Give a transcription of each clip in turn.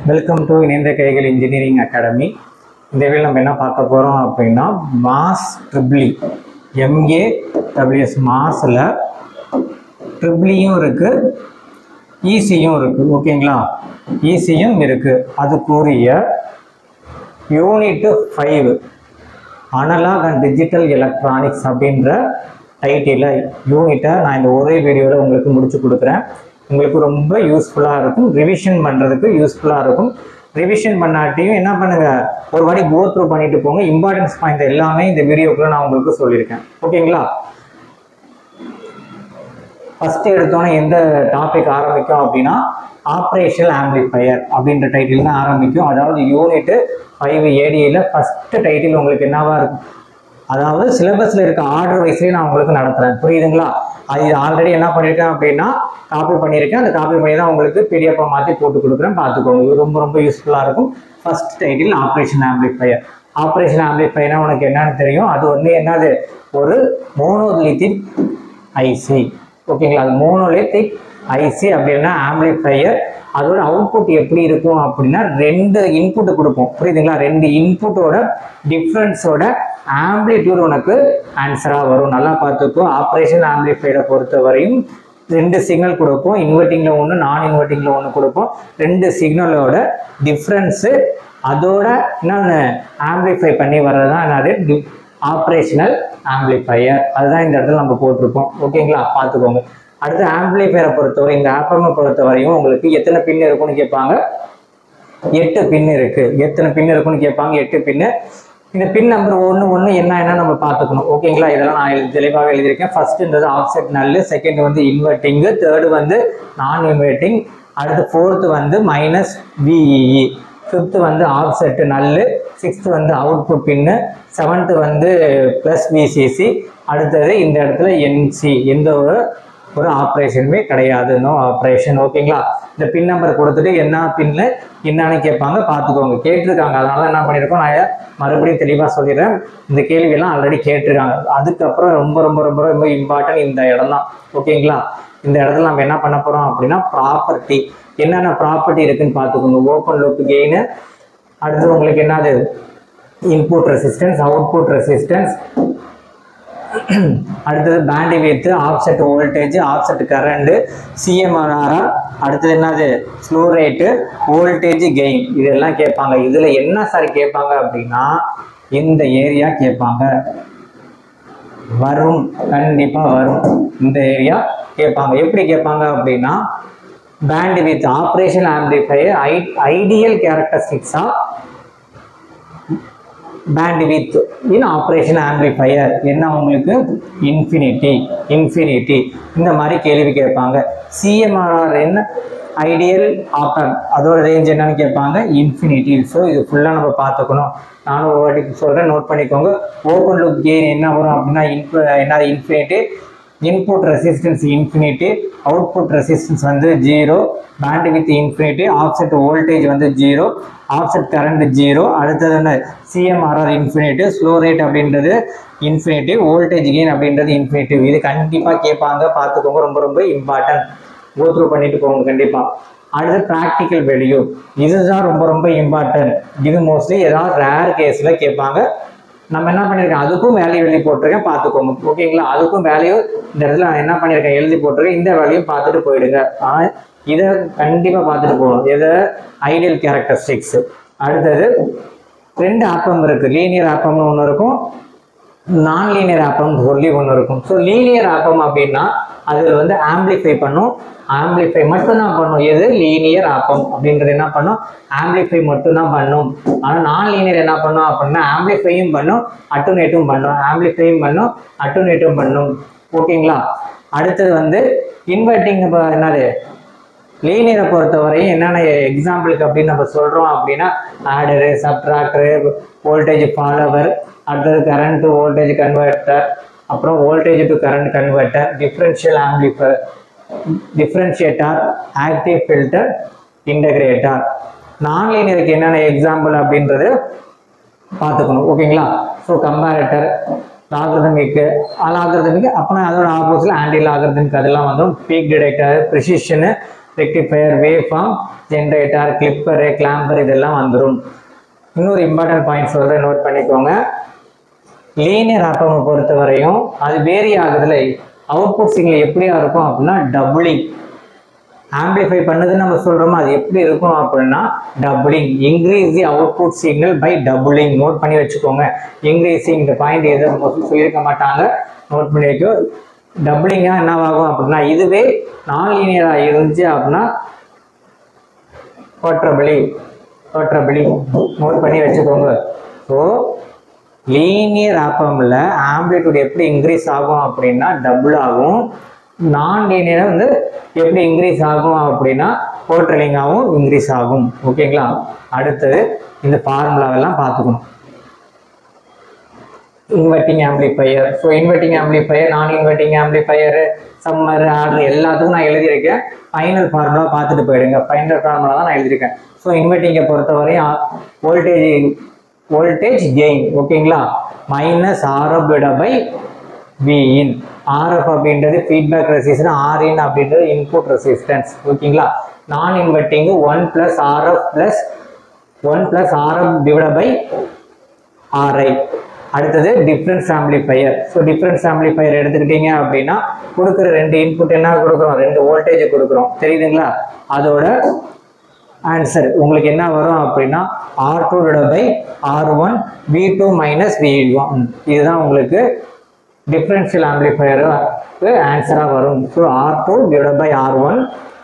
welcome to இணைந்த கைகள் engineering academy இந்த வீடியோ நம்ம என்ன பார்க்க போகிறோம் அப்படின்னா மாஸ் ட்ரிபிளி எம்ஏ டபிள்யூஎஸ் மாஸில் ட்ரிபிளியும் இருக்குது ஈசியும் இருக்குது ஓகேங்களா ஈசியும் இருக்குது அதுக்குரிய unit five analog and digital electronics அப்படின்ற டைட்டில் யூனிட்டை நான் இந்த ஒரே வீடியோவில் உங்களுக்கு முடிச்சு கொடுக்குறேன் உங்களுக்கு ரொம்ப யூஸ்ஃபுல்லாக இருக்கும் ரிவிஷன் பண்ணுறதுக்கு யூஸ்ஃபுல்லாக இருக்கும் ரிவிஷன் பண்ணாட்டியும் என்ன பண்ணுங்க ஒரு வாட்டி கோ த்ரூ பண்ணிட்டு போங்க இம்பார்ட்டன்ஸ் பாயிண்ட் எல்லாமே இந்த வீடியோக்குள்ள நான் உங்களுக்கு சொல்லியிருக்கேன் ஓகேங்களா ஃபர்ஸ்ட் எடுத்தோன்னே எந்த டாபிக் ஆரம்பிக்கும் அப்படின்னா ஆப்ரேஷனல் ஆம்பிளிஃபையர் அப்படின்ற டைட்டில் தான் ஆரம்பிக்கும் அதாவது யூனிட் ஃபைவ் ஏடியில் ஃபர்ஸ்ட் டைட்டில் உங்களுக்கு என்னவா இருக்கும் அதாவது சிலபஸில் இருக்க ஆர்டர் வைஸ்லேயே நான் உங்களுக்கு நடத்துகிறேன் புரியுதுங்களா அது ஆல்ரெடி என்ன பண்ணியிருக்கேன் அப்படின்னா காப்பி பண்ணியிருக்கேன் அந்த காப்பி பண்ணி தான் உங்களுக்கு பிடிஎஃபாக மாற்றி போட்டு கொடுக்குறேன் பார்த்துக்கோங்க இது ரொம்ப ரொம்ப யூஸ்ஃபுல்லாக இருக்கும் first title operation amplifier operation ஆம்பிளிஃபையர்னா உனக்கு என்னன்னு தெரியும் அது வந்து என்னது ஒரு மோனோலித்திக் ஐசி ஓகேங்களா அது மோனோலித்திக் ஐசி அப்படின்னா ஆம்பிளிஃபையர் அதோட அவுட்புட் எப்படி இருக்கும் அப்படின்னா ரெண்டு இன்புட் கொடுப்போம் புரியுதுங்களா ரெண்டு இன்புட்டோட டிஃப்ரென்ஸோட ஆம்பிளிடியூட் உனக்கு ஆன்சராக வரும் நல்லா பார்த்துக்கோ ஆப்ரேஷன் ஆம்பிளிஃபையரை பொறுத்த வரையும் ரெண்டு சிக்னல் கொடுப்போம் இன்வெர்ட்டிங்கில் ஒன்று நான் இன்வெர்ட்டிங்கில் ஒன்று கொடுப்போம் ரெண்டு சிக்னலோட டிஃப்ரென்ஸு அதோட என்னென்ன ஆம்பிளிஃபை பண்ணி வர்றது தான் என்னது ஆப்ரேஷனல் ஆம்பிளிஃபையர் அதுதான் இந்த இடத்துல நம்ம போட்டிருப்போம் ஓகேங்களா பார்த்துக்கோங்க அடுத்து ஆம்பிளிஃபையரை பொறுத்தவரை இந்த ஆப்பமை பொறுத்தவரையும் உங்களுக்கு எத்தனை பின் இருக்கும்னு கேட்பாங்க எட்டு பின் இருக்கு எத்தனை பின் இருக்குன்னு கேட்பாங்க எட்டு பின்னு இந்த பின் நம்பர் ஒன்று ஒன்று என்ன என்ன நம்ம பார்த்துக்கணும் ஓகேங்களா இதெல்லாம் நான் எழுதி தெளிவாக எழுதியிருக்கேன் ஃபர்ஸ்ட்ன்றது ஆஃப்செட் நல்லு செகண்ட் வந்து இன்வெர்ட்டிங்கு தேர்டு வந்து நான் இன்வெர்ட்டிங் அடுத்து ஃபோர்த்து வந்து மைனஸ் விஇஇ ஃபிஃப்த்து வந்து ஆஃப்செட்டு நல்லு சிக்ஸ்த்து வந்து அவுட்புட் பின்னு செவன்த்து வந்து ப்ளஸ் விசிசி அடுத்தது இந்த இடத்துல என்சி எந்த ஒரு ஒரு ஆப்ரேஷனுமே கிடையாது நோ ஆப்ரேஷன் ஓகேங்களா இந்த பின் நம்பர் கொடுத்துட்டு என்ன பின்னு என்னன்னு கேட்பாங்க பார்த்துக்கோங்க கேட்டிருக்காங்க அதனால என்ன பண்ணியிருக்கோம் நான் மறுபடியும் தெளிவாக சொல்லிடுறேன் இந்த கேள்வியெல்லாம் ஆல்ரெடி கேட்டிருக்காங்க அதுக்கப்புறம் ரொம்ப ரொம்ப ரொம்ப ரொம்ப இம்பார்ட்டன்ட் இந்த இடம் தான் ஓகேங்களா இந்த இடத்துல நம்ம என்ன பண்ண போகிறோம் அப்படின்னா ப்ராப்பர்ட்டி என்னென்ன ப்ராப்பர்ட்டி இருக்குன்னு பார்த்துக்கோங்க ஓப்பன் லூப் கெயின் அடுத்தது உங்களுக்கு என்னது இன்புட் ரெசிஸ்டன்ஸ் அவுட்புட் ரெசிஸ்டன்ஸ் அடுத்தது bandwidth offset voltage offset current CMRR அடுத்தது என்னது ஸ்லோ ரேட்டு வோல்டேஜ் கெயின் இதெல்லாம் கேட்பாங்க இதில் என்ன சார் கேட்பாங்க அப்படின்னா இந்த ஏரியா கேட்பாங்க வரும் கண்டிப்பாக வரும் இந்த ஏரியா கேட்பாங்க எப்படி கேட்பாங்க அப்படின்னா பேண்ட் வித் ஆப்ரேஷன் ஆம்பிளிஃபையர் ஐ ஐடியல் கேரக்டரிஸ்டிக்ஸாக bandwidth in operation amplifier என்ன உங்களுக்கு இன்ஃபினிட்டி இன்ஃபினிட்டி இந்த மாதிரி கேள்வி கேட்பாங்க சிஎம்ஆர்ஆர் என்ன ஐடியல் ஆப்பர் அதோட ரேஞ்ச் என்னன்னு கேட்பாங்க இன்ஃபினிட்டி ஸோ இது ஃபுல்லாக நம்ம பார்த்துக்கணும் நானும் ஒரு வாட்டி சொல்கிறேன் நோட் பண்ணிக்கோங்க ஓப்பன் லுக் கெயின் என்ன வரும் அப்படின்னா இன்ஃபு என்ன infinity input resistance infinity output resistance வந்து zero bandwidth infinity offset voltage வந்து ஜீரோ ஆஃப்செட் கரண்ட் ஜீரோ அடுத்தது என்ன சிஎம்ஆர்ஆர் இன்ஃபினிட்டி ஸ்லோ ரேட் அப்படின்றது இன்ஃபினிட்டி வோல்டேஜ் கெயின் அப்படின்றது இன்ஃபினிட்டி இது கண்டிப்பாக கேட்பாங்க பார்த்துக்கோங்க ரொம்ப ரொம்ப இம்பார்ட்டன்ட் கோ த்ரூ பண்ணிட்டு போங்க கண்டிப்பாக அடுத்து ப்ராக்டிக்கல் வேல்யூ இதுதான் ரொம்ப ரொம்ப இம்பார்ட்டன்ட் இது மோஸ்ட்லி ஏதாவது ரேர் கேஸில் கேட்பாங்க நம்ம என்ன பண்ணியிருக்கேன் அதுக்கும் வேல்யூ எழுதி போட்டிருக்கேன் பார்த்துக்கோங்க ஓகேங்களா அதுக்கும் வேல்யூ இந்த இடத்துல நான் என்ன பண்ணியிருக்கேன் எழுதி போட்டிருக்கேன் இந்த வேல்யூ பார்த்துட்டு போயிடுங்க ஆனால் இதை கண்டிப்பாக பார்த்துட்டு போகணும் எதை ஐடியல் கேரக்டரிஸ்டிக்ஸ் அடுத்தது ரெண்டு ஆப்பம் இருக்குது லீனியர் ஆப்பம்னு ஒன்று இருக்கும் நான் லீனியர் ஆப்பம் சொல்லி ஒன்று இருக்கும் ஸோ லீனியர் ஆப்பம் அப்படின்னா அதில் வந்து ஆம்பிளிஃபை பண்ணும் ஆம்பிளிஃபை மட்டும்தான் பண்ணும் எது லீனியர் ஆப்பம் அப்படின்றது என்ன பண்ணும் ஆம்பிளிஃபை மட்டும்தான் பண்ணும் ஆனால் நான் லீனியர் என்ன பண்ணும் அப்படின்னா ஆம்பிளிஃபையும் பண்ணும் அட்டுனேட்டும் பண்ணும் ஆம்பிளிஃபையும் பண்ணும் அட்டுனேட்டும் பண்ணும் ஓகேங்களா அடுத்தது வந்து இன்வெர்ட்டிங் இப்போ என்னது லீனியரை பொறுத்தவரையும் என்னென்ன எக்ஸாம்பிளுக்கு அப்படின்னு நம்ம சொல்கிறோம் அப்படின்னா ஆடரு சப்ட்ராக்டரு வோல்டேஜ் ஃபாலோவர் அடுத்தது கரண்ட் டு வோல்டேஜ் கன்வெர்ட்டர் அப்புறம் voltage to current converter differential amplifier differentiator active filter integrator நான் லீனியருக்கு என்னென்ன எக்ஸாம்பிள் அப்படின்றது பார்த்துக்கணும் ஓகேங்களா ஸோ கம்பேரேட்டர் லாகிரதமிக்கு அலாகிரதமிக்கு அப்புறம் அதோட ஆப்போசிட்ல ஆன்டி லாகிரதமிக் அதெல்லாம் வந்துடும் peak detector precision rectifier wave form generator clipper clamper இதெல்லாம் வந்துடும் இன்னொரு இம்பார்ட்டன்ட் பாயிண்ட் சொல்கிறேன் நோட் பண்ணிக்கோங்க லீனியர் ஆப்பமை பொறுத்த வரையும் அது வேரி ஆகுதுல அவுட்புட் சிக்னல் எப்படியா இருக்கும் அப்படின்னா டபுளிங் ஆம்பிளிஃபை பண்ணுதுன்னு நம்ம சொல்றோமோ அது எப்படி இருக்கும் அப்படின்னா doubling increase the output signal by doubling note பண்ணி வச்சுக்கோங்க இன்க்ரீஸிங் இந்த பாயிண்ட் எதுவும் மோஸ்ட்லி சொல்லியிருக்க மாட்டாங்க நோட் பண்ணி வைக்கோ டபுளிங்காக என்னவாகும் அப்படின்னா இதுவே நான் லீனியராக இருந்துச்சு அப்படின்னா குவாட்ரபிளி குவாட்ரபிளி நோட் பண்ணி வச்சுக்கோங்க ஸோ லீனியர் ஆப்பமில் ஆம்பிளிட்யூட் எப்படி இன்க்ரீஸ் ஆகும் அப்படின்னா டபுள் ஆகும் நான் லீனியர் வந்து எப்படி இன்க்ரீஸ் ஆகும் அப்படின்னா குவாட்ரலிங்காகவும் இன்க்ரீஸ் ஆகும் ஓகேங்களா அடுத்தது இந்த ஃபார்முலாவெல்லாம் பார்த்துக்கணும் inverting amplifier so inverting amplifier non inverting amplifier summer adder எல்லாத்துக்கும் நான் எழுதியிருக்கேன் ஃபைனல் ஃபார்முலா பார்த்துட்டு போயிடுங்க ஃபைனல் ஃபார்முலா தான் நான் எழுதியிருக்கேன் ஸோ இன்வெர்ட்டிங்கை பொறுத்தவரையும் வோல்டேஜ் வோல்டேஜ் கெயின் ஓகேங்களா மைனஸ் ஆர்எஃப் விட பை விஇன் ஆர்எஃப் அப்படின்றது ஃபீட்பேக் ரெசிஸ்டன்ஸ் ஆர்இன் அப்படின்றது இன்புட் ரெசிஸ்டன்ஸ் ஓகேங்களா non inverting one plus RF plus one plus RF divide by RI அடுத்தது difference amplifier so difference amplifier எடுத்துக்கிட்டீங்க அப்படின்னா கொடுக்குற ரெண்டு இன்புட் என்ன கொடுக்குறோம் ரெண்டு வோல்டேஜ் கொடுக்குறோம் தெரியுதுங்களா அதோட ஆன்சர் உங்களுக்கு என்ன வரும் அப்படின்னா R two by R one V two minus V one இதுதான் உங்களுக்கு டிஃப்ரென்ஷியல் ஆம்பிளிஃபையருக்கு ஆன்சராக வரும் so R two divide by R one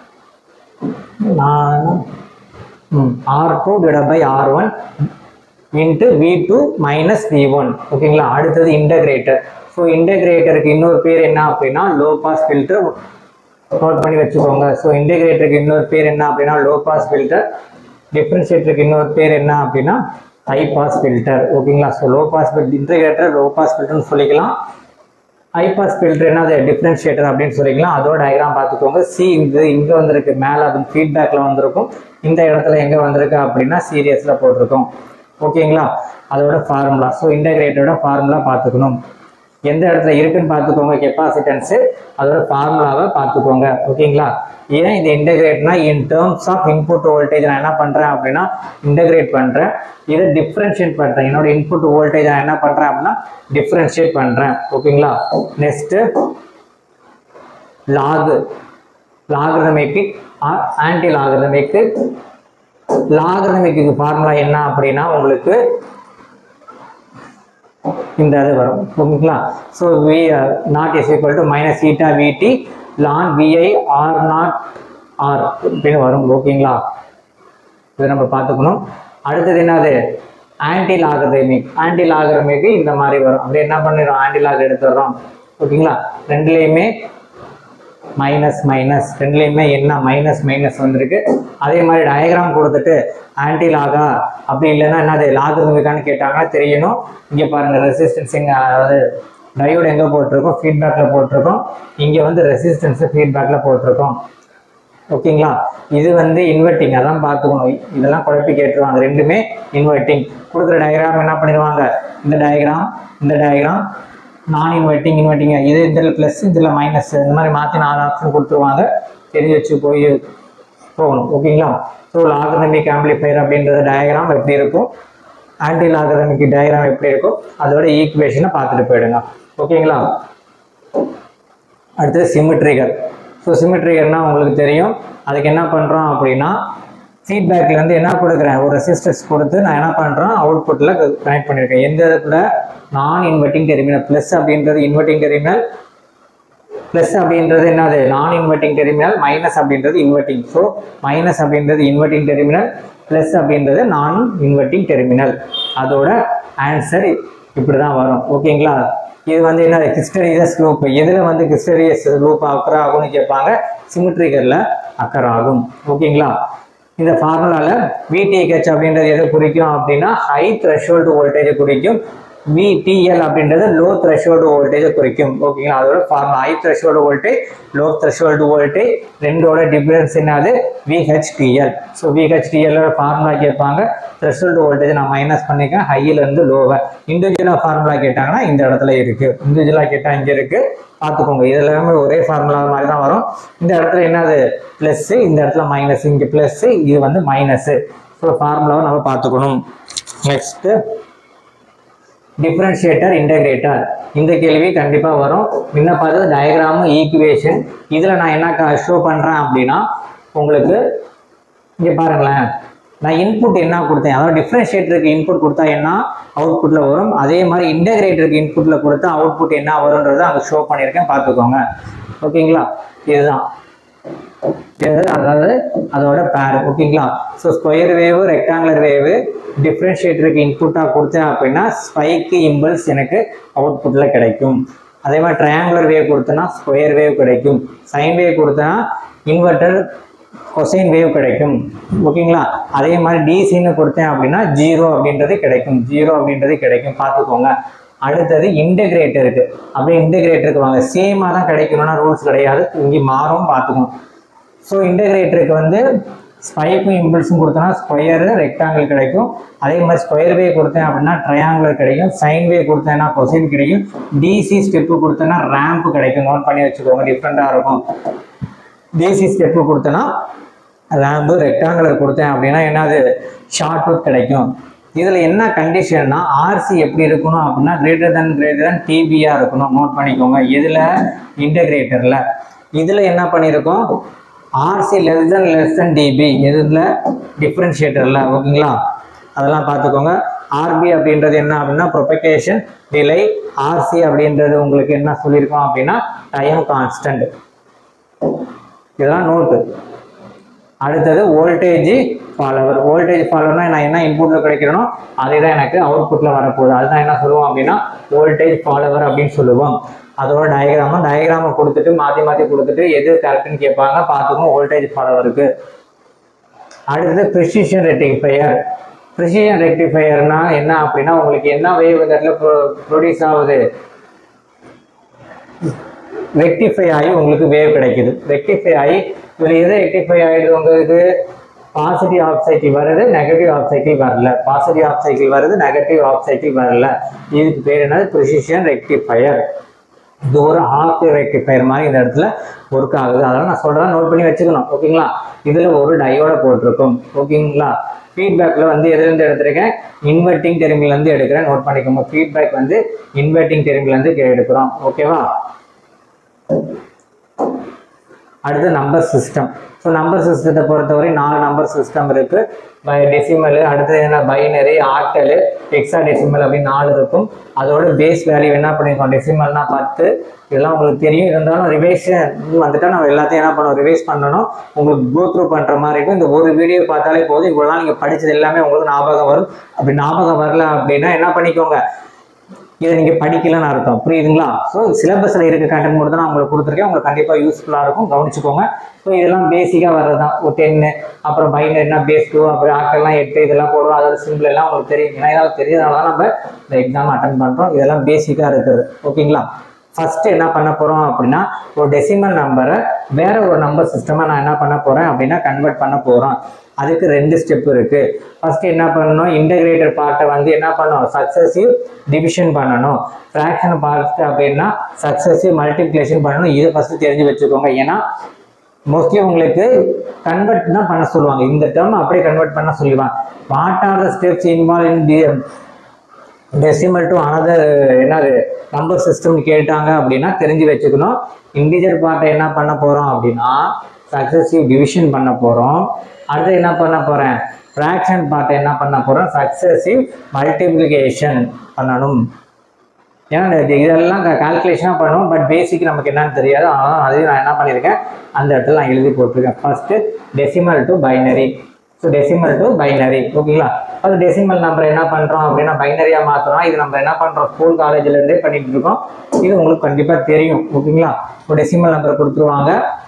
R two divide by R one into V two minus V one ஓகேங்களா அடுத்தது இன்டகிரேட்டர் ஸோ இன்டகிரேட்டருக்கு இன்னொரு பேர் என்ன அப்படின்னா லோ பாஸ் ஃபில்டர் நோட் பண்ணி வச்சுக்கோங்க ஸோ இன்டகிரேட்டருக்கு இன்னொரு பேர் என்ன அப்படின்னா லோ பாஸ் ஃபில்டர் டிஃப்ரென்ஷியேட்டருக்கு இன்னொரு பேர் என்ன அப்படின்னா ஹை பாஸ் ஃபில்டர் ஓகேங்களா so low pass filter integrator low pass ஃபில்டர்னு சொல்லிக்கலாம் ஹை பாஸ் ஃபில்டர் என்ன அது டிஃப்ரென்ஷியேட்டர் அப்படின்னு சொல்லிக்கலாம் அதோட டயக்ராம் பார்த்துக்கோங்க சி இது இங்கே வந்திருக்கு மேலே அது ஃபீட்பேக்கில் வந்திருக்கும் இந்த இடத்துல எங்கே வந்திருக்கு அப்படின்னா சீரியஸில் போட்டிருக்கோம் ஓகேங்களா அதோட ஃபார்முலா ஸோ இன்டகிரேட்டரோட ஃபார்முலா பார்த்துக்கணும் எந்த இடத்துல இருக்குன்னு பார்த்துக்கோங்க கெப்பாசிட்டன்ஸு அதோட ஃபார்முலாவை பார்த்துக்கோங்க ஓகேங்களா ஏன் இந்த இன்டகிரேட்னா in terms of input voltage நான் என்ன பண்ணுறேன் அப்படின்னா இன்டகிரேட் பண்ணுறேன் இதை டிஃப்ரென்ஷியேட் பண்ணுறேன் என்னோட இன்புட் வோல்டேஜ் நான் என்ன பண்ணுறேன் அப்படின்னா டிஃப்ரென்ஷியேட் பண்ணுறேன் ஓகேங்களா next log logarithmic anti logarithmic logarithmic formula என்ன அப்படின்னா உங்களுக்கு இந்த இது வரும் ஓகேங்களா so V naught is equal to minus eta VT ln VI R naught R அப்படின்னு வரும் ஓகேங்களா இதை நம்ம பார்த்துக்கணும் அடுத்தது என்னது ஆன்டி லாகரமிக் ஆன்டி லாகரமிக்கு இந்த மாதிரி வரும் அப்படி என்ன பண்ணிடுறோம் ஆன்டி லாக் எடுத்துடுறோம் ஓகேங்களா ரெண்டுலேயுமே மைனஸ் மைனஸ் ரெண்டுலேயுமே என்ன மைனஸ் மைனஸ் வந்திருக்கு அதே மாதிரி டயக்ராம் கொடுத்துட்டு ஆன்டி லாகா அப்படி இல்லைன்னா என்னது லாக் இருக்கான்னு கேட்டாங்கன்னா தெரியணும் இங்கே பாருங்கள் ரெசிஸ்டன்ஸ் எங்கே அதாவது டயோடு எங்கே போட்டிருக்கோம் ஃபீட்பேக்கில் போட்டிருக்கோம் இங்கே வந்து ரெசிஸ்டன்ஸு ஃபீட்பேக்கில் போட்டிருக்கோம் ஓகேங்களா இது வந்து இன்வெர்ட்டிங் அதான் பார்த்துக்கணும் இதெல்லாம் குழப்பி கேட்டுருவாங்க ரெண்டுமே இன்வெர்ட்டிங் கொடுக்குற டயக்ராம் என்ன பண்ணிடுவாங்க இந்த டயக்ராம் இந்த டயக்ராம் நான் இன்வெர்ட்டிங் இன்வெர்ட்டிங் இது இதில் ப்ளஸ் இதில் மைனஸ் இந்த மாதிரி மாற்றி நாலு ஆப்ஷன் கொடுத்துருவாங்க தெரிஞ்சு வச்சு போய் போகணும் ஓகேங்களா ஸோ லாகரமிக் ஆம்பிளிஃபையர் அப்படின்றது டயக்ராம் எப்படி இருக்கும் ஆன்டி லாகரமிக் டயக்ராம் எப்படி இருக்கும் அதோட ஈக்குவேஷனை பார்த்துட்டு போயிடுங்க ஓகேங்களா அடுத்தது சிமிட்ரிகர் ஸோ சிமிட்ரிகர்னால் உங்களுக்கு தெரியும் அதுக்கு என்ன பண்ணுறோம் அப்படின்னா ஃபீட்பேக்லேருந்து என்ன கொடுக்குறேன் ஒரு ரெசிஸ்டர்ஸ் கொடுத்து நான் என்ன பண்ணுறேன் அவுட்புட்டில் கனெக்ட் பண்ணியிருக்கேன் எந்த இடத்துல நான் இன்வெர்ட்டிங் டெர்மினல் ப்ளஸ் அப்படின்றது இன்வெர்ட்டிங் டெர்மினல் ப்ளஸ் அப்படின்றது என்னது நான் இன்வெர்ட்டிங் டெர்மினல் மைனஸ் அப்படின்றது இன்வெர்ட்டிங் ஸோ மைனஸ் அப்படின்றது இன்வெர்ட்டிங் டெர்மினல் ப்ளஸ் அப்படின்றது நான் இன்வெர்ட்டிங் டெர்மினல் அதோட ஆன்சர் இப்படி தான் வரும் ஓகேங்களா இது வந்து என்ன ஹிஸ்டரியஸ் லூப் எதில் வந்து ஹிஸ்டரியஸ் லூப் அக்கர் ஆகும்னு கேட்பாங்க சிமிட்ரிகரில் அக்கர் ஆகும் ஓகேங்களா இந்த ஃபார்முலாவில் விடிஹெச் அப்படின்றது எதை குறிக்கும் அப்படின்னா ஹை த்ரெஷோல்டு வோல்டேஜை குறிக்கும் விடிஎல் அப்படின்றது லோ த்ரெஷோல்டு வோல்டேஜை குறிக்கும் ஓகேங்களா அதோட formula high threshold voltage low threshold voltage ரெண்டோட டிஃபரன்ஸ் என்னது விஹெச்டிஎல் ஸோ விஹெச்டிஎல்லோட ஃபார்முலா கேட்பாங்க த்ரெஷோல்டு வோல்டேஜ் நான் மைனஸ் பண்ணிக்கேன் ஹையில இருந்து லோவர் இண்டிவிஜுவலாக ஃபார்முலா கேட்டாங்கன்னா இந்த இடத்துல இருக்கு இண்டிவிஜுவலாக கேட்டால் இங்கே இருக்கு பார்த்துக்கோங்க இது எல்லாமே ஒரே ஃபார்முலா மாதிரி தான் வரும் இந்த இடத்துல என்னது ப்ளஸ் இந்த இடத்துல மைனஸ் இங்கே ப்ளஸ் இது வந்து மைனஸ் ஸோ ஃபார்முலாவை நம்ம பார்த்துக்கணும் நெக்ஸ்ட்டு டிஃப்ரென்ஷியேட்டர் இன்டகிரேட்டர் இந்த கேள்வி கண்டிப்பாக வரும் முன்ன பார்த்தது டயக்ராமு ஈக்குவேஷன் இதில் நான் என்ன ஷோ பண்ணுறேன் அப்படின்னா உங்களுக்கு இங்கே பாருங்களேன் நான் இன்புட் என்ன கொடுத்தேன் அதாவது டிஃப்ரென்ஷியேட்டருக்கு இன்புட் கொடுத்தா என்ன அவுட்புட்டில் வரும் அதே மாதிரி இன்டகிரேட்டருக்கு இன்புட்டில் கொடுத்தா அவுட்புட் என்ன வரும்ன்றதை அங்கே ஷோ பண்ணியிருக்கேன் பார்த்துக்கோங்க ஓகேங்களா இதுதான் இது அதாவது அதோட பேர் ஓகேங்களா ஸோ ஸ்கொயர் வேவு ரெக்டாங்குலர் வேவு டிஃப்ரென்ஷியேட்டருக்கு இன்புட்டாக கொடுத்தேன் அப்படின்னா ஸ்பைக்கு இம்பல்ஸ் எனக்கு அவுட்புட்டில் கிடைக்கும் அதே மாதிரி ட்ரையாங்குலர் வேவ் கொடுத்தேன்னா ஸ்கொயர் வேவ் கிடைக்கும் சைன் வேவ் கொடுத்தேன்னா இன்வெர்டர் கொசைன் வேவ் கிடைக்கும் ஓகேங்களா அதே மாதிரி டிசின்னு கொடுத்தேன் அப்படின்னா ஜீரோ அப்படின்றது கிடைக்கும் ஜீரோ அப்படின்றது கிடைக்கும் பார்த்துக்கோங்க அடுத்தது இன்டகிரேட்டருக்கு அப்படியே இன்டகிரேட்டருக்கு வாங்க சேமாக தான் கிடைக்கணும்னா ரூல்ஸ் கிடையாது இங்கே மாறும் பார்த்துக்கணும் ஸோ இன்டகிரேட்டருக்கு வந்து ஸ்பைக்கும் இம்பிள்ஸும் கொடுத்தனா ஸ்கொயரு ரெக்டாங்கிள் கிடைக்கும் அதே மாதிரி ஸ்கொயர் வே கொடுத்தேன் அப்படின்னா ட்ரையாங்குலர் கிடைக்கும் சைன் வே கொடுத்தேன்னா கொசைன் கிடைக்கும் டிசி ஸ்டெப்பு கொடுத்தேன்னா ரேம்ப் கிடைக்கும் நோட் பண்ணி வச்சுக்கோங்க டிஃப்ரெண்ட்டாக இருக்கும் டிசி ஸ்டெப்பு கொடுத்தேன்னா ரேம்பு ரெக்டாங்குலர் கொடுத்தேன் அப்படின்னா என்னது ஷார்ட் புட் கிடைக்கும் இதில் என்ன கண்டிஷன்னா ஆர்சி எப்படி இருக்கணும் அப்படின்னா கிரேட்டர் than கிரேட்டர் than டிபியாக இருக்கணும் நோட் பண்ணிக்கோங்க இதில் இன்டகிரேட்டரில் இதில் என்ன பண்ணியிருக்கோம் RC less than less than TP இதில் டிஃப்ரென்ஷியேட்டரில் ஓகேங்களா அதெல்லாம் பார்த்துக்கோங்க ஆர்பி அப்படின்றது என்ன அப்படின்னா ப்ரொபகேஷன் டிலை ஆர்சி அப்படின்றது உங்களுக்கு என்ன சொல்லியிருக்கோம் அப்படின்னா டைம் கான்ஸ்டன்ட் இதெல்லாம் நோட்டு அடுத்தது வோல்டேஜ் ஃபாலோவர் வோல்டேஜ் ஃபாலோவர்னா நான் என்ன இன்புட்டில் கிடைக்கிறனோ அதே தான் எனக்கு அவுட்புட்டில் வரப்போகுது அதுதான் என்ன சொல்லுவோம் அப்படின்னா வோல்டேஜ் ஃபாலோவர் அப்படின்னு சொல்லுவோம் அதோட டயக்ராம டயக்ராமை கொடுத்துட்டு மாற்றி மாற்றி கொடுத்துட்டு எது கரெக்டுன்னு கேட்பாங்க பார்த்துக்கோங்க வோல்டேஜ் ஃபாலோவருக்கு அடுத்தது ப்ரிசிஷன் ரெக்டிஃபையர் ப்ரிசிஷன் ரெக்டிஃபையர்னா என்ன அப்படின்னா உங்களுக்கு என்ன வேவ் இந்த இடத்துல ப்ரொடியூஸ் ஆகுது ரெக்டிஃபை ஆகி உங்களுக்கு வேவ் கிடைக்குது ரெக்டிஃபை ஆகி இதில் எது ரெக்டிஃபை ஆகிடுது உங்களுக்கு பாசிட்டிவ் ஆஃப் சைக்கிள் வருது நெகட்டிவ் ஆஃப் சைக்கிள் வரல பாசிட்டிவ் ஆஃப் சைக்கிள் வருது நெகட்டிவ் ஆஃப் சைக்கிள் வரல இதுக்கு பேர் என்னது ப்ரிசிஷன் ரெக்டிஃபையர் இது ஒரு ஆஃப் ரெக்டிஃபையர் மாதிரி இந்த இடத்துல ஒர்க் ஆகுது அதெல்லாம் நான் சொல்கிறேன் நோட் பண்ணி வச்சுக்கணும் ஓகேங்களா இதில் ஒரு டயோட போட்டிருக்கும் ஓகேங்களா ஃபீட்பேக்கில் வந்து எதுலேருந்து எடுத்திருக்கேன் இன்வெர்ட்டிங் டெர்மிலேருந்து எடுக்கிறேன் நோட் பண்ணிக்கோங்க ஃபீட்பேக் வந்து இன்வெர்ட்டிங் டெர்மிலேருந்து எடுக்கிறோம் ஓகேவா அடுத்து நம்பர் சிஸ்டம் ஸோ நம்பர் சிஸ்டத்தை பொறுத்தவரை நாலு நம்பர் சிஸ்டம் இருக்கு பை டெசிமல் அடுத்தது என்ன பைனரி ஆக்டலு எக்ஸா டெசிமல் அப்படின்னு நாலு இருக்கும் அதோட பேஸ் வேல்யூ என்ன பண்ணியிருக்கோம் டெசிமல்னா பத்து இதெல்லாம் உங்களுக்கு தெரியும் இருந்தாலும் ரிவைஷன் வந்துட்டா நம்ம எல்லாத்தையும் என்ன பண்ணணும் ரிவைஸ் பண்ணணும் உங்களுக்கு கோ த்ரூ பண்ணுற மாதிரி இருக்கும் இந்த ஒரு வீடியோ பார்த்தாலே போதும் இவ்வளோ நீங்கள் படிச்சது எல்லாமே உங்களுக்கு ஞாபகம் வரும் அப்படி ஞாபகம் வரல அப்படின்னா என்ன பண்ணிக்கோங்க இதை நீங்கள் படிக்கலன்னு அர்த்தம் புரியுதுங்களா ஸோ சிலபஸில் இருக்க கண்டென்ட் மட்டும் தான் நான் உங்களுக்கு கொடுத்துருக்கேன் உங்களுக்கு கண்டிப்பாக யூஸ்ஃபுல்லாக இருக்கும் கவனிச்சுக்கோங்க ஸோ இதெல்லாம் பேசிக்காக வர்றது தான் ஒரு டென்னு அப்புறம் பைனரினா பேஸ் டூ அப்புறம் ஆக்கெல்லாம் எட்டு இதெல்லாம் போடுவோம் அதோட சிம்பிள் எல்லாம் உங்களுக்கு தெரியும் ஏன்னா இதெல்லாம் தெரிஞ்சதுனால தான் நம்ம இந்த எக்ஸாம் அட்டன் பண்ணுறோம் இதெல்லாம் பேசிக்காக இருக்குது ஓகேங்களா ஃபஸ்ட்டு என்ன பண்ண போகிறோம் அப்படின்னா ஒரு டெசிமல் நம்பரை வேற ஒரு நம்பர் சிஸ்டமாக நான் என்ன பண்ண போகிறேன் அப்படின்னா கன்வெர்ட் பண்ண போகிறோம் அதுக்கு ரெண்டு ஸ்டெப் இருக்கு ஃபர்ஸ்ட் என்ன பண்ணணும் இன்டகிரேட்டர் பார்ட்டை வந்து என்ன பண்ணணும் சக்சஸிவ் டிவிஷன் பண்ணணும் ஃப்ராக்ஷன் பார்ட் அப்படின்னா சக்சஸிவ் மல்டிப்ளிகேஷன் பண்ணணும் இதை ஃபர்ஸ்ட் தெரிஞ்சு வச்சுக்கோங்க ஏன்னா மோஸ்ட்லி உங்களுக்கு கன்வெர்ட் தான் பண்ண சொல்லுவாங்க இந்த டேர்ம் அப்படியே கன்வெர்ட் பண்ண சொல்லுவாங்க what are the steps involve in the decimal to another என்னது நம்பர் சிஸ்டம் கேட்டாங்க அப்படின்னா தெரிஞ்சு வச்சுக்கணும் இன்டிஜர் பார்ட்டை என்ன பண்ண போகிறோம் அப்படின்னா சக்ஸஸிவ் டிவிஷன் பண்ண போகிறோம் அடுத்து என்ன பண்ண போகிறேன் ஃப்ராக்ஷன் பார்ட்டை என்ன பண்ண போகிறோம் சக்ஸஸிவ் மல்டிப்ளிகேஷன் பண்ணணும் ஏன்னா இது இதெல்லாம் கால்குலேஷனாக பண்ணுவோம் பட் பேசிக் நமக்கு என்னன்னு தெரியாது ஆனால் அதையும் நான் என்ன பண்ணியிருக்கேன் அந்த இடத்துல நான் எழுதி போட்டிருக்கேன் first decimal to binary so decimal to binary ஓகேங்களா அது டெசிமல் நம்பர் என்ன பண்ணுறோம் அப்படின்னா பைனரியாக மாற்றுறோம் இது நம்ம என்ன பண்ணுறோம் ஸ்கூல் காலேஜ்லேருந்தே பண்ணிட்டு இருக்கோம் இது உங்களுக்கு கண்டிப்பாக தெரியும் ஓகேங்களா இப்போ டெசிமல் நம்பர் கொடுத்துருவாங்க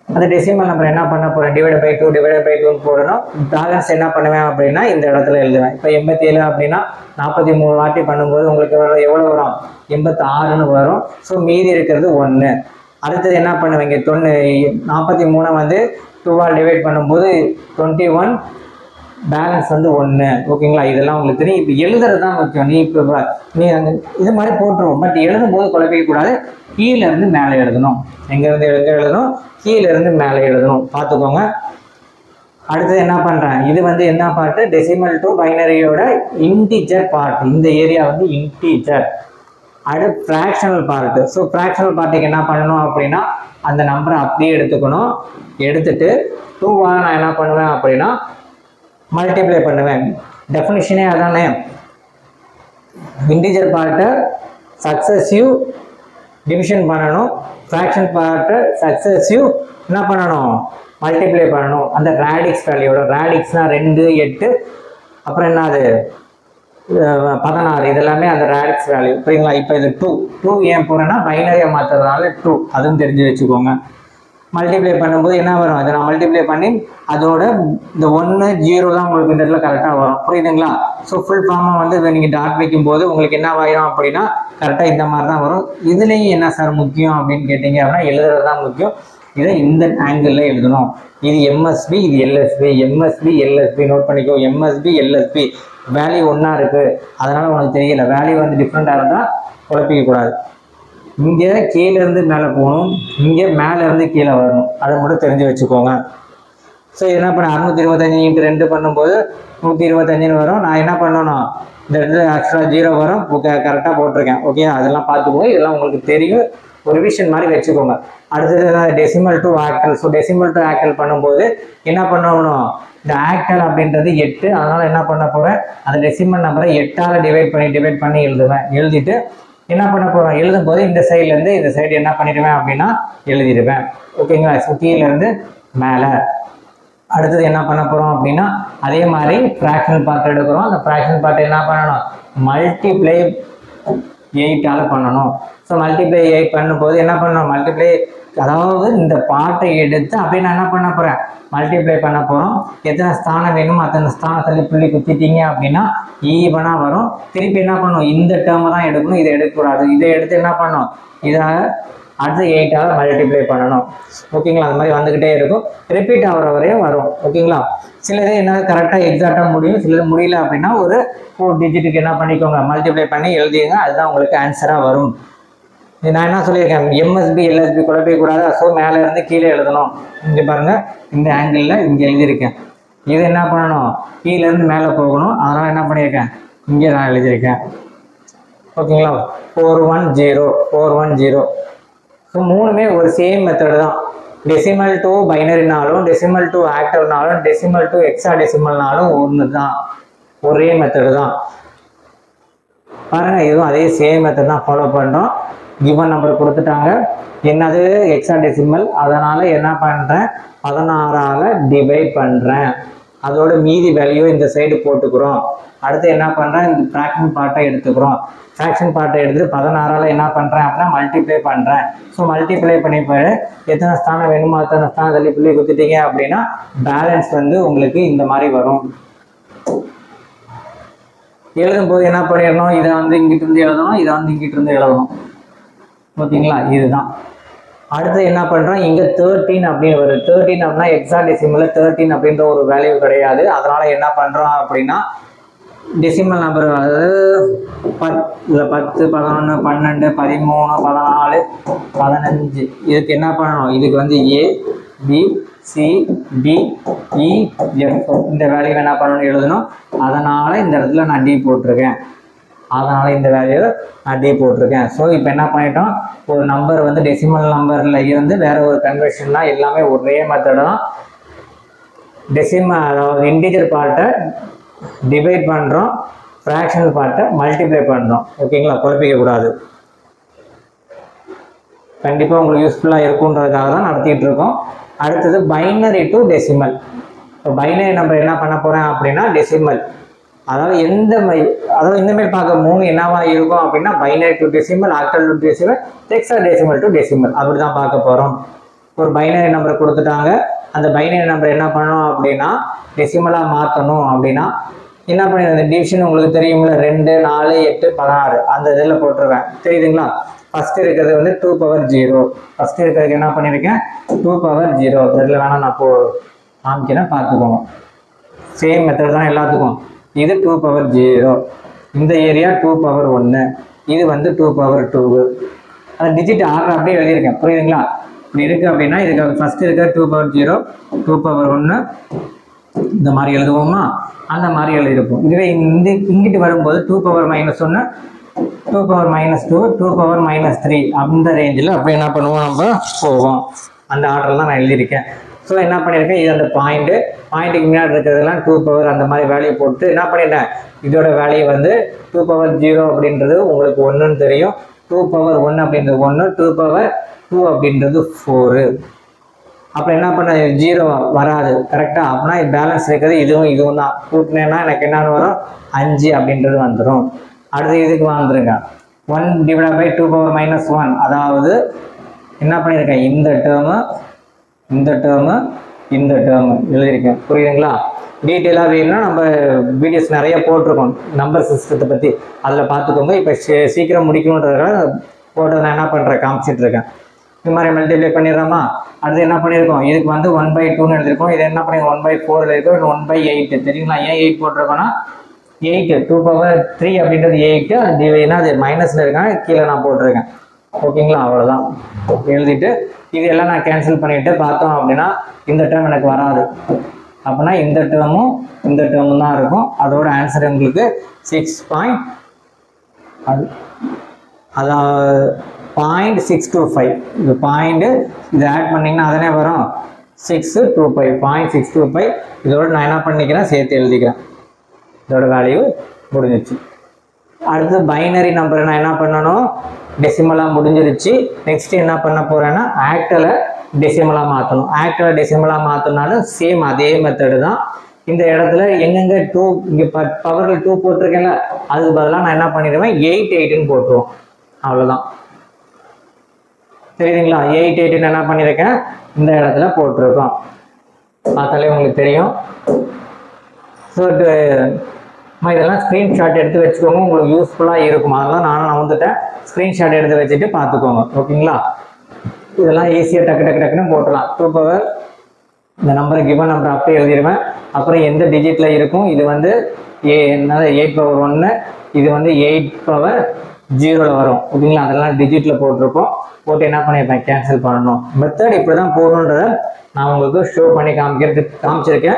அந்த டெசிமல் நம்பர் என்ன பண்ண போகிறேன் divide by two divide by டூன்னு போடணும் பேலன்ஸ் என்ன பண்ணுவேன் அப்படின்னா இந்த இடத்துல எழுதுவேன் இப்போ எண்பத்தி ஏழு அப்படின்னா நாற்பத்தி மூணு வாட்டி பண்ணும்போது உங்களுக்கு எவ்வளோ- எவ்வளோ வரும் எண்பத்தி ஆறுன்னு வரும் ஸோ மீதி இருக்கிறது ஒன்று அடுத்தது என்ன பண்ணுவீங்க தொண்ணூ நாற்பத்தி மூணை வந்து டூவால் டிவைட் பண்ணும்போது டுவெண்ட்டி ஒன் பேலன்ஸ் வந்து ஒன்று ஓகேங்களா இதெல்லாம் உங்களுக்கு தெரியும் இப்போ எழுதுறது தான் முக்கியம் நீ இப்போ நீ அந்த இது மாதிரி போட்டுருவோம் பட் எழுதும்போது குழப்பிக்க கூடாது கீழே இருந்து மேலே எழுதணும் எங்கேருந்து எங்கே எழுதணும் கீழே இருந்து மேலே எழுதணும் பார்த்துக்கோங்க அடுத்தது என்ன பண்ணுறேன் இது வந்து என்ன பார்ட்டு டெசிமல் டு பைனரியோட இன்டீஜர் பார்ட் இந்த ஏரியா வந்து இன்டீஜர் அடுத்து ஃப்ராக்ஷனல் பார்ட்டு ஸோ ஃப்ராக்ஷனல் பார்ட்டுக்கு என்ன பண்ணணும் அப்படின்னா அந்த நம்பரை அப்படியே எடுத்துக்கணும் எடுத்துட்டு டூவாக நான் என்ன பண்ணுவேன் அப்படின்னா மல்டிப்ளை பண்ணுவேன் டெஃபினிஷனே அதானே இன்டிஜர் பார்ட்டை சக்ஸஸிவ் டிவிஷன் பண்ணணும் ஃப்ராக்ஷன் பார்ட்டை சக்ஸஸிவ் என்ன பண்ணணும் மல்டிப்ளை பண்ணணும் அந்த ரேடிக்ஸ் வேல்யூட ரேடிக்ஸ்னால் ரெண்டு எட்டு அப்புறம் என்ன அது அஹ் பதினாறு இதெல்லாமே அந்த ரேடிக்ஸ் வேல்யூ புரியுங்களா இப்போ இது டூ டூ ஏன் போகிறேன்னா பைனரியை மாற்றுறதுனால டூ அதுவும் தெரிஞ்சு வச்சுக்கோங்க மல்டிப்ளை பண்ணும்போது என்ன வரும் இதை நான் மல்டிப்ளை பண்ணி அதோட இந்த ஒன்று ஜீரோ தான் உங்களுக்கு இந்த இடத்துல கரெக்டாக வரும் புரியுதுங்களா ஸோ ஃபுல் ஃபார்மாக வந்து இதை நீங்கள் டாட் வைக்கும்போது உங்களுக்கு என்ன ஆயிரும் அப்படின்னா கரெக்டாக இந்த மாதிரி தான் வரும் இதுலேயும் என்ன சார் முக்கியம் அப்படின்னு கேட்டிங்க அப்படின்னா எழுதுறது தான் முக்கியம் இதை இந்த ஆங்கிளில் எழுதணும் இது எம்எஸ்பி இது எல்எஸ்பி எம்எஸ்பி எல்எஸ்பி நோட் பண்ணிக்கோ எம்எஸ்பி எல்எஸ்பி வேல்யூ ஒன்றா இருக்குது அதனால் உனக்கு தெரியல வேல்யூ வந்து டிஃப்ரெண்ட்டாக இருந்தால் குழப்பிக்க கூடாது இங்கே கீழே இருந்து மேலே போகணும் இங்கே மேலே இருந்து கீழே வரணும் அதை மட்டும் தெரிஞ்சு வச்சுக்கோங்க ஸோ என்ன பண்ண அறுநூத்தி இருபத்தஞ்சு இன்ட்டு ரெண்டு பண்ணும்போது நூற்றி இருபத்தஞ்சுன்னு வரும் நான் என்ன பண்ணணும் இந்த இடத்துல ஆக்சுவலாக ஜீரோ வரும் கரெக்டாக போட்டிருக்கேன் ஓகே அதெல்லாம் பார்த்துக்கோங்க இதெல்லாம் உங்களுக்கு தெரியும் ஒரு விஷன் மாதிரி வச்சுக்கோங்க அடுத்தது decimal to octal so decimal to octal பண்ணும்போது என்ன பண்ணணும் இந்த ஆக்டல் அப்படின்றது எட்டு அதனால் என்ன பண்ண போகிறேன் அந்த டெசிமல் நம்பரை எட்டால் டிவைட் பண்ணி டிவைட் பண்ணி எழுதுவேன் எழுதிட்டு என்ன பண்ண போகிறோம் எழுதும்போது இந்த சைட்லேருந்து இந்த சைடு என்ன பண்ணிடுவேன் அப்படின்னா எழுதிடுவேன் ஓகேங்களா ஸோ கீழேருந்து மேலே அடுத்தது என்ன பண்ண போகிறோம் அப்படின்னா அதே மாதிரி ஃப்ராக்ஷனல் பார்ட் எடுக்கிறோம் அந்த ஃப்ராக்ஷனல் பார்ட் என்ன பண்ணணும் மல்டிப்ளை எயிட்டால் பண்ணணும் ஸோ மல்டிப்ளை எயிட் பண்ணும்போது என்ன பண்ணணும் மல்டிப்ளை அதாவது இந்த பாட்டை எடுத்து அப்படியே நான் என்ன பண்ண போகிறேன் மல்டிப்ளை பண்ண போகிறோம் எத்தனை ஸ்தானம் வேணுமோ அத்தனை ஸ்தானத்தில் புள்ளி குத்திட்டீங்க அப்படின்னா ஈவனாக வரும் திருப்பி என்ன பண்ணணும் இந்த டேர்மை தான் எடுக்கணும் இதை எடுக்கக்கூடாது இதை எடுத்து என்ன பண்ணணும் இதை அடுத்து எயிட்டால் மல்டிப்ளை பண்ணணும் ஓகேங்களா அது மாதிரி வந்துக்கிட்டே இருக்கும் ரிப்பீட் ஆகிற வரையும் வரும் ஓகேங்களா சிலது என்ன கரெக்டாக எக்ஸாக்டாக முடியும் சிலது முடியல அப்படின்னா ஒரு ஃபோர் டிஜிட்டுக்கு என்ன பண்ணிக்கோங்க மல்டிப்ளை பண்ணி எழுதிங்க அதுதான் உங்களுக்கு ஆன்சராக வரும் இது நான் என்ன சொல்லியிருக்கேன் எம்எஸ்பி எல்எஸ்பி குழப்பிக்க கூடாது ஸோ மேலே இருந்து கீழே எழுதணும் இங்கே பாருங்கள் இந்த ஆங்கிளில் இங்கே எழுதியிருக்கேன் இது என்ன பண்ணணும் கீழே இருந்து மேலே போகணும் அதனால் என்ன பண்ணியிருக்கேன் இங்கே நான் எழுதியிருக்கேன் ஓகேங்களா four one zero four one zero so மூணுமே ஒரு சேம் மெத்தடு தான் டெசிமல் டு பைனரினாலும் டெசிமல் டு ஆக்டர்னாலும் டெசிமல் டு எக்ஸா டெசிமல்னாலும் ஒன்று தான் ஒரே மெத்தடு தான் பாருங்க இதுவும் அதே சேம் மெத்தட் தான் ஃபாலோ பண்ணுறோம் கிவன் நம்பர் கொடுத்துட்டாங்க என்னது எக்ஸா டெசிமல் அதனால் என்ன பண்ணுறேன் பதினாறால் டிவைட் பண்ணுறேன் அதோட மீதி வேல்யூ இந்த சைடு போட்டுக்கிறோம் அடுத்து என்ன பண்ணுறேன் இந்த ஃப்ராக்ஷன் பார்ட்டை எடுத்துக்கிறோம் ஃப்ராக்ஷன் பார்ட்டை எடுத்துட்டு பதினாறால் என்ன பண்ணுறேன் அப்படின்னா மல்டிப்ளை பண்ணுறேன் ஸோ மல்டிப்ளை பண்ணி போய் எத்தனை ஸ்தானம் வேணுமோ அத்தனை ஸ்தானம் தள்ளி புள்ளி குத்திட்டீங்க அப்படின்னா பேலன்ஸ் வந்து உங்களுக்கு இந்த மாதிரி வரும் எழுதும்போது என்ன பண்ணிடணும் இதை வந்து இங்கிட்டு இருந்து எழுதணும் இதை வந்து இங்கிட்டு இருந்து எழுதணும் ஓகேங்களா இதுதான் அடுத்து என்ன பண்ணுறோம் இங்கே தேர்ட்டீன் அப்படின்னு வருது தேர்ட்டீன் அப்படின்னா எக்ஸா டெசிமலில் தேர்ட்டீன் அப்படின்ற ஒரு வேல்யூ கிடையாது அதனால் என்ன பண்ணுறோம் அப்படின்னா டெசிமல் நம்பர் அதாவது பத் இல்லை பத்து பதினொன்று பன்னெண்டு பதிமூணு பதினாலு பதினஞ்சு இதுக்கு என்ன பண்ணணும் இதுக்கு வந்து A B C D E F இந்த வேல்யூ என்ன பண்ணணும்னு எழுதணும் அதனால் இந்த இடத்துல நான் டி போட்டிருக்கேன் அதனால் இந்த வேல்யூ நான் டி போட்டிருக்கேன் ஸோ இப்போ என்ன பண்ணிட்டோம் ஒரு நம்பர் வந்து டெசிமல் நம்பரில் இருந்து வேற ஒரு கன்வர்ஷன்னா எல்லாமே ஒரே மெத்தட் தான் டெசிம அதாவது இன்டிஜர் பார்ட்டை டிவைட் பண்ணுறோம் ஃப்ராக்ஷனல் பார்ட்டை மல்டிப்ளை பண்ணுறோம் ஓகேங்களா குழப்பிக்க கூடாது கண்டிப்பாக உங்களுக்கு யூஸ்ஃபுல்லாக இருக்குன்றதுக்காக தான் நடத்திட்டு இருக்கோம் அடுத்தது பைனரி டு டெசிமல் இப்போ பைனரி நம்பர் என்ன பண்ண போகிறேன் அப்படின்னா டெசிமல் அதாவது எந்த மை அதாவது இந்த மாதிரி பார்க்க மூணு என்னவா இருக்கும் அப்படின்னா binary to decimal octal to decimal hexadecimal to decimal அப்படி தான் பார்க்க போகிறோம் ஒரு பைனரி நம்பர் கொடுத்துட்டாங்க அந்த பைனரி நம்பர் என்ன பண்ணணும் அப்படின்னா டெசிமலாக மாற்றணும் அப்படின்னா என்ன பண்ணி அந்த டிவிஷன் உங்களுக்கு தெரியும்ல ரெண்டு நாலு எட்டு பதினாறு அந்த இதில் போட்டுருவேன் தெரியுதுங்களா ஃபர்ஸ்ட் இருக்கிறது வந்து டூ பவர் ஜீரோ ஃபர்ஸ்ட் இருக்கிறதுக்கு என்ன பண்ணியிருக்கேன் டூ பவர் ஜீரோ இதில் வேணால் நான் போ காமிக்கிறேன் பார்த்துக்கோங்க சேம் மெத்தட் தான் எல்லாத்துக்கும் இது டூ பவர் ஜீரோ இந்த ஏரியா டூ பவர் ஒன்று இது வந்து டூ பவர் டூ அந்த டிஜிட் ஆர்டர் அப்படியே எழுதியிருக்கேன் புரியுதுங்களா இப்படி இருக்குது அப்படின்னா இதுக்கு ஃபஸ்ட்டு இருக்க two power zero two power ஒன்று இந்த மாதிரி எழுதுவோமா அந்த மாதிரி எழுதியிருப்போம் இதுவே இந்த இங்கிட்டு வரும்போது டூ பவர் மைனஸ் ஒன்று two power minus two two power minus three அந்த ரேஞ்சில் அப்படி என்ன பண்ணுவோம் நம்ம போவோம் அந்த ஆர்டர் தான் நான் எழுதியிருக்கேன் ஸோ என்ன பண்ணியிருக்கேன் இது அந்த பாயிண்ட்டு பாயிண்ட்டுக்கு முன்னாடி இருக்கிறதெல்லாம் டூ பவர் அந்த மாதிரி வேல்யூ போட்டு என்ன பண்ணிட்டேன் இதோட வேல்யூ வந்து டூ பவர் ஜீரோ அப்படின்றது உங்களுக்கு ஒன்றுன்னு தெரியும் டூ பவர் ஒன் அப்படின்றது ஒன்று டூ பவர் டூ அப்படின்றது ஃபோரு அப்புறம் என்ன பண்ண ஜீரோ வராது கரெக்டாக அப்படின்னா பேலன்ஸ் இருக்கிறது இதுவும் இதுவும் தான் கூட்டினேன்னா எனக்கு என்ன வரும் அஞ்சு அப்படின்றது வந்துடும் அடுத்து இதுக்கு வந்துருங்க one divide by two power minus one அதாவது என்ன பண்ணியிருக்கேன் இந்த டேர்மு இந்த டேர்மு இந்த டேர்மு எழுதியிருக்கேன் புரியுதுங்களா டீட்டெயிலாக வேணும்னா நம்ம வீடியோஸ் நிறைய போட்டிருக்கோம் நம்பர் சிஸ்டத்தை பற்றி அதில் பார்த்துக்கோங்க இப்போ சீக்கிரம் முடிக்கணுன்றதுக்காக போட்டதை நான் என்ன பண்ணுறேன் காமிச்சிட்டு இருக்கேன் இது மாதிரி மல்டிப்ளை பண்ணிடுறோமா அடுத்து என்ன பண்ணியிருக்கோம் இதுக்கு வந்து ஒன் பை டூன்னு எழுதிருக்கோம் இது என்ன பண்ணி ஒன் பை ஃபோர் எழுதிருக்கோம் ஒன் பை எயிட் தெரியுங்களா ஏன் எயிட் போட்டிருக்கோன்னா எயிட் டூ பவர் த்ரீ அப்படின்றது எயிட்டு அது ஏன்னா அது மைனஸில் இருக்காங்க கீழே நான் போட்டிருக்கேன் ஓகேங்களா அவ்வளோதான் எழுதிட்டு இது எல்லாம் நான் கேன்சல் பண்ணிட்டு பார்த்தோம் அப்படின்னா இந்த டேர்ம் எனக்கு வராது அப்படின்னா இந்த டேர்மும் இந்த டேர்மும் தான் இருக்கும் அதோட ஆன்சர் உங்களுக்கு சிக்ஸ் பாயிண்ட் அது அதாவது பாயிண்ட் சிக்ஸ் டூ ஃபைவ் இது பாயிண்ட்டு இது ஆட் பண்ணிங்கன்னா அதனே வரும் six two five point six two five இதோட நான் என்ன பண்ணிக்கிறேன் சேர்த்து எழுதிக்கிறேன் இதோட வேல்யூ முடிஞ்சிச்சு அடுத்து பைனரி நம்பரை நான் என்ன பண்ணணும் டெசிமலாக முடிஞ்சிருச்சு நெக்ஸ்ட் என்ன பண்ண போகிறேன்னா ஆக்டலை டெசிமலாக மாற்றணும் ஆக்டலை டெசிமலாக மாற்றினாலும் சேம் அதே மெத்தடு தான் இந்த இடத்துல எங்கெங்க டூ இங்கே ப பவரில் டூ போட்டிருக்கேன்ல அதுக்கு பதிலாக நான் என்ன பண்ணிடுவேன் எயிட் எயிட்டுன்னு போட்டுருவோம் அவ்வளோதான் தெரியுதுங்களா எயிட் எயிட்டுன்னு என்ன பண்ணியிருக்கேன் இந்த இடத்துல போட்டிருக்கோம் பார்த்தாலே உங்களுக்கு தெரியும் ஸோ இதெல்லாம் ஸ்க்ரீன்ஷாட் எடுத்து வச்சுக்கோங்க உங்களுக்கு யூஸ்ஃபுல்லாக இருக்கும் அதெல்லாம் நானும் நான் வந்துட்டேன் ஸ்க்ரீன்ஷாட் எடுத்து வச்சுட்டு பார்த்துக்கோங்க ஓகேங்களா இதெல்லாம் ஈஸியாக டக்கு டக்கு டக்குன்னு போட்டலாம் டூ பவர் இந்த நம்பர் கிவன் நம்பர் அப்படியே எழுதிடுவேன் அப்புறம் எந்த டிஜிட்டில் இருக்கும் இது வந்து ஏ என்னது எயிட் பவர் ஒன்று இது வந்து எயிட் பவர் ஜீரோவில் வரும் ஓகேங்களா அதெல்லாம் டிஜிட்டில் போட்டிருப்போம் போட்டு என்ன பண்ணியிருப்பேன் கேன்சல் பண்ணணும் மெத்தட் இப்படி தான் போகணுன்றதை நான் உங்களுக்கு ஷோ பண்ணி காமிக்கிறது காமிச்சிருக்கேன்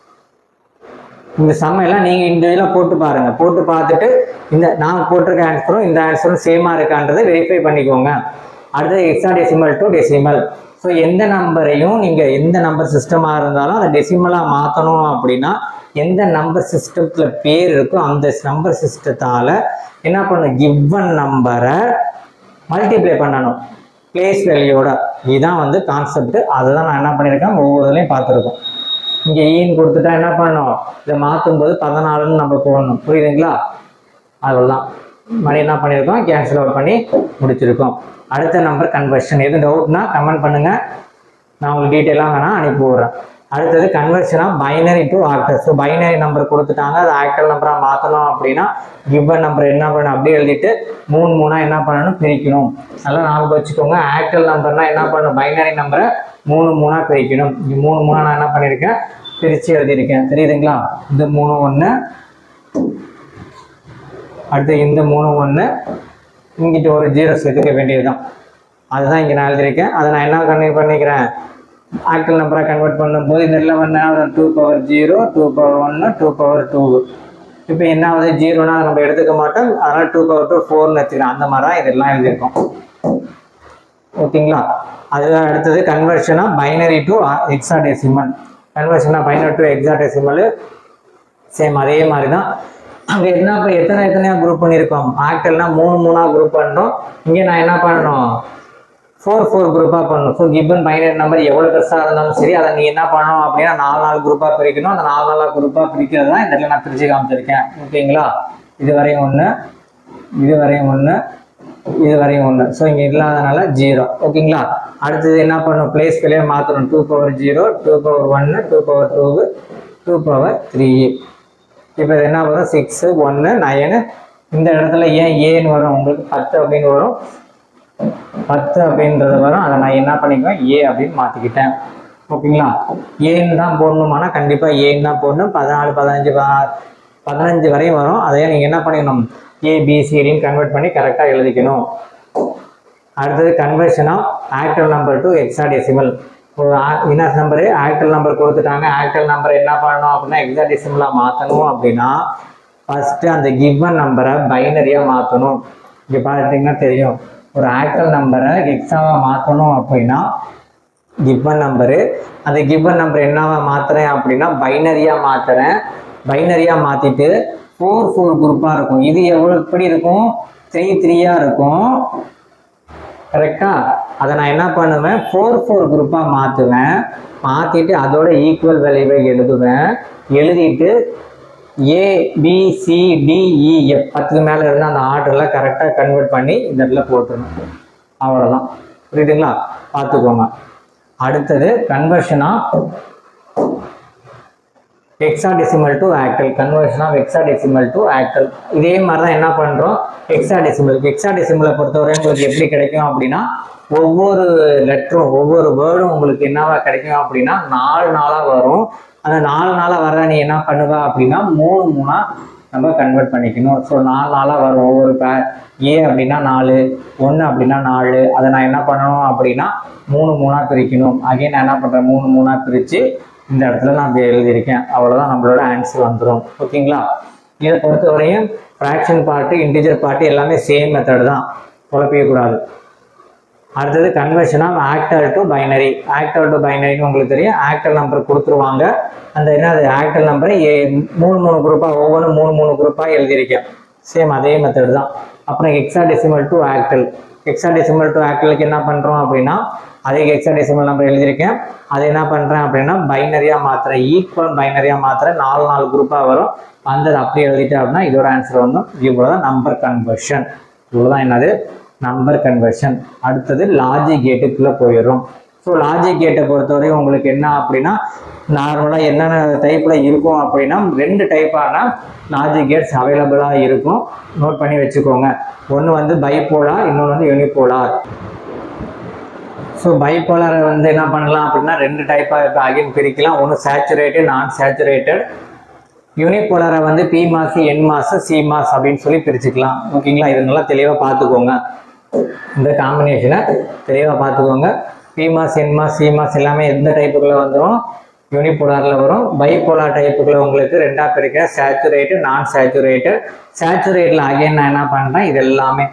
இந்த சம்மையெல்லாம் நீங்கள் இண்டிவிஜுவலாக போட்டு பாருங்கள் போட்டு பார்த்துட்டு இந்த நான் போட்டிருக்க ஆன்சரும் இந்த ஆன்சரும் சேமாக இருக்கான்றதை வெரிஃபை பண்ணிக்கோங்க அடுத்தது hexadecimal to decimal so எந்த நம்பரையும் நீங்கள் எந்த நம்பர் சிஸ்டமாக இருந்தாலும் அதை டெசிமலாக மாற்றணும் அப்படின்னா எந்த நம்பர் சிஸ்டத்தில் பேர் இருக்கோ அந்த நம்பர் சிஸ்டத்தால் என்ன பண்ணணும் கிவன் நம்பரை மல்டிப்ளை பண்ணணும் பிளேஸ் வேல்யூட இதுதான் வந்து கான்செப்ட் அதை தான் நான் என்ன பண்ணியிருக்கேன் ஒவ்வொரு இதுலையும் பார்த்துருக்கோம் இங்கே ஈன்னு கொடுத்துட்டா என்ன பண்ணணும் இதை மாற்றும் போது பதினாலுன்னு நம்ம போடணும் புரியுதுங்களா அவ்வளோதான் மணி என்ன பண்ணியிருக்கோம் கேன்சல் அவுட் பண்ணி முடிச்சிருக்கோம் அடுத்த நம்பர் கன்வர்ஷன் எதுவும் டவுட்னா கமெண்ட் பண்ணுங்கள் நான் உங்களுக்கு டீட்டெயிலாக வேணால் அனுப்பி விட்றேன் அடுத்தது கன்வர்ஷனாக binary to octal so binary number கொடுத்துட்டாங்க அது ஆக்டர் நம்பராக மாற்றணும் அப்படின்னா கிவன் நம்பர் என்ன பண்ணணும் அப்படியே எழுதிட்டு மூணு மூணாக என்ன பண்ணணும் பிரிக்கணும் நல்லா ஞாபகம் வச்சுக்கோங்க ஆக்டர் நம்பர்னா என்ன பண்ணணும் பைனரி நம்பரை மூணு மூணாக பிரிக்கணும் இங்க மூணு மூணாக நான் என்ன பண்ணியிருக்கேன் பிரித்து எழுதியிருக்கேன் தெரியுதுங்களா இந்த மூணு ஒன்று அடுத்து இந்த மூணு ஒன்று இங்கிட்ட ஒரு ஜீரோ சேர்த்துக்க வேண்டியதுதான் அதுதான் இங்கே நான் எழுதியிருக்கேன் அதை நான் என்ன கன்வெர்ட் பண்ணிக்கிறேன் ஆக்டல் நம்பராக கன்வெர்ட் பண்ணும்போது இந்த இடத்துல வந்து two power zero two power ஒன்று டூ பவர் டூ இப்போ என்ன ஆகுது ஜீரோனா அதை நம்ம எடுத்துக்க மாட்டோம் அதனால் டூ பவர் டூ ஃபோர்னு வச்சுக்கிறேன் அந்த மாதிரி தான் இதெல்லாம் எழுதியிருக்கோம் ஓகேங்களா அதுதான் அடுத்தது கன்வர்ஷனாக பைனரி டு எக்ஸா டெசிமல் கன்வர்ஷனாக binary to hexadecimal same அதே மாதிரி தான் அங்கே என்ன இப்போ எத்தனை எத்தனையா குரூப் பண்ணியிருக்கோம் ஆக்டல்னா மூணு மூணாக குரூப் பண்ணுறோம் இங்கே நான் என்ன பண்ணணும் ஃபோர் ஃபோர் குரூப்பாக பண்ணணும் ஸோ கிப்பன் பைனரி நம்பர் எவ்வளோ பெருசாக இருந்தாலும் சரி அதை நீ என்ன பண்ணணும் அப்படின்னா நாலு நாலு குரூப்பாக பிரிக்கணும் அந்த நாலு நாலு குரூப்பாக பிரிக்கிறது தான் இந்த இடத்துல நான் பிரித்து காமிச்சிருக்கேன் ஓகேங்களா இது வரையும் ஒன்று இது வரையும் ஒன்று இது வரையும் ஒன்று ஸோ இங்கே இல்லாதனால ஜீரோ ஓகேங்களா அடுத்தது என்ன பண்ணணும் பிளேஸ் பிள்ளையே மாற்றணும் two power zero two power ஒன்று two power two two power three இப்போ இது என்ன வரும் சிக்ஸு ஒன்று நயனு இந்த இடத்துல ஏன் ஏன்னு வரும் உங்களுக்கு பத்து அப்படின்னு வரும் பத்து அப்படின்றது வரும் அதை நான் என்ன பண்ணிக்குவேன் ஏ அப்படின்னு மாற்றிக்கிட்டேன் ஓகேங்களா ஏன்னு தான் போடணுமானா கண்டிப்பாக ஏன்னு தான் போடணும் பதினாலு பதினஞ்சு ப- பதினஞ்சு வரையும் வரும் அதையே நீங்கள் என்ன பண்ணிக்கணும் ஏபிசிடின்னு கன்வெர்ட் பண்ணி கரெக்டாக எழுதிக்கணும் அடுத்தது conversion of octal number to hexadecimal ஒரு இனஸ் நம்பரு ஆக்டல் நம்பர் கொடுத்துட்டாங்க ஆக்டல் நம்பர் என்ன பண்ணணும் அப்படின்னா எக்ஸாடெசிமலாக மாற்றணும் அப்படின்னா ஃபஸ்ட்டு அந்த கிவன் நம்பரை பைனரியாக மாற்றணும் இங்கே பார்த்தீங்கன்னா தெரியும் ஒரு ஆக்டல் நம்பரை எக்ஸாவாக மாற்றணும் அப்படின்னா கிவன் நம்பரு அந்த கிவன் நம்பர் என்னவா மாத்துறேன் அப்படின்னா பைனரியாக மாத்துறேன் பைனரியாக மாற்றிட்டு ஃபோர் ஃபோர் குரூப்பாக இருக்கும் இது எவ்வளோ எப்படி இருக்கும் த்ரீ த்ரீயாக இருக்கும் கரெக்டா அதை நான் என்ன பண்ணுவேன் ஃபோர் ஃபோர் குரூப்பாக மாற்றுவேன் மாற்றிட்டு அதோட ஈக்குவல் வேல்யூவை எழுதுவேன் எழுதிட்டு A B C D E F பத்துக்கு மேலே இருந்து அந்த ஆர்டரில் கரெக்டாக கன்வெர்ட் பண்ணி இந்த இடத்துல போட்டுருணும் அவ்வளோதான் புரியுதுங்களா பார்த்துக்கோங்க அடுத்தது conversion of hexadecimal to octal conversion of hexadecimal to octal இதே மாதிரி தான் என்ன பண்ணுறோம் ஹெக்ஸாடெசிமல் ஹெக்ஸாடெசிமலை பொறுத்தவரை உங்களுக்கு எப்படி கிடைக்கும் அப்படின்னா ஒவ்வொரு லெட்டரும் ஒவ்வொரு வேர்டும் உங்களுக்கு என்னவா கிடைக்கும் அப்படின்னா நாலு நாளாக வரும் அந்த நாலு நாளாக வர நீ என்ன பண்ணுவ அப்படின்னா மூணு மூணா நம்ம கன்வெர்ட் பண்ணிக்கணும் ஸோ நாலு நாளாக வரும் ஒவ்வொரு பே ஏ அப்படின்னா நாலு ஒன்று அப்படின்னா நாலு அதை நான் என்ன பண்ணணும் அப்படின்னா மூணு மூணாக பிரிக்கணும் அகைன் நான் என்ன பண்ணுறேன் மூணு மூணாக பிரித்து இந்த இடத்துல நான் இப்படி எழுதியிருக்கேன் அவ்வளோதான் நம்மளோட ஆன்சர் வந்துடும் ஓகேங்களா இதை பொறுத்தவரையும் ஃப்ராக்ஷன் பார்ட்டு இன்டிஜர் பார்ட்டு எல்லாமே சேம் மெத்தட் தான் குழப்பிக்க கூடாது அடுத்தது conversion of octal to binary octal to பைனரின்னு உங்களுக்கு தெரியும் ஆக்டல் நம்பர் கொடுத்துருவாங்க அந்த என்னது ஆக்டல் நம்பரை ஏ மூணு மூணு குரூப்பாக ஒவ்வொன்றும் மூணு மூணு குரூப்பாக எழுதியிருக்கேன் சேம் அதே மெத்தட் தான் அப்புறம் hexadecimal to octal hexadecimal to ஆக்டலுக்கு என்ன பண்ணுறோம் அப்படின்னா அதே ஹெக்ஸாடெசிமல் நம்பர் எழுதியிருக்கேன் அதை என்ன பண்ணுறேன் அப்படின்னா பைனரியாக மாத்திரேன் ஈக்குவல் பைனரியாக மாத்திரேன் நாலு நாலு குரூப்பாக வரும் வந்தது அப்படியே எழுதிட்டேன் அப்படின்னா இதோட ஆன்சர் வந்து இவ்வளோ தான் நம்பர் கன்வர்ஷன் இவ்வளோ தான் என்னது நம்பர் கன்வர்ஷன் அடுத்தது லாஜிக் கேட்டுக்குள்ளே போயிடும் ஸோ லாஜிக் கேட்டை பொறுத்தவரையும் உங்களுக்கு என்ன அப்படின்னா நார்மலாக என்னென்ன டைப்பில் இருக்கும் அப்படின்னா ரெண்டு டைப்பான லாஜிக் கேட்ஸ் அவைலபிளாக இருக்கும் நோட் பண்ணி வச்சுக்கோங்க ஒன்று வந்து பைப்போலார் இன்னொன்று வந்து யூனிபோலார் ஸோ பைப்போலாரை வந்து என்ன பண்ணலாம் அப்படின்னா ரெண்டு டைப்பாக இருக்குது அகைன் பிரிக்கலாம் ஒன்று சேச்சுரேட்டட் நான் சேச்சுரேட்டட் யூனிபோலரை வந்து P MOS N MOS C MOS அப்படின்னு சொல்லி பிரிச்சுக்கலாம் ஓகேங்களா இது நல்லா தெளிவாக பார்த்துக்கோங்க இந்த காம்பினேஷனை தெளிவாக பார்த்துக்கோங்க P MOS N MOS C MOS எல்லாமே எந்த டைப்புக்குள்ளே வந்துடும் யூனிபோலாரில் வரும் பைபோலார் டைப்புக்குள்ள உங்களுக்கு ரெண்டாக பிரிக்க சேச்சுரேட்டட் நான் சேச்சுரேட்டட் சேச்சுரேட்டில் அகைன் நான் என்ன பண்ணுறேன் இது எல்லாமே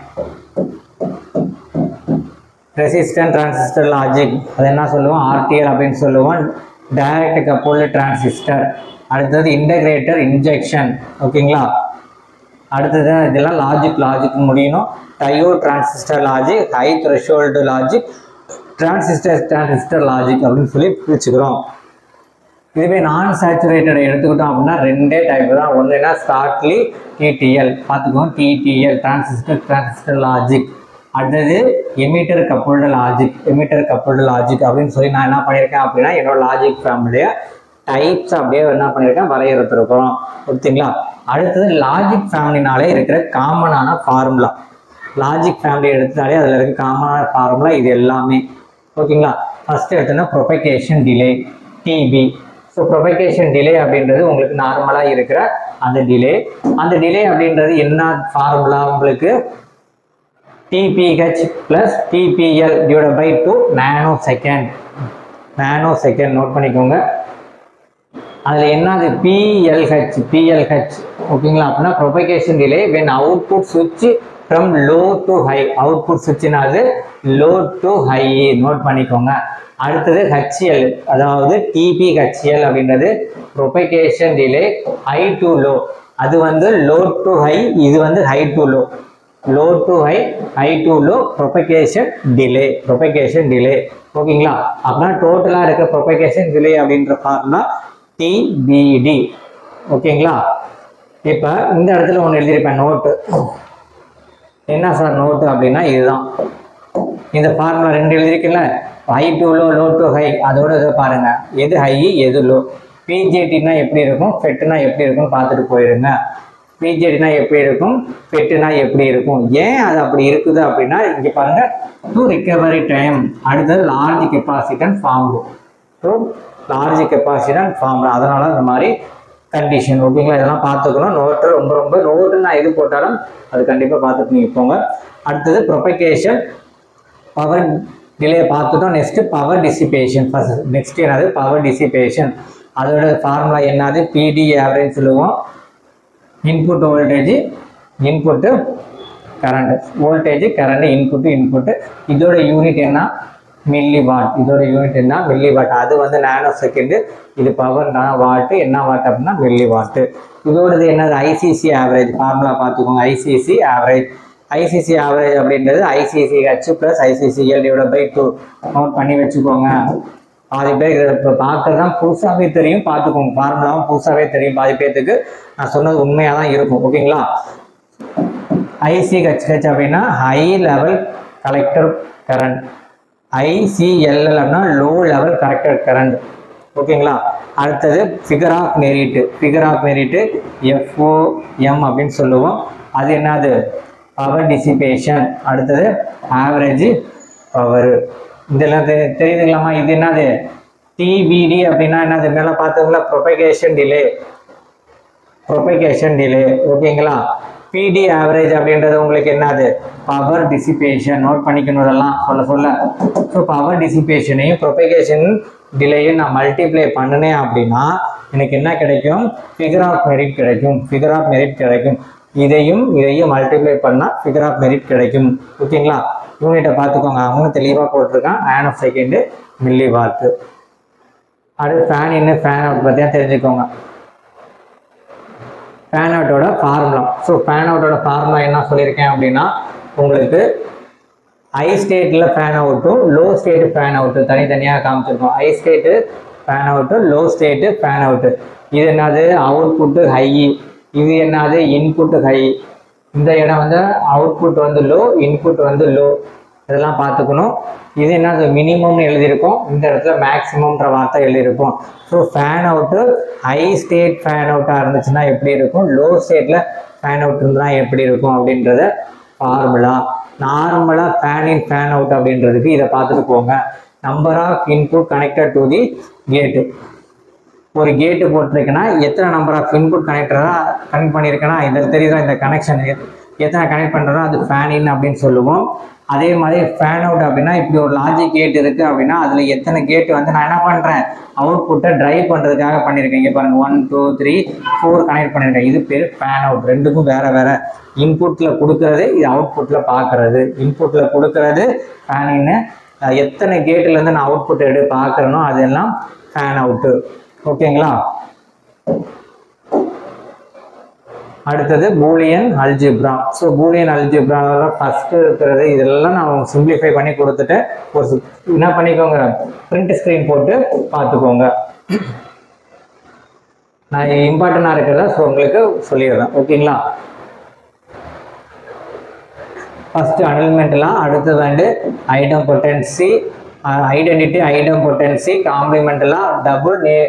ரெசிஸ்டன்ட் டிரான்சிஸ்டர் லாஜிக் அது என்ன சொல்லுவோம் ஆர்டிஎல் அப்படின்னு சொல்லுவோம் டைரக்ட் கப்போல்டு டிரான்சிஸ்டர் அடுத்தது இன்டகிரேட்டர் இன்ஜெக்ஷன் ஓகேங்களா அடுத்தது இதெல்லாம் லாஜிக் லாஜிக் முடியணும் diode transistor logic high threshold logic transistor transistor logic அப்படின்னு சொல்லி பிரிச்சுக்கிறோம் இதுவே நான் சேச்சுரேட்டட் எடுத்துக்கிட்டோம் அப்படின்னா ரெண்டே டைப் தான் ஒன்றுனா ஸ்டார்ட்லி டிடிஎல் பார்த்துக்கோங்க டிடிஎல் டிரான்சிஸ்டர் டிரான்சிஸ்டர் லாஜிக் அடுத்தது emitter coupled logic emitter coupled logic அப்படின்னு சொல்லி நான் என்ன பண்ணியிருக்கேன் அப்படின்னா என்னோட லாஜிக் ஃபேமிலியை டைப்ஸ் அப்படியே என்ன பண்ணியிருக்கேன் வரையறுத்துருக்கோம் ஓகேங்களா அடுத்தது லாஜிக் ஃபேமிலினாலே இருக்கிற காமனான ஃபார்முலா லாஜிக் ஃபேமிலி எடுத்தாலே அதில் இருக்க காமனான ஃபார்முலா இது எல்லாமே ஓகேங்களா ஃபர்ஸ்ட் எடுத்தோன்னா propagation delay TP so propagation delay அப்படின்றது உங்களுக்கு நார்மலாக இருக்கிற அந்த டிலே அந்த டிலே அப்படின்றது என்ன ஃபார்முலா உங்களுக்கு TPH plus TPL divide by two nano second nano second note பண்ணிக்கோங்க அதில் என்னது பிஎல்ஹெச் பிஎல்ஹெச் ஓகேங்களா அப்படின்னா ப்ரொபகேஷன் டிலே வென் அவுட்புட் சுவிட்ச் from low to high output சுவிட்ச்னாது லோ டு ஹை நோட் பண்ணிக்கோங்க அடுத்தது ஹெச்எல் அதாவது டிபி ஹெச்எல் அப்படின்றது propagation delay high to low அது வந்து லோ டு ஹை இது வந்து high to low low to high high to low propagation delay propagation delay ஓகேங்களா அப்படின்னா டோட்டலாக இருக்க ப்ரொபகேஷன் டிலே அப்படின்ற ஃபார்முலா டிபிடி ஓகேங்களா இப்போ இந்த இடத்துல ஒன்று எழுதியிருப்பேன் நோட்டு என்ன சார் நோட்டு அப்படின்னா இதுதான் இந்த ஃபார்முலா ரெண்டு எழுதிருக்குல்ல high to low low to high அதோட இதை பாருங்க எது ஹை எது லோ பிஜேடினா எப்படி இருக்கும் ஃபெட்டுனா எப்படி இருக்கும்னு பார்த்துட்டு போயிருங்க பிஜேடினா எப்படி இருக்கும் ஃபெட்டுனா எப்படி இருக்கும் ஏன் அது அப்படி இருக்குது அப்படின்னா இங்கே பாருங்க டு ரிகவரி டைம் அடுத்தது large capacitance form to large capacitance form அதனால இந்த மாதிரி கண்டிஷன் ஓகேங்களா இதெல்லாம் பார்த்துக்கணும் நோட்டு ரொம்ப ரொம்ப நோட்டு நான் எது போட்டாலும் அது கண்டிப்பாக பார்த்துட்டு நீங்கள் போங்க அடுத்தது ப்ரொபகேஷன் பவர் டிலே பார்த்துட்டோம் next power dissipation first next என்னது பவர் டிசிபேஷன் அதோட ஃபார்முலா என்னது பிடி ஆவரேஜ் சொல்லுவோம் input voltage input current voltage current input input இதோட யூனிட் என்ன மில்லி வாட் இதோட யூனிட் என்ன மில்லி வாட் அது வந்து நானோ செகண்டு இது பவர் வாட்டு என்ன வாட் அப்படின்னா மில்லி வாட்டு இதோடது என்னது ஐசிசி ஆவரேஜ் ஃபார்முலா பார்த்துக்கோங்க ஐசிசி ஆவரேஜ் ஐசிசி ஆவரேஜ் அப்படின்றது ICC H plus ICCL divide by two note பண்ணி வச்சுக்கோங்க பாதி பேர் இதை இப்போ பார்க்கறது தான் புதுசாகவே தெரியும் பார்த்துக்கோங்க ஃபார்முலாவும் புதுசாகவே தெரியும் பாதி பேர்த்துக்கு நான் சொன்னது உண்மையாக தான் இருக்கும் ஓகேங்களா ஐசிஹெச்ஹெச் அப்படின்னா high level collector current ICLL அப்படின்னா லோ லெவல் கலெக்டர் கரண்ட் ஓகேங்களா அடுத்தது figure of merit figure of merit FOM அப்படின்னு சொல்லுவோம் அது என்னது பவர் டிசிபேஷன் அடுத்தது ஆவரேஜ் பவர் இதெல்லாம் தெ- தெரியுதுங்களாமா இது என்னது டிபிடி அப்படின்னா என்னது மேலே பார்த்ததுல ப்ரொபகேஷன் டிலே ப்ரொபகேஷன் டிலே ஓகேங்களா பிடி ஆவரேஜ் அப்படின்றது உங்களுக்கு என்னது பவர் டிசிபேஷன் நோட் பண்ணிக்கணும் இதெல்லாம் சொல்ல சொல்ல ஸோ பவர் டிசிபேஷனையும் ப்ரொபகேஷன் டிலேயும் நான் மல்டிப்ளை பண்ணினேன் அப்படின்னா எனக்கு என்ன கிடைக்கும் ஃபிகர் ஆஃப் மெரிட் கிடைக்கும் ஃபிகர் ஆஃப் மெரிட் கிடைக்கும் இதையும் இதையும் மல்டிப்ளை பண்ணால் ஃபிகர் ஆஃப் மெரிட் கிடைக்கும் ஓகேங்களா யூனிட்டை பார்த்துக்கோங்க அவனும் தெளிவாக போட்டிருக்கான் ஆன் ஆஃப் செகண்டு மில்லி வாட்டு அடுத்து ஃபேன் இன்னு ஃபேன் அவுட் பற்றியா தெரிஞ்சுக்கோங்க ஃபேன் அவுட்டோட ஃபார்முலா ஸோ ஃபேன் அவுட்டோட ஃபார்முலா என்ன சொல்லியிருக்கேன் அப்படின்னா உங்களுக்கு ஹை ஸ்டேட்டில் ஃபேன் அவுட்டும் லோ ஸ்டேட் ஃபேன் அவுட்டு தனித்தனியாக காமிச்சிருக்கோம் high state fan out low state fan out இது என்னது அவுட்புட்டு ஹை இது என்னது இன்புட்டு ஹை இந்த இடம் வந்து அவுட்புட் வந்து லோ இன்புட் வந்து லோ இதெல்லாம் பார்த்துக்கணும் இது என்னது மினிமம்னு எழுதியிருக்கோம் இந்த இடத்துல மேக்ஸிமம்ன்ற வார்த்தை எழுதியிருக்கும் so fan out high state fan அவுட்டாக இருந்துச்சுன்னா எப்படி இருக்கும் லோ ஸ்டேட்டில் ஃபேன் அவுட் இருந்தால் எப்படி இருக்கும் அப்படின்றத ஃபார்முலா நார்மலாக ஃபேன் இன் ஃபேன் அவுட் அப்படின்றதுக்கு இதை பார்த்துட்டு போங்க number of input connected to the gate ஒரு கேட்டு போட்டிருக்கேன்னா எத்தனை நம்பர் ஆஃப் இன்புட் கனெக்டராக கனெக்ட் பண்ணியிருக்கேன்னா இதில் தெரியுதா இந்த கனெக்ஷன் எத்தனை கனெக்ட் பண்ணுறோம் அது ஃபேன் இன் அப்படின்னு சொல்லுவோம் அதே மாதிரி ஃபேன் அவுட் அப்படின்னா இப்படி ஒரு லாஜிக் கேட் இருக்குது அப்படின்னா அதில் எத்தனை கேட் வந்து நான் என்ன பண்ணுறேன் அவுட்புட்டை ட்ரைவ் பண்ணுறதுக்காக பண்ணியிருக்கேன் இங்கே பாருங்கள் one two three four connect பண்ணியிருக்கேன் இது பேர் ஃபேன் அவுட் ரெண்டுக்கும் வேறு வேறு இன்புட்டில் கொடுக்கறது இது அவுட்புட்டில் பார்க்குறது இன்புட்டில் கொடுக்கறது ஃபேன் இன்னு எத்தனை கேட்டுலேருந்து நான் அவுட்புட் எடு பார்க்குறேனோ அதெல்லாம் ஃபேன் அவுட்டு ஓகேங்களா அடுத்தது பூலியன் அல்ஜிப்ரா ஸோ பூலியன் அல்ஜிப்ராவில் ஃபஸ்ட்டு இருக்கிறது இதெல்லாம் நான் சிம்பிளிஃபை பண்ணி கொடுத்துட்டு ஒரு சி- என்ன பண்ணிக்கோங்க பிரிண்ட் ஸ்க்ரீன் போட்டு பார்த்துக்கோங்க நான் இம்பார்ட்டண்டாக இருக்கிறத ஸோ உங்களுக்கு சொல்லிடுறேன் ஓகேங்களா ஃபர்ஸ்ட் அனல்மெண்ட்லாம் அடுத்தது வந்து idempotency identity idempotency காம்ப்ளிமெண்ட்லாம் டபுள் நே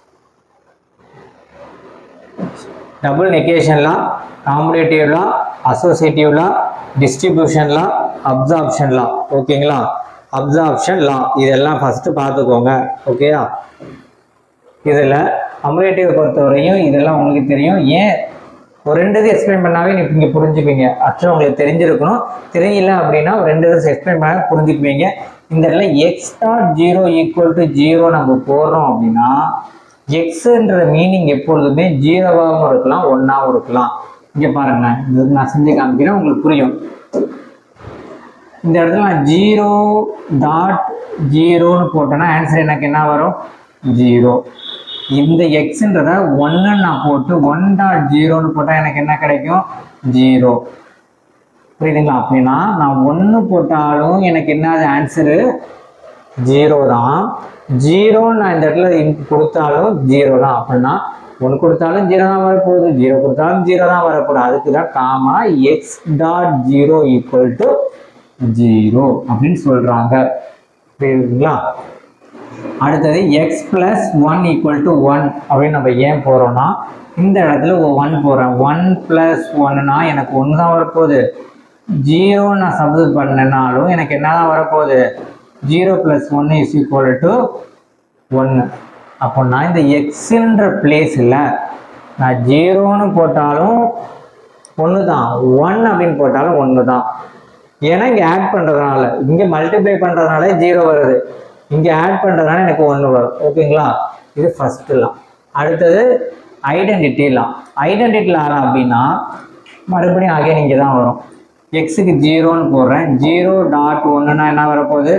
டபுள் நெகேஷன்லாம் காம்படேட்டிவ்லாம் அசோசியேட்டிவ்லாம் டிஸ்ட்ரிபியூஷன்லாம் அப்சார்ப்ஷன்லாம் ஓகேங்களா அப்சார்ப்ஷன் லா இதெல்லாம் ஃபஸ்ட்டு பார்த்துக்கோங்க ஓகேயா இதில் கம்பேட்டிவ் பொறுத்தவரையும் இதெல்லாம் உங்களுக்கு தெரியும் ஏன் ஒரு ரெண்டு இது எக்ஸ்பிளைன் பண்ணாவே நீ இங்கே புரிஞ்சுப்பீங்க ஆக்சுவலாக உங்களுக்கு தெரிஞ்சிருக்கணும் தெரியல அப்படின்னா ஒரு ரெண்டு இது எக்ஸ்பிளைன் பண்ணாவே புரிஞ்சுக்குவீங்க இந்த இடத்துல x dot zero equal to zero நம்ம போடுறோம் அப்படின்னா எக்ஸுன்ற மீனிங் எப்பொழுதுமே ஜீரோவாகவும் இருக்கலாம் ஒன்றாவும் இருக்கலாம் இங்கே பாருங்களேன் இது நான் செஞ்சு காமிக்கிறேன் உங்களுக்கு புரியும் இந்த இடத்துல நான் ஜீரோ டாட் ஜீரோன்னு போட்டேன்னா ஆன்சர் எனக்கு என்ன வரும் ஜீரோ இந்த எக்ஸுன்றத ஒன்று நான் போட்டு ஒன் டாட் ஜீரோன்னு போட்டால் எனக்கு என்ன கிடைக்கும் ஜீரோ புரியுதுங்களா அப்படின்னா நான் ஒன்று போட்டாலும் எனக்கு என்னது ஆன்சரு ஜீரோ தான் ஜீரோன்னு நான் இந்த இடத்துல இன் கொடுத்தாலும் ஜீரோ தான் அப்படின்னா ஒன்று கொடுத்தாலும் ஜீரோ தான் வரப்போகுது ஜீரோ கொடுத்தாலும் ஜீரோ தான் வரப்போகுது அதுக்கு தான் காமா x dot zero equal to zero அப்படின்னு சொல்கிறாங்க புரியுதுங்களா அடுத்தது x plus one equal to one அப்படின்னு நம்ம ஏன் போகிறோம்னா இந்த இடத்துல ஒன் போகிறேன் ஒன் ப்ளஸ் ஒன்னுனா எனக்கு ஒன்று தான் வரப்போகுது ஜீரோ நான் சப்ஸ்டியூட் பண்ணனாலும் எனக்கு என்ன தான் வரப்போகுது ஜீரோ ப்ளஸ் ஒன்று இஸ் ஈக்குவல் டு ஒன்று அப்போ நான் இந்த எக்ஸுன்ற பிளேஸில் நான் ஜீரோன்னு போட்டாலும் ஒன்று தான் ஒன் அப்படின்னு போட்டாலும் ஒன்று தான் ஏன்னா இங்கே ஆட் பண்ணுறதுனால இங்கே மல்டிப்ளை பண்ணுறதுனால ஜீரோ வருது இங்கே ஆட் பண்ணுறதுனால எனக்கு ஒன்று வரும் ஓகேங்களா இது ஃபஸ்ட்டுலாம் அடுத்தது ஐடென்டிட்டிலாம் ஐடென்டிட்டிலாம் அப்படின்னா மறுபடியும் அகைன் இங்கே தான் வரும் எக்ஸுக்கு ஜீரோன்னு போடுறேன் ஜீரோ டாட் ஒன்றுனா என்ன வரப்போகுது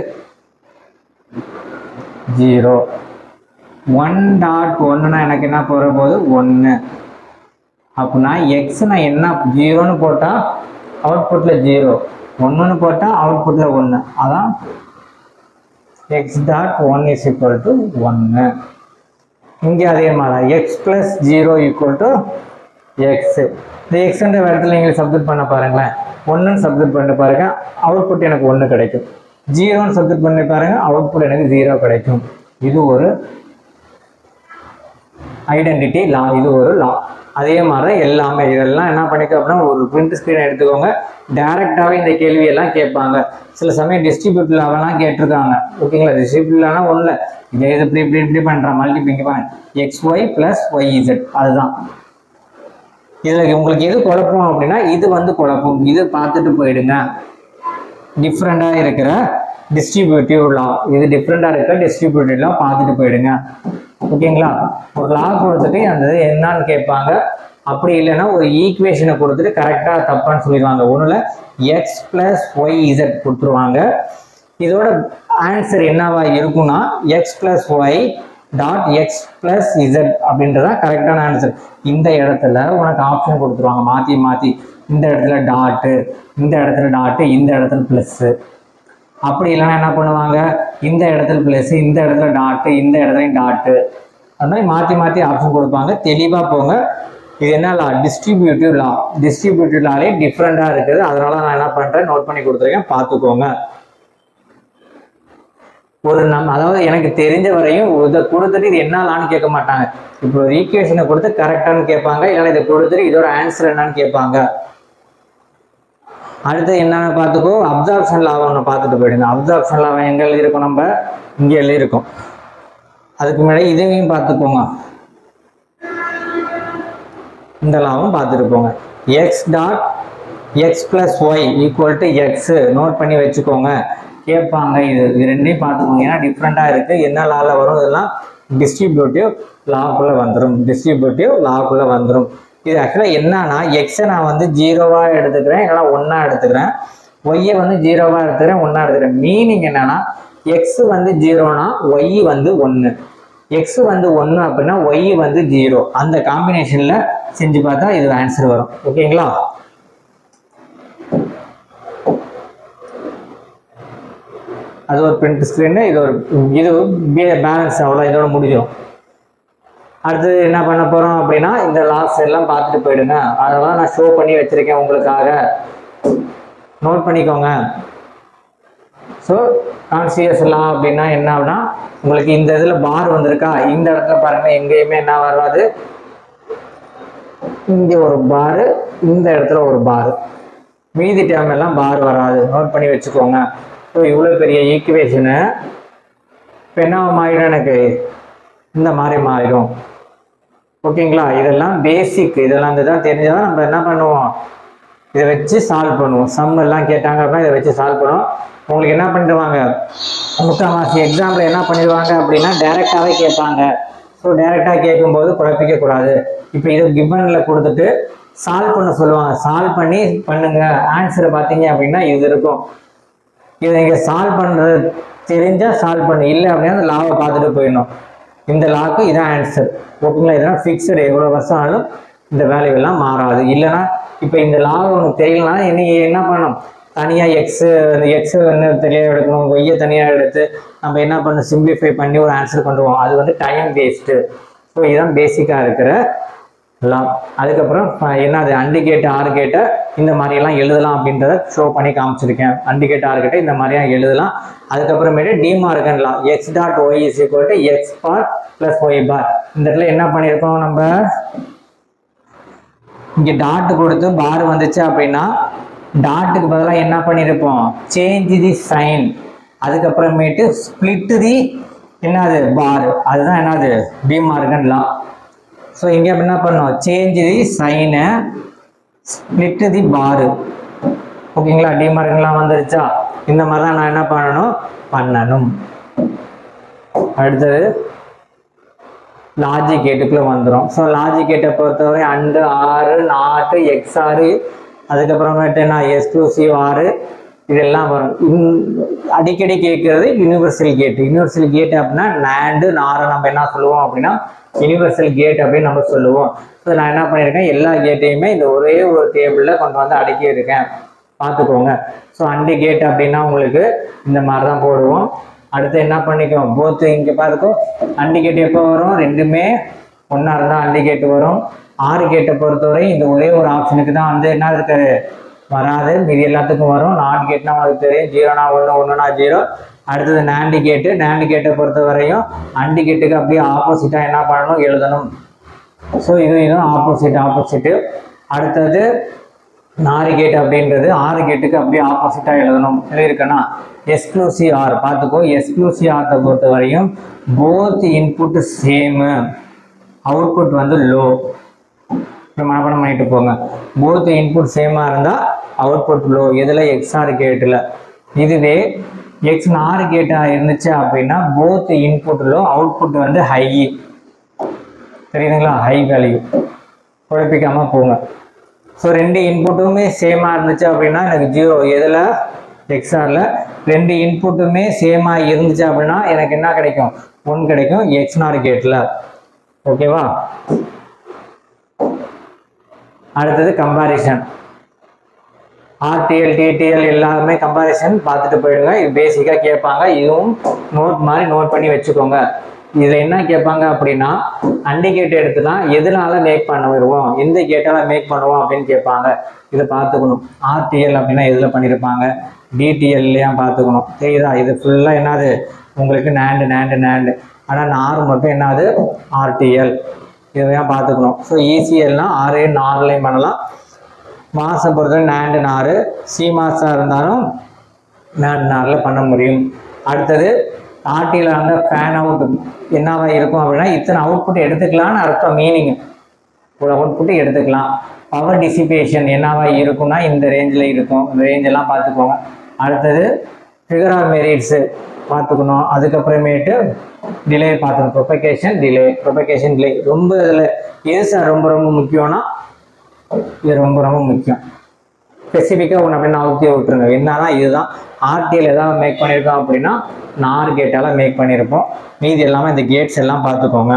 ஜீரோ ஒன் டாட் ஒன்றுனா எனக்கு என்ன போகிற போகுது ஒன்று அப்படின்னா எக்ஸ் நான் என்ன ஜீரோன்னு போட்டால் அவுட்புட்டில் ஜீரோ ஒன்றுன்னு போட்டால் அவுட்புட்டில் ஒன்று அதான் x dot one is equal to ஒன்று இங்கே அதே மாதிரி x plus zero equal to x இந்த எக்ஸ்ன்ற இடத்துல நீங்கள் சப்ஜெக்ட் பண்ண பாருங்களேன் ஒன்றுன்னு சப்ஜெக்ட் பண்ணி பாருங்க அவுட்புட் எனக்கு ஒன்று கிடைக்கும் ஜீரோன்னு சப்ஜெக்ட் பண்ணி பாருங்க அவுட்புட் எனக்கு ஜீரோ கிடைக்கும் இது ஒரு ஐடென்டிட்டி லா இது ஒரு லா அதே மாதிரி தான் எல்லாமே இதெல்லாம் என்ன பண்ணிக்க அப்படின்னா ஒரு பிரிண்ட் ஸ்க்ரீன் எடுத்துக்கோங்க டேரெக்டாகவே இந்த கேள்வியெல்லாம் கேட்பாங்க சில சமயம் டிஸ்ட்ரிபியூட் லாவெல்லாம் கேட்டிருக்காங்க ஓகேங்களா டிஸ்ட்ரிபியூட் லானா ஒன்றும் இல்லை இதே இது இப்படி இப்படி இப்படி பண்ணுறேன் மல்டிபிங்க பாருங்க x y plus y z அதுதான் இதில் உங்களுக்கு எது குழப்பம் அப்படின்னா இது வந்து குழப்பம் இது பார்த்துட்டு போயிடுங்க டிஃப்ரெண்ட்டாக இருக்கிற டிஸ்ட்ரிபியூட்டிவ் லா இது டிஃப்ரெண்ட்டாக இருக்கிற டிஸ்ட்ரிபியூட்டிவ் லா பார்த்துட்டு போயிடுங்க ஓகேங்களா ஒரு லா கொடுத்துட்டு அந்த இது என்னன்னு கேட்பாங்க அப்படி இல்லைன்னா ஒரு ஈக்குவேஷனை கொடுத்துட்டு கரெக்டாக தப்பான்னு சொல்லிடுவாங்க ஒன்றில் எக்ஸ் ப்ளஸ் ஒய் இசட் கொடுத்துருவாங்க இதோட ஆன்சர் என்னவா இருக்கும்னா x plus y dot x plus z அப்படின்றது தான் கரெக்டான ஆன்சர் இந்த இடத்துல உனக்கு ஆப்ஷன் கொடுத்துருவாங்க மாற்றி மாற்றி இந்த இடத்துல டாட்டு இந்த இடத்துல டாட்டு இந்த இடத்துல ப்ளஸ்ஸு அப்படி இல்லைன்னா என்ன பண்ணுவாங்க இந்த இடத்துல ப்ளஸ் இந்த இடத்துல டாட்டு இந்த இடத்துலையும் டாட்டு அது மாதிரி மாற்றி மாற்றி ஆப்ஷன் கொடுப்பாங்க தெளிவாக போங்க இது என்ன லா டிஸ்ட்ரிபியூட்டிவ் லா டிஸ்ட்ரிபியூட்டிவ் லாலே டிஃப்ரெண்ட்டாக இருக்குது அதனால நான் என்ன பண்ணுறேன் நோட் பண்ணி கொடுத்துருக்கேன் பார்த்துக்கோங்க ஒரு நம்ம அதாவது எனக்கு தெரிஞ்ச வரையும் இதை கொடுத்துட்டு இது என்ன லான்னு கேட்க மாட்டாங்க இப்போ ஒரு ஈக்குவேஷனை கொடுத்து கரெக்டானு கேட்பாங்க இல்லைன்னா இதை கொடுத்துட்டு இதோட ஆன்சர் என்னன்னு கேட்பாங்க அடுத்து என்னன்னு பார்த்துக்கோ அப்சார்ப்ஷன் லாவை ஒன்று பார்த்துட்டு போயிடுங்க அப்சார்ப்ஷன் லாவை எங்கே எழுதியிருக்கோம் நம்ம இங்கே எழுதியிருக்கோம் அதுக்கு முன்னாடி இதையும் பார்த்துக்கோங்க இந்த லாவும் பார்த்துட்டு போங்க x dot x plus y equal to x note பண்ணி வச்சுக்கோங்க கேட்பாங்க இது இது ரெண்டையும் பார்த்துக்கோங்க ஏன்னா டிஃப்ரெண்ட்டாக இருக்குது என்ன லாவில் வரும் இதெல்லாம் டிஸ்ட்ரிபியூட்டிவ் லாக்குள்ளே வந்துடும் டிஸ்ட்ரிபியூட்டிவ் லாக்குள்ளே வந்துடும் இது ஆக்சுவலாக என்னன்னா எக்ஸை நான் வந்து ஜீரோவாக எடுத்துக்கிறேன் இல்லைனா ஒன்றா எடுத்துக்கிறேன் ஒய்யை வந்து ஜீரோவாக எடுத்துக்கிறேன் ஒன்றா எடுத்துக்கிறேன் மீனிங் என்னன்னா எக்ஸ் வந்து ஜீரோனா ஒய் வந்து ஒன்று எக்ஸ் வந்து ஒன்று அப்படின்னா ஒய் வந்து ஜீரோ அந்த காம்பினேஷனில் செஞ்சு பார்த்தா இது ஆன்சர் வரும் ஓகேங்களா அது ஒரு பிரிண்ட் ஸ்க்ரீனு இது ஒரு இது பேலன்ஸ் அவ்வளோ இதோட முடிஞ்சிடும் அடுத்து என்ன பண்ண போகிறோம் அப்படின்னா இந்த லாஸ் எல்லாம் பார்த்துட்டு போயிடுங்க அதெல்லாம் நான் ஷோ பண்ணி வச்சுருக்கேன் உங்களுக்காக நோட் பண்ணிக்கோங்க ஸோ கான்சியஸ் லா அப்படின்னா என்ன அப்படின்னா உங்களுக்கு இந்த இதில் பார் வந்திருக்கா இந்த இடத்துல பாருங்க எங்கேயுமே என்ன வராது இங்கே ஒரு பாரு இந்த இடத்துல ஒரு பாரு மீதி டேர்ம் எல்லாம் பார் வராது நோட் பண்ணி வச்சுக்கோங்க ஸோ இவ்வளோ பெரிய ஈக்குவேஷனு இப்போ என்ன மாறிடும் எனக்கு இந்த மாதிரி மாறிடும் ஓகேங்களா இதெல்லாம் பேசிக் இதெல்லாம் இதுதான் தெரிஞ்சால் நம்ம என்ன பண்ணுவோம் இதை வச்சு சால்வ் பண்ணுவோம் சம் எல்லாம் கேட்டாங்க அப்படின்னா இதை வச்சு சால்வ் பண்ணுவோம் உங்களுக்கு என்ன பண்ணிடுவாங்க முக்கால்வாசி எக்ஸாம்பிள் என்ன பண்ணிடுவாங்க அப்படின்னா டைரெக்டாகவே கேட்பாங்க ஸோ டைரெக்டாக கேட்கும்போது குழப்பிக்க கூடாது இப்போ இதை கிவனில் கொடுத்துட்டு சால்வ் பண்ண சொல்லுவாங்க சால்வ் பண்ணி பண்ணுங்க ஆன்சரை பார்த்தீங்க அப்படின்னா இது இருக்கும் இதை நீங்கள் சால்வ் பண்ணுறது தெரிஞ்சால் சால்வ் பண்ணு இல்லை அப்படின்னா அந்த லாவை பார்த்துட்டு போயிடணும் இந்த லாக்கு இதான் ஆன்சர் ஓகேங்களா இதெல்லாம் ஃபிக்ஸடு எவ்வளோ வருஷம் ஆனாலும் இந்த வேல்யூ எல்லாம் மாறாது இல்லைன்னா இப்போ இந்த லா உனக்கு தெரியலனா என்ன என்ன பண்ணணும் தனியாக எக்ஸு எக்ஸு வந்து தனியாக எடுக்கணும் ஒய்யை தனியாக எடுத்து நம்ம என்ன பண்ணணும் சிம்பிளிஃபை பண்ணி ஒரு ஆன்சர் கொண்டு போவோம் அது வந்து டைம் வேஸ்ட்டு ஸோ இதுதான் பேசிக்காக இருக்கிற எல்லாம் அதுக்கப்புறம் அஹ், என்னது அண்டு கேட்டு ஆறு கேட்ட இந்த மாதிரியெல்லாம் எழுதலாம் அப்படின்றத ஷோ பண்ணி காமிச்சிருக்கேன் அண்டு கேட்டு ஆறு கேட்ட இந்த மாதிரியா எழுதலாம் அதுக்கப்புறமேட்டு டிமார்கன்லாம் x dot y is equal to x bar plus y bar இந்த இடத்துல என்ன பண்ணியிருக்கோம் நம்ம இங்க டாட் கொடுத்து பார் வந்துச்சு அப்படின்னா டாட்டுக்கு பதிலாக என்ன பண்ணியிருப்போம் சேஞ்ச் தி சைன் அதுக்கப்புறமேட்டு ஸ்பிளிட் தி என்னது பார் அதுதான் என்னது டிமார்கன்லாம் ஸோ இங்கே என்ன பண்ணோம் சேஞ்ச் தி சைனை ஸ்பிளிட் தி பாரு ஓகேங்களா டிமார்கன்லாம் வந்துருச்சா இந்த மாதிரி தான் நான் என்ன பண்ணணும் பண்ணணும் அடுத்தது லாஜிக் கேட்டுக்குள்ள வந்துடும் ஸோ லாஜிக் கேட்டை பொறுத்தவரை அண்டு ஆறு நாட்டு எக்ஸ் ஆறு அதுக்கப்புறமேட்டு நான் எக்ஸ்க்ளூசிவ் ஆறு இதெல்லாம் வரும் இன்- அடிக்கடி கேட்கறது யூனிவர்சல் கேட் யூனிவர்சல் கேட் அப்படின்னா நேண்டு நாரை நம்ம என்ன சொல்லுவோம் அப்படின்னா யூனிவர்சல் கேட் அப்படின்னு நம்ம சொல்லுவோம் ஸோ நான் என்ன பண்ணியிருக்கேன் எல்லா கேட்டையுமே இந்த ஒரே ஒரு டேபிளில் கொண்டு வந்து அடக்கி இருக்கேன் பார்த்துக்கோங்க ஸோ அண்டு கேட் அப்படின்னா உங்களுக்கு இந்த மாதிரி தான் போடுவோம் அடுத்து என்ன பண்ணிக்குவோம் போத்து இங்கே பார்த்துக்கோ அண்டு கேட் எப்போ வரும் ரெண்டுமே ஒன்றா இருந்தால் அண்டு கேட் வரும் ஆறு கேட்டை பொறுத்தவரை இந்த ஒரே ஒரு ஆப்ஷனுக்கு தான் வந்து என்ன இருக்கு வராது மீதி எல்லாத்துக்கும் வரும் நாட் கேட்னா உங்களுக்கு தெரியும் ஜீரோனா ஒன்று ஒன்றுனா ஜீரோ அடுத்தது நேண்டு கேட்டு நேண்டு கேட்டை பொறுத்த வரையும் அண்டு கேட்டுக்கு அப்படியே ஆப்போசிட்டாக என்ன பண்ணணும் எழுதணும் ஸோ இது இதுவும் ஆப்போசிட் ஆப்போசிட்டு அடுத்தது நாறு கேட் அப்படின்றது ஆறு கேட்டுக்கு அப்படியே ஆப்போசிட்டாக எழுதணும் எழுதியிருக்கேன்னா எக்ஸ்க்ளூசிவ் ஆர் பார்த்துக்கோ எக்ஸ்க்ளூசிவ் ஆர்த்தை பொறுத்த வரையும் போத் இன்புட் சேமு அவுட்புட் வந்து லோ இப்போ மனப்பாடம் பண்ணிட்டு போங்க போத் இன்புட் சேமாக இருந்தால் அவுட்புட் லோ எதில் எக்ஸ்ஆர் கேட்டில் இதுவே எக்ஸ் நாறு கேட்டாக இருந்துச்சு அப்படின்னா போத் இன்புட் லோ அவுட்புட் வந்து ஹை தெரியுதுங்களா ஹை வேல்யூ குழப்பிக்காம போங்க ஸோ ரெண்டு இன்புட்டுமே சேமாக இருந்துச்சு அப்படின்னா எனக்கு ஜீரோ எதில் எக்ஸ்ஆரில் ரெண்டு இன்புட்டுமே சேமாக இருந்துச்சு அப்படின்னா எனக்கு என்ன கிடைக்கும் ஒன் கிடைக்கும் எக்ஸ் நார் கேட்டில் ஓகேவா அடுத்தது கம்பாரிசன் ஆர்டிஎல் டிடிஎல் எல்லாமே கம்பாரிசன் பார்த்துட்டு போயிடுங்க இது பேசிக்காக கேட்பாங்க இதுவும் நோட் மாதிரி நோட் பண்ணி வச்சுக்கோங்க இதில் என்ன கேட்பாங்க அப்படின்னா அண்டி கேட் எடுத்துலாம் எதனால மேக் பண்ண வருவோம் எந்த கேட்டால மேக் பண்ணுவோம் அப்படின்னு கேட்பாங்க இதை பார்த்துக்கணும் ஆர்டிஎல் அப்படின்னா எதில் பண்ணியிருப்பாங்க டிடிஎல்லையும் பார்த்துக்கணும் தெரியுதா இது ஃபுல்லாக என்னது உங்களுக்கு நேண்டு நேண்டு நேண்டு ஆனால் நார் மட்டும் என்னது ஆர்டிஎல் இதையும் பார்த்துக்கணும் ஸோ ஈசிஎல்னா ஆறு நாலுலையும் பண்ணலாம் மாதம் பொறுத்தவரை நேண்டு நாறு சி மாதம் இருந்தாலும் நேண்டு நாரில் பண்ண முடியும் அடுத்தது ஆர்டியில் வந்து ஃபேன் அவுட் என்னவா இருக்கும் அப்படின்னா இத்தனை அவுட்புட் எடுத்துக்கலாம்னு அர்த்தம் மீனிங் ஒரு அவுட்புட் எடுத்துக்கலாம் பவர் டிசிபேஷன் என்னவா இருக்கும்னா இந்த ரேஞ்சில் இருக்கும் இந்த ரேஞ்செல்லாம் பார்த்துக்கோங்க அடுத்தது ஃபிகர் ஆஃப் மெரிட்ஸு பார்த்துக்கணும் அதுக்கப்புறமேட்டு டிலே பார்த்துக்கணும் ப்ரொபகேஷன் டிலே ப்ரொபகேஷன் டிலே ரொம்ப இதில் எது சார் ரொம்ப ரொம்ப முக்கியம்னா இது ரொம்ப ரொம்ப முக்கியம் ஸ்பெசிஃபிக்காக ஒன்று அப்படின்னு அவுத்தி விட்டுருங்க என்னன்னா இதுதான் ஆர்டிஎல் ஏதாவது மேக் பண்ணியிருக்கோம் அப்படின்னா நார் கேட்டால மேக் பண்ணியிருப்போம் மீதி எல்லாமே இந்த கேட்ஸ் எல்லாம் பார்த்துக்கோங்க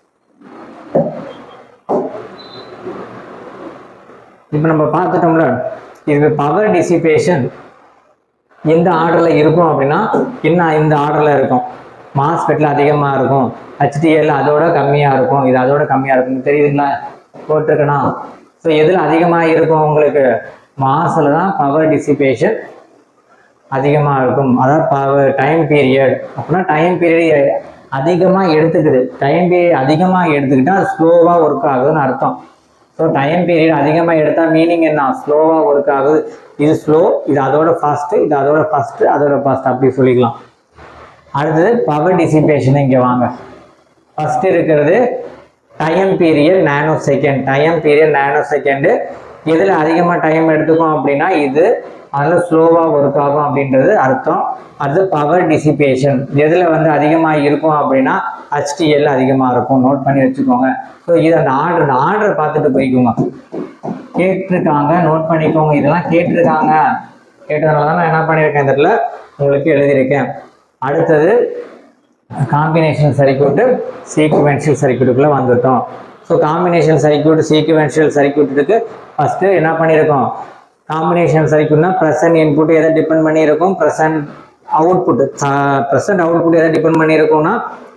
இப்போ நம்ம பார்த்துட்டோம்ல இது பவர் டிசிபேஷன் எந்த ஆர்டரில் இருக்கும் அப்படின்னா என்ன இந்த ஆர்டரில் இருக்கும் மாஸ்பெட்டில் அதிகமாக இருக்கும் ஹெச்டிஎல் அதோட கம்மியாக இருக்கும் இது அதோட கம்மியாக இருக்கும் தெரியுதுங்களா போட்டிருக்கனா ஸோ எதில் அதிகமாக இருக்கும் உங்களுக்கு மாஸில் தான் பவர் டிசிபேஷன் அதிகமாக இருக்கும் அதாவது பவர் டைம் பீரியட் அப்படின்னா டைம் பீரியட் அதிகமாக எடுத்துக்குது டைம் பீரியட் அதிகமாக எடுத்துக்கிட்டால் அது ஸ்லோவாக ஒர்க் ஆகுதுன்னு அர்த்தம் ஸோ டைம் பீரியட் அதிகமாக எடுத்தால் மீனிங் என்ன ஸ்லோவாக ஒர்க் ஆகுது இது ஸ்லோ இது அதோட ஃபாஸ்ட்டு இது அதோட ஃபாஸ்ட்டு அதோட ஃபாஸ்ட் அப்படி சொல்லிக்கலாம் அடுத்தது பவர் டிசிபேஷன் இங்கே வாங்க ஃபர்ஸ்ட் இருக்கிறது time period nano second time period nano second எதில் அதிகமாக டைம் எடுத்துக்கும் அப்படின்னா இது அதில் ஸ்லோவாக ஒர்க் ஆகும் அப்படின்றது அர்த்தம் அது பவர் டிசிபேஷன் எதில் வந்து அதிகமாக இருக்கும் அப்படின்னா ஹச்டிஎல் அதிகமாக இருக்கும் நோட் பண்ணி வச்சுக்கோங்க ஸோ இது அந்த ஆர்டர் அந்த ஆர்டரை பார்த்துட்டு போய்க்கோங்க கேட்டிருக்காங்க நோட் பண்ணிக்கோங்க இதெல்லாம் கேட்டிருக்காங்க கேட்டதுனால தான் நான் என்ன பண்ணியிருக்கேன் இந்த இடத்துல உங்களுக்கு எழுதியிருக்கேன் அடுத்தது காம்பினேஷன் சர்க்யூட்டு சீக்குவென்ஷியல் சர்க்யூட்டுக்குள்ளே வந்துட்டோம் ஸோ காம்பினேஷன் சர்க்யூட் சீக்குவென்ஷியல் சர்க்யூட்டுக்கு ஃபஸ்ட்டு என்ன பண்ணியிருக்கோம் காம்பினேஷன் சர்க்யூட்னா ப்ரெசன்ட் இன்புட் எதை டிபெண்ட் பண்ணியிருக்கோம் ப்ரெசன்ட் அவுட்புட் ப்ரெசன்ட் அவுட்புட் எதை டிபெண்ட் பண்ணியிருக்கோம்னா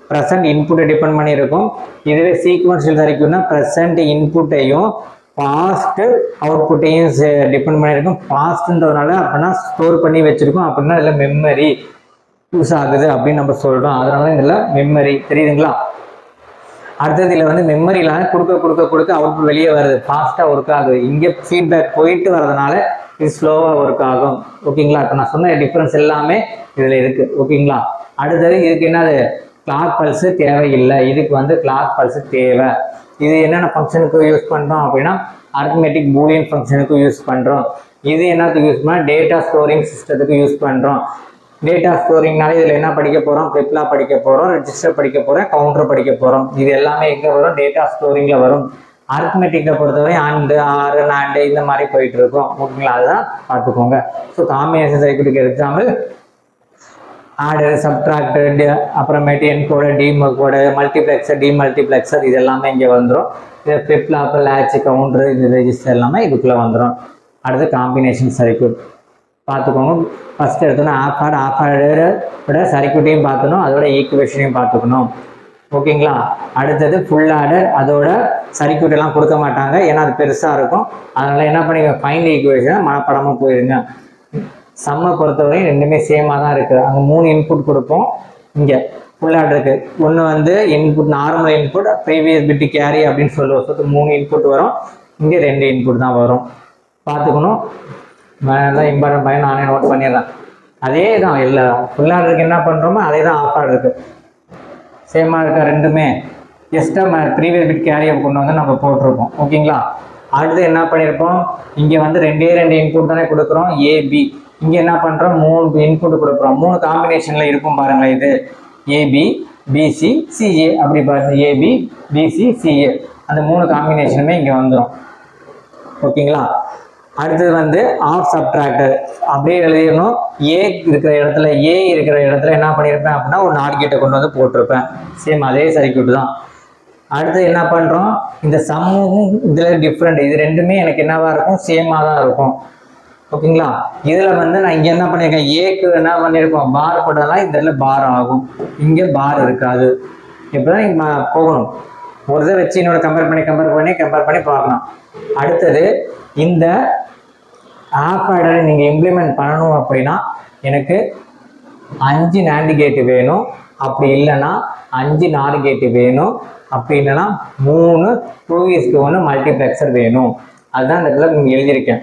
ப்ரெசன்ட் இன்புட்டை டிபெண்ட் பண்ணியிருக்கும் இதுவே சீக்வன்ஷியல் சர்க்கியூட்னா ப்ரெசன்ட் இன்புட்டையும் பாஸ்ட் அவுட்புட்டையும் டிபெண்ட் பண்ணியிருக்கும் பாஸ்ட்ன்றதுனால அப்படின்னா ஸ்டோர் பண்ணி வச்சிருக்கோம் அப்படின்னா இதில் மெமரி யூஸ் ஆகுது அப்படின்னு நம்ம சொல்கிறோம் அதனால இதில் மெமரி தெரியுதுங்களா அடுத்தது இதில் வந்து மெமரியில் கொடுக்க கொடுக்க கொடுக்க அவுட்புட் வெளியே வருது ஃபாஸ்ட்டாக ஒர்க் ஆகுது இங்கே ஃபீட்பேக் போயிட்டு வரதுனால இது ஸ்லோவாக ஒர்க் ஆகும் ஓகேங்களா இப்போ நான் சொன்ன டிஃப்ரென்ஸ் எல்லாமே இதில் இருக்குது ஓகேங்களா அடுத்தது இதுக்கு என்னது கிளாக் பல்ஸு தேவையில்லை இதுக்கு வந்து கிளாக் பல்ஸு தேவை இது என்னென்ன ஃபங்க்ஷனுக்கு யூஸ் பண்ணுறோம் அப்படின்னா அர்த்மெட்டிக் பூலியன் ஃபங்க்ஷனுக்கு யூஸ் பண்ணுறோம் இது என்னத்துக்கு யூஸ் பண்ணால் டேட்டா ஸ்டோரிங் சிஸ்டத்துக்கு யூஸ் பண்ணுறோம் டேட்டா ஸ்டோரிங்னால இதில் என்ன படிக்க போகிறோம் ஃப்ளிப்லா படிக்க போகிறோம் ரெஜிஸ்டர் படிக்க போகிறோம் கவுண்டர் படிக்க போகிறோம் இது எல்லாமே எங்கே வரும் டேட்டா ஸ்டோரிங்கில் வரும் அர்த்மெட்டிக்கை பொறுத்தவரை அண்டு ஆறு நாண்டு இந்த மாதிரி போயிட்டு இருக்கும் ஓகேங்களா அதுதான் பார்த்துக்கோங்க ஸோ காம்பினேஷன் சைக்கிளுக்கு எக்ஸாம்பிள் ஆர்டர் சப்ட்ராக்டர் அப்புறமேட்டு என்கோடு டிமோகோடு மல்டிப்ளெக்ஸர் டிமல்டிப்ளெக்ஸர் இது எல்லாமே இங்கே வந்துடும் இது ஃப்ளிப்லாப் லேட்ச் கவுண்டர் இது ரெஜிஸ்டர் எல்லாமே இதுக்குள்ளே வந்துடும் அடுத்து காம்பினேஷன் சர்க்கியூட் பார்த்துக்கோங்க ஃபஸ்ட் எடுத்தோன்னா ஆஃப் ஆட் ஆஃப் ஆடோட சர்க்கியூட்டையும் பார்த்துக்கணும் அதோட ஈக்குவேஷனையும் பார்த்துக்கணும் ஓகேங்களா அடுத்தது ஃபுல் ஆர்டர் அதோட சர்க்கியூட் எல்லாம் கொடுக்க மாட்டாங்க ஏன்னா அது பெருசாக இருக்கும் அதனால என்ன பண்ணுங்க ஃபைனல் ஈக்குவேஷனை மனப்படமாக போயிருங்க சம்மை பொறுத்தவரையும் ரெண்டுமே சேமாக தான் இருக்குது அங்கே மூணு இன்புட் கொடுப்போம் இங்கே ஃபுல் ஆர்டருக்கு ஒன்று வந்து input normal input previous bit carry அப்படின்னு சொல்லுவோம் ஸோ மூணு இன்புட் வரும் இங்கே ரெண்டு இன்புட் தான் வரும் பார்த்துக்கணும் வேணாம் இம்பார்ட்டன்ட் பையன் நானே நோட் பண்ணிடுறேன் அதே தான் இல்லை ஃபுல் ஆர்டருக்கு என்ன பண்ணுறோமோ அதே தான் ஆஃப் ஆர்டருக்கு சேமாக இருக்க ரெண்டுமே எக்ஸ்ட்ரா ப்ரீவியஸ் பிட் கேரியை கொண்டு வந்து நம்ம போட்டிருப்போம் ஓகேங்களா அடுத்து என்ன பண்ணியிருப்போம் இங்கே வந்து ரெண்டே ரெண்டு இன்புட் தானே கொடுக்குறோம் ஏபி இங்கே என்ன பண்ணுறோம் மூணு இன்புட் கொடுக்குறோம் மூணு காம்பினேஷனில் இருக்கும் பாருங்களேன் இது ஏபி பிசி சிஏ அப்படி பாருங்க ஏபி பிசி சிஏ அந்த மூணு காம்பினேஷனுமே இங்கே வந்துடும் ஓகேங்களா அடுத்தது வந்து ஆஃப் சப்ட்ராக்டர் அப்படியே எழுதிடணும் ஏ இருக்கிற இடத்துல ஏ இருக்கிற இடத்துல என்ன பண்ணியிருப்பேன் அப்படின்னா ஒரு நாட் கேட்டை கொண்டு வந்து போட்டிருப்பேன் சேம் அதே சர்க்கியூட் தான் அடுத்து என்ன பண்ணுறோம் இந்த சம்மும் இதில் டிஃப்ரெண்ட் இது ரெண்டுமே எனக்கு என்னவா இருக்கும் சேமாக தான் இருக்கும் ஓகேங்களா இதில் வந்து நான் இங்கே என்ன பண்ணியிருக்கேன் ஏக்கு என்ன பண்ணியிருக்கோம் பார் போட்டதெல்லாம் இந்த இடத்துல பார் ஆகும் இங்கே பார் இருக்காது இப்படி தான் நீங்கள் போகணும் ஒரு இதை வச்சு என்னோட கம்பேர் பண்ணி கம்பேர் பண்ணி கம்பேர் பண்ணி பார்க்கலாம் அடுத்தது இந்த ஆப் ஆர்டரை நீங்கள் இம்ப்ளிமெண்ட் பண்ணணும் அப்படின்னா எனக்கு அஞ்சு நாண்டு கேட்டு வேணும் அப்படி இல்லைன்னா அஞ்சு நாலு கேட்டு வேணும் அப்படி இல்லைன்னா மூணு டூ இஸ்க்கு ஒன்று மல்டிப்ளெக்சர் வேணும் அதுதான் இந்த இடத்துல நீங்கள் எழுதியிருக்கேன்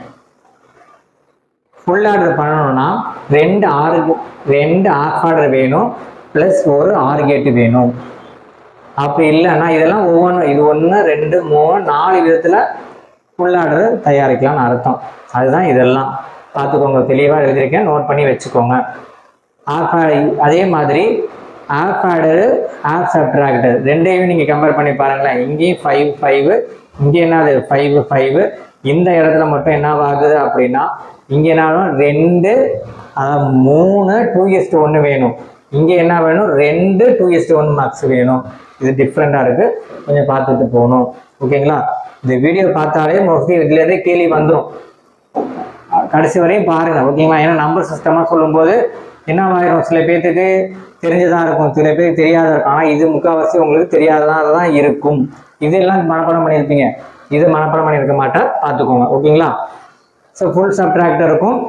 ஃபுல் ஆர்டர் பண்ணணும்னா ரெண்டு ஆறு ரெண்டு ஆஃப் ஆர்டர் வேணும் ப்ளஸ் ஒரு ஆறு கேட்டு வேணும் அப்படி இல்லைன்னா இதெல்லாம் ஒவ்வொன்றும் இது ஒன்று ரெண்டு மூணு நாலு விதத்தில் ஃபுல் ஆர்டர் தயாரிக்கலாம்னு அர்த்தம் அதுதான் இதெல்லாம் பார்த்துக்கோங்க தெளிவாக எழுதியிருக்கேன் நோட் பண்ணி வச்சுக்கோங்க ஆஃப் அதே மாதிரி ஆஃப் ஆர்டரு ஆஃப் சப்ட்ராக்டர் ரெண்டையும் நீங்கள் கம்பேர் பண்ணி பாருங்களேன் இங்கேயும் ஃபைவ் ஃபைவ் இங்கே என்னது ஃபைவ் ஃபைவ் இந்த இடத்துல மட்டும் என்னவாகுது அப்படின்னா இங்கே என்னாலும் ரெண்டு அஹ், மூணு டூ எஸ்ட் ஒன்று வேணும் இங்கே என்ன வேணும் ரெண்டு டூ எஸ்ட் ஒன் மார்க்ஸ் வேணும் இது டிஃப்ரெண்ட்டாக இருக்குது கொஞ்சம் பார்த்துட்டு போகணும் ஓகேங்களா இந்த வீடியோ பார்த்தாலே மோஸ்ட்லி இதுலேருந்தே கேள்வி வந்துடும் கடைசி வரையும் பாருங்க ஓகேங்களா ஏன்னா நம்பர் சிஸ்டமாக சொல்லும்போது என்னவாயிரும் சில பேர்த்துக்கு தெரிஞ்சதாக இருக்கும் சில பேருக்கு தெரியாத இருக்கும் ஆனால் இது முக்கால்வாசி உங்களுக்கு தெரியாததாக தான் இருக்கும் இதெல்லாம் மனப்பாடம் பண்ணியிருப்பீங்க இது மனப்பாடம் பண்ணியிருக்க மாட்டேன் பார்த்துக்கோங்க ஓகேங்களா ஸோ ஃபுல் சப்ட்ராக்டர் இருக்கும்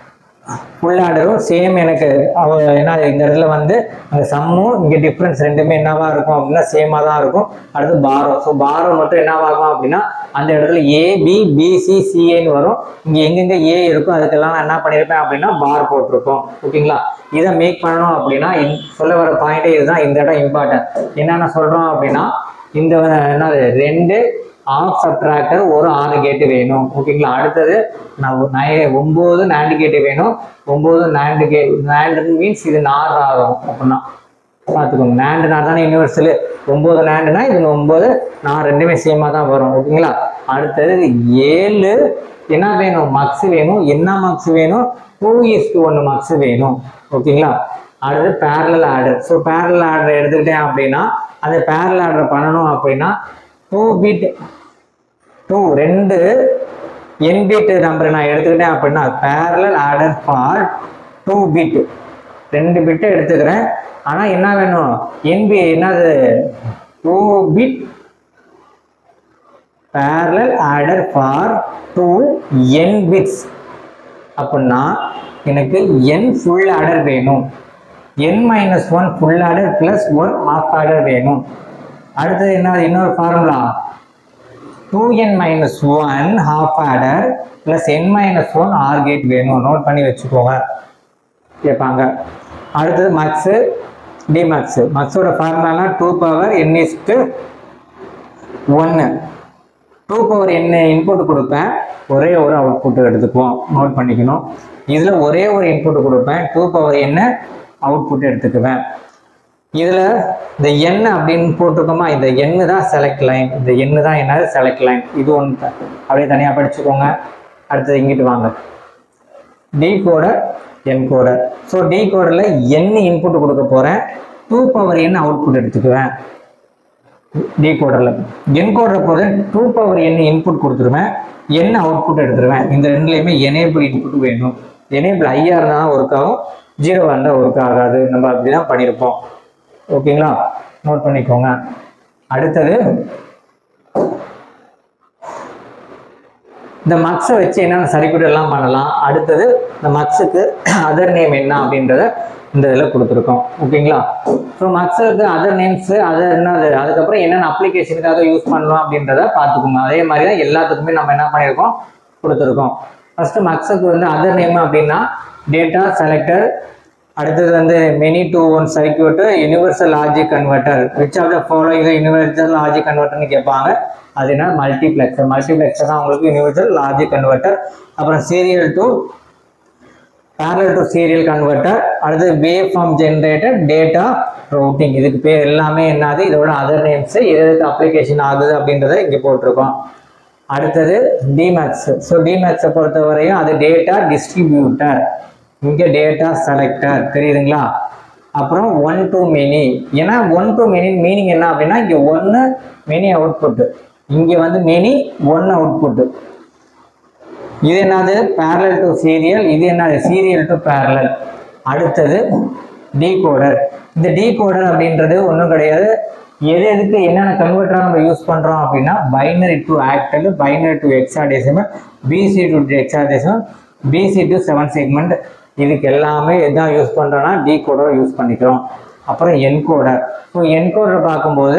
ஃபுல் ஆர்டரும் சேம் எனக்கு அவ என்ன இந்த இடத்துல வந்து அந்த சம்மும் இங்கே டிஃப்ரென்ஸ் ரெண்டுமே என்னவா இருக்கும் அப்படின்னா சேமாக தான் இருக்கும் அடுத்து பாரோ ஸோ பாரோ மட்டும் என்னவாகும் அப்படின்னா அந்த இடத்துல ஏ பி பிசி சிஏன்னு வரும் இங்கே எங்கெங்கே ஏ இருக்கோ அதுக்கெல்லாம் நான் என்ன பண்ணியிருப்பேன் அப்படின்னா பார் போட்டிருப்போம் ஓகேங்களா இதை மேக் பண்ணணும் அப்படின்னா இந்த- சொல்ல வர பாயிண்டே இதுதான் இந்த இடம் இம்பார்ட்டன்ட் என்னென்ன சொல்கிறோம் அப்படின்னா இந்த என்னது ரெண்டு ஆஃப் சப்ட்ராக்டர் ஒரு ஆறு கேட்டு வேணும் ஓகேங்களா அடுத்தது நான் ஒரு நை- ஒன்பது நாண்டு கேட்டு வேணும் ஒன்பது நாண்டு கே நாண்டு மீன்ஸ் இது நார் ஆகும் அப்படின்னா பார்த்துக்கோங்க நாண்டு நார் தானே யூனிவர்சல் ஒம்பது நாண்டுனா இது ஒம்பது நான் ரெண்டுமே சேமாக தான் வரும் ஓகேங்களா அடுத்தது ஏழு என்ன வேணும் மக்ஸ் வேணும் என்ன மக்ஸ் வேணும் டூ இஸ்க்கு ஒன்று மக்ஸ் வேணும் ஓகேங்களா அடுத்து parallel adder so parallel adder எடுத்துக்கிட்டேன் அப்படின்னா அந்த பேரலல் ஆர்டர் பண்ணணும் அப்படின்னா டூ பிட் டூ ரெண்டு என் பிட் நம்பர் நான் எடுத்துக்கிட்டேன் அப்படின்னா parallel adder for two bit ரெண்டு பிட்டை எடுத்துக்கிறேன் ஆனால் என்ன வேணும் என்பி என்னது two bit parallel adder for two n bits அப்படின்னா எனக்கு n full adder வேணும் n minus one full adder plus one half adder வேணும் அடுத்தது என்ன இன்னொரு formula two n minus one half adder plus n minus one OR gate வேணும் note பண்ணி வச்சுக்கோங்க கேட்பாங்க அடுத்தது மக்ஸு டிமக்ஸு மக்ஸோட ஃபார்முலானா டூ பவர் என் இஸ்ட்டு ஒன்று டூ பவர் என்ன இன்புட் கொடுப்பேன் ஒரே ஒரு அவுட்புட் எடுத்துக்குவோம் நோட் பண்ணிக்கணும் இதில் ஒரே ஒரு இன்புட் கொடுப்பேன் டூ பவர் என்ன அவுட்புட் எடுத்துக்குவேன் இதில் இந்த எண் அப்படின்னு போட்டிருக்கோமா இந்த எண்ணு தான் செலக்ட் லைன் இந்த எண்ணு தான் என்னது செலக்ட் லைன் இது ஒன்று அப்படியே தனியாக படிச்சுக்கோங்க அடுத்தது இங்கிட்டு வாங்க decoder encoder so டி கோடரில் என்ன இன்புட் கொடுக்க போகிறேன் டூ பவர் என்ன அவுட்புட் எடுத்துக்குவேன் டி கோடரில் என் கோடரை போது டூ பவர் என்ன இன்புட் கொடுத்துருவேன் என்ன அவுட்புட் எடுத்துருவேன் இந்த ரெண்டுலேயுமே எனேபிள் இன்புட் வேணும் எனேபிள் ஐயா இருந்தால் ஒர்க் ஆகும் ஜீரோ இருந்தால் ஒர்க் ஆகாது நம்ம அப்படி தான் பண்ணியிருப்போம் ஓகேங்களா நோட் பண்ணிக்கோங்க அடுத்தது இந்த மக்ஸை வச்சு என்னென்ன சர்க்யூட் எல்லாம் பண்ணலாம் அடுத்தது இந்த மக்ஸுக்கு அதர் நேம் என்ன அப்படின்றத இந்த இதில் கொடுத்துருக்கோம் ஓகேங்களா ஸோ மக்ஸுக்கு அதர் நேம்ஸு அதர் என்னது அதுக்கப்புறம் என்னென்ன அப்ளிகேஷனுக்காக யூஸ் பண்ணலாம் அப்படின்றத பார்த்துக்கோங்க அதே மாதிரி தான் எல்லாத்துக்குமே நம்ம என்ன பண்ணியிருக்கோம் கொடுத்துருக்கோம் ஃபஸ்ட்டு மக்ஸுக்கு வந்து அதர் நேம் அப்படின்னா டேட்டா செலக்டர் அடுத்தது வந்து many to one circuit universal logic converter which of the following universal logic கன்வெர்ட்டர்னு கேட்பாங்க அது என்ன மல்டிப்ளெக்சர் மல்டிப்ளெக்சர் தான் உங்களுக்கு யூனிவர்சல் லாஜிக் கன்வெர்ட்டர் அப்புறம் serial to parallel to serial converter அடுத்து wave form generator data routing இதுக்கு பேர் எல்லாமே என்னது இதோட அதர் நேம்ஸ் எது எதுக்கு அப்ளிகேஷன் ஆகுது அப்படின்றத இங்கே போட்டிருக்கோம் அடுத்தது டிமேக்ஸ் ஸோ டிமேக்ஸை பொறுத்தவரையும் அது டேட்டா டிஸ்ட்ரிபியூட்டர் இங்கே டேட்டா செலக்டர் தெரியுதுங்களா அப்புறம் ஒன் டு மெனி ஏன்னா ஒன் டு மெனி மீனிங் என்ன அப்படின்னா இங்கே ஒன்று மெனி அவுட்புட்டு இங்கே வந்து மெனி ஒன் அவுட்புட்டு இது என்னது parallel டு சீரியல் இது என்னது சீரியல் டு parallel அடுத்தது டீகோடர் இந்த டீகோடர் அப்படின்றது ஒன்றும் கிடையாது எது எதுக்கு என்னென்ன கன்வெர்ட்டராக நம்ம யூஸ் பண்ணுறோம் அப்படின்னா binary to octal binary to hexadecimal BC to hexadecimal BC to seven segment இதுக்கு எல்லாமே எதான் யூஸ் பண்ணுறோன்னா டீகோடர் யூஸ் பண்ணிக்கிறோம் அப்புறம் என்கோடர் ஸோ என்கோடர் பார்க்கும்போது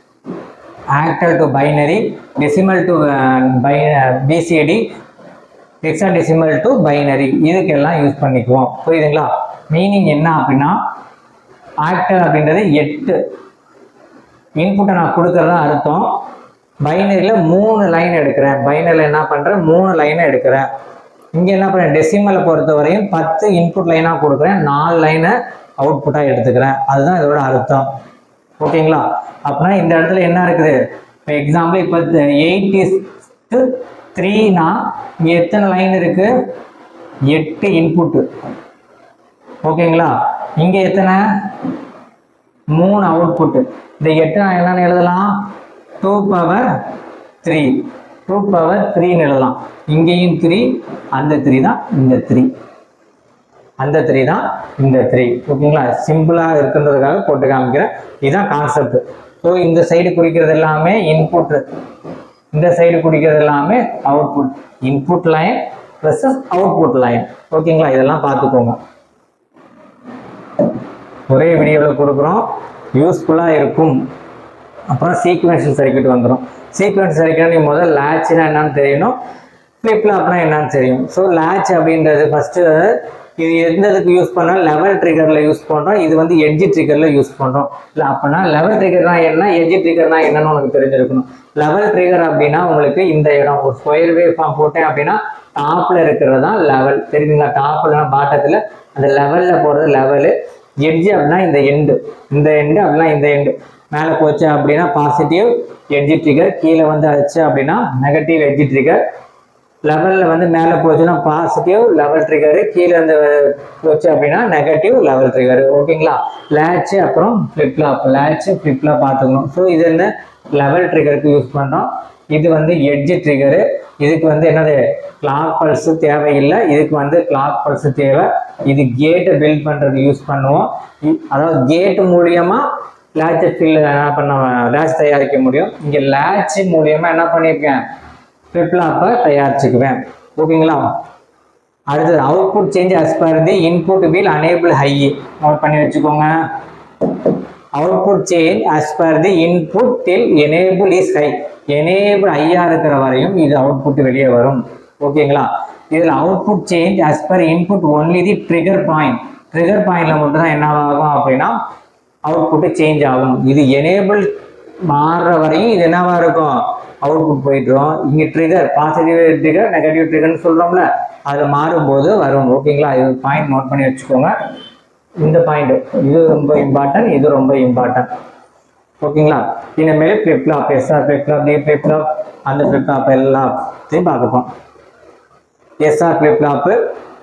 octal to binary decimal to பை பிசிடி ஹெக்ஸாடெசிமல் டு பைனரி இதுக்கெல்லாம் யூஸ் பண்ணிக்குவோம் புரியுதுங்களா மீனிங் என்ன அப்படின்னா ஆக்டர் அப்படின்றது எட்டு இன்புட்டை நான் கொடுக்கறதா அர்த்தம் பைனரியில் மூணு லைன் எடுக்கிறேன் பைனரியில் என்ன பண்ணுறேன் மூணு லைனை எடுக்கிறேன் இங்கே என்ன பண்ணுறேன் டெசிமலை பொறுத்தவரையும் பத்து இன்புட் லைனாக கொடுக்குறேன் நாலு லைனை அவுட்புட்டாக எடுத்துக்கிறேன் அதுதான் இதோட அர்த்தம் ஓகேங்களா அப்படின்னா இந்த இடத்துல என்ன இருக்குது இப்போ எக்ஸாம்பிள் இப்போ எயிட் இஸ் த்ரீனா இங்கே எத்தனை லைன் இருக்கு எட்டு இன்புட்டு ஓகேங்களா இங்கே எத்தனை மூணு அவுட்புட்டு இந்த எட்டு நான் என்னன்னு எழுதலாம் two power three two power த்ரீன்னு எழுதலாம் இங்கேயும் த்ரீ அந்த த்ரீ தான் இந்த த்ரீ அந்த த்ரீ தான் இந்த த்ரீ ஓகேங்களா சிம்பிளாக இருக்குன்றதுக்காக போட்டு காமிக்கிறேன் இதுதான் கான்செப்ட் ஸோ இந்த சைடு குறிக்கிறது எல்லாமே இன்புட் இந்த சைடு குறிக்கிறது எல்லாமே output input line plus output line ஓகேங்களா இதெல்லாம் பார்த்துக்கோங்க ஒரே வீடியோவில் கொடுக்குறோம் யூஸ்ஃபுல்லாக இருக்கும் அப்புறம் சீக்வென்ஷியல் சர்க்யூட் வந்துடும் சீக்வென்ஸ் சர்க்யூட் நீ முதல்ல லேட்ச்னா என்னன்னு தெரியணும் ஃப்ளிப்லாப்னா என்னன்னு தெரியும் ஸோ லேட்ச் அப்படின்றது ஃபஸ்ட்டு இது எந்த இதுக்கு யூஸ் பண்ணால் லெவல் ட்ரிகரில் யூஸ் பண்ணுறோம் இது வந்து எட்ஜி ட்ரிகரில் யூஸ் பண்ணுறோம் இல்லை அப்படின்னா லெவல் ட்ரிகர்னா என்ன எட்ஜி ட்ரிகர்னா என்னன்னு உனக்கு தெரிஞ்சிருக்கணும் லெவல் ட்ரிகர் அப்படின்னா உங்களுக்கு இந்த இடம் ஒரு ஸ்கொயர் வேவ் ஃபார்ம் போட்டேன் அப்படின்னா டாப்பில் இருக்கிறது தான் லெவல் தெரியுதுங்களா டாப்பில் பாட்டத்தில் அந்த லெவலில் போகிறது லெவலு எட்ஜ் அப்படின்னா இந்த எண்டு இந்த எண்டு அப்படின்னா இந்த எண்டு மேலே போச்சு அப்படின்னா பாசிட்டிவ் எட்ஜி ட்ரிகர் கீழே வந்து ஆச்சு அப்படின்னா நெகட்டிவ் எட்ஜி ட்ரிகர் லெவலில் வந்து மேலே போச்சுன்னா பாசிட்டிவ் லெவல் ட்ரிகரு கீழே இருந்து போச்சு அப்படின்னா நெகட்டிவ் லெவல் ட்ரிகர் ஓகேங்களா லேட்ச்சு அப்புறம் ஃப்ளிப்லாப் லேட்ச்சு ஃப்ளிப்லாப் பார்த்துக்கணும் ஸோ இது என்ன லெவல் ட்ரிகருக்கு யூஸ் பண்ணுறோம் இது வந்து எட்ஜ் ட்ரிகரு இதுக்கு வந்து என்னது கிளாக் பல்ஸு தேவையில்லை இதுக்கு வந்து கிளாக் பல்ஸு தேவை இது கேட்டை பில்ட் பண்ணுறதுக்கு யூஸ் பண்ணுவோம் இ- அதாவது கேட் மூலியமா லேட்சை ஃபில் என்ன பண்ண லேட்ச் தயாரிக்க முடியும் இங்கே லேட்ச் மூலியமா என்ன பண்ணியிருக்கேன் ஃப்ளிப்லாப்பை தயாரிச்சுக்குவேன் ஓகேங்களா அடுத்தது output change as per the input will enable high note பண்ணி வச்சுக்கோங்க output change as per the input till enable is high enable ஹையா இருக்கிற வரையும் இது அவுட்புட் வெளியே வரும் ஓகேங்களா இதில் output change as per input only the trigger point trigger பாயிண்ட்ல மட்டும் தான் என்ன ஆகும் அப்படின்னா அவுட்புட்டு சேஞ்ச் ஆகும் இது எனேபிள் மாறுற வரையும் இது என்னவா இருக்கும் அவுட்புட் போயிட்டுரும் இங்கே ட்ரிகர் பாசிட்டிவ் ட்ரிகர் நெகட்டிவ் ட்ரிகர்னு சொல்கிறோம்ல அது மாறும்போது வரும் ஓகேங்களா இது பாயிண்ட் நோட் பண்ணி வச்சுக்கோங்க இந்த பாயிண்ட் இது ரொம்ப இம்பார்ட்டன்ட் இது ரொம்ப இம்பார்ட்டன்ட் ஓகேங்களா இனிமேல் flip flop SR flip flop D flip flop அந்த ஃப்ளிப்லாப் எல்லாத்தையும் பார்க்கப்போம் எஸ்ஆர் ஃப்ளிப்லாப்பு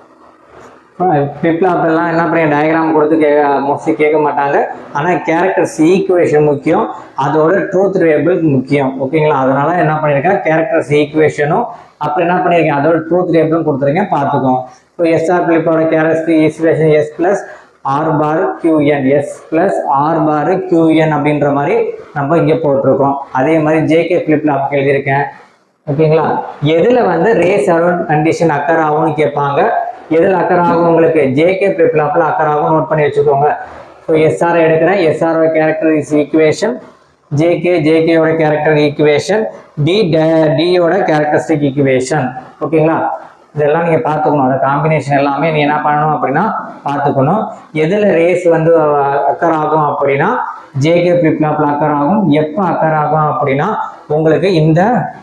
ஃப்ளிப்லாப் எல்லாம் என்ன பண்ணி டயக்ராம் கொடுத்து கே மோஸ்ட்லி கேட்க மாட்டாங்க ஆனால் கேரக்டர்ஸ் ஈக்குவேஷன் முக்கியம் அதோட ட்ரூத் டேபிள் முக்கியம் ஓகேங்களா அதனால என்ன பண்ணியிருக்கேன் கேரக்டர்ஸ் ஈக்குவேஷனும் அப்புறம் என்ன பண்ணியிருக்கேன் அதோட ட்ரூத் டேபிளும் கொடுத்துருக்கேன் பார்த்துக்கோங்க இப்போ எஸ்ஆர் ஃப்ளிப்போட characters equation S plus R bar QN S plus R bar QN அப்படின்ற மாதிரி நம்ம இங்கே போட்டிருக்கோம் அதே மாதிரி ஜேகே ஃப்ளிப்லாப் எழுதியிருக்கேன் ஓகேங்களா எதுல வந்து ரேஸ் அரௌண்ட் கண்டிஷன் அக்கர் ஆகும்னு கேட்பாங்க எதுல அக்கர் ஆகும் உங்களுக்கு ஜேகே ஃபிளிப்லாப்ல அக்கர் ஆகும் நோட் பண்ணி வச்சுக்கோங்க ஸோ எஸ்ஆர் எடுக்கிறேன் SR character is equation JK ஜேகேயோட கேரக்டர் ஈக்குவேஷன் டி டியோட கேரக்டரிஸ்டிக் ஈக்குவேஷன் ஓகேங்களா இதெல்லாம் நீங்கள் பார்த்துக்கணும் அந்த காம்பினேஷன் எல்லாமே நீ என்ன பண்ணணும் அப்படின்னா பார்த்துக்கணும் எதில் ரேஸ் வந்து அக்கர் ஆகும் அப்படின்னா ஜேகே ஃபிளிப்லாப்ல அக்கர் ஆகும் எப்போ அக்கர் ஆகும் அப்படின்னா உங்களுக்கு இந்த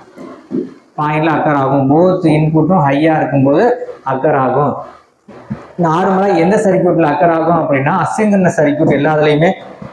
பாயிண்ட்ல அக்கர் ஆகும் போத் இன்புட்டும் ஹையா இருக்கும்போது அக்கர் ஆகும் நார்மலாக எந்த சர்க்யூட்ல அக்கர் ஆகும் அப்படின்னா அசிங்கன சர்க்யூட் எல்லாத்துலேயுமே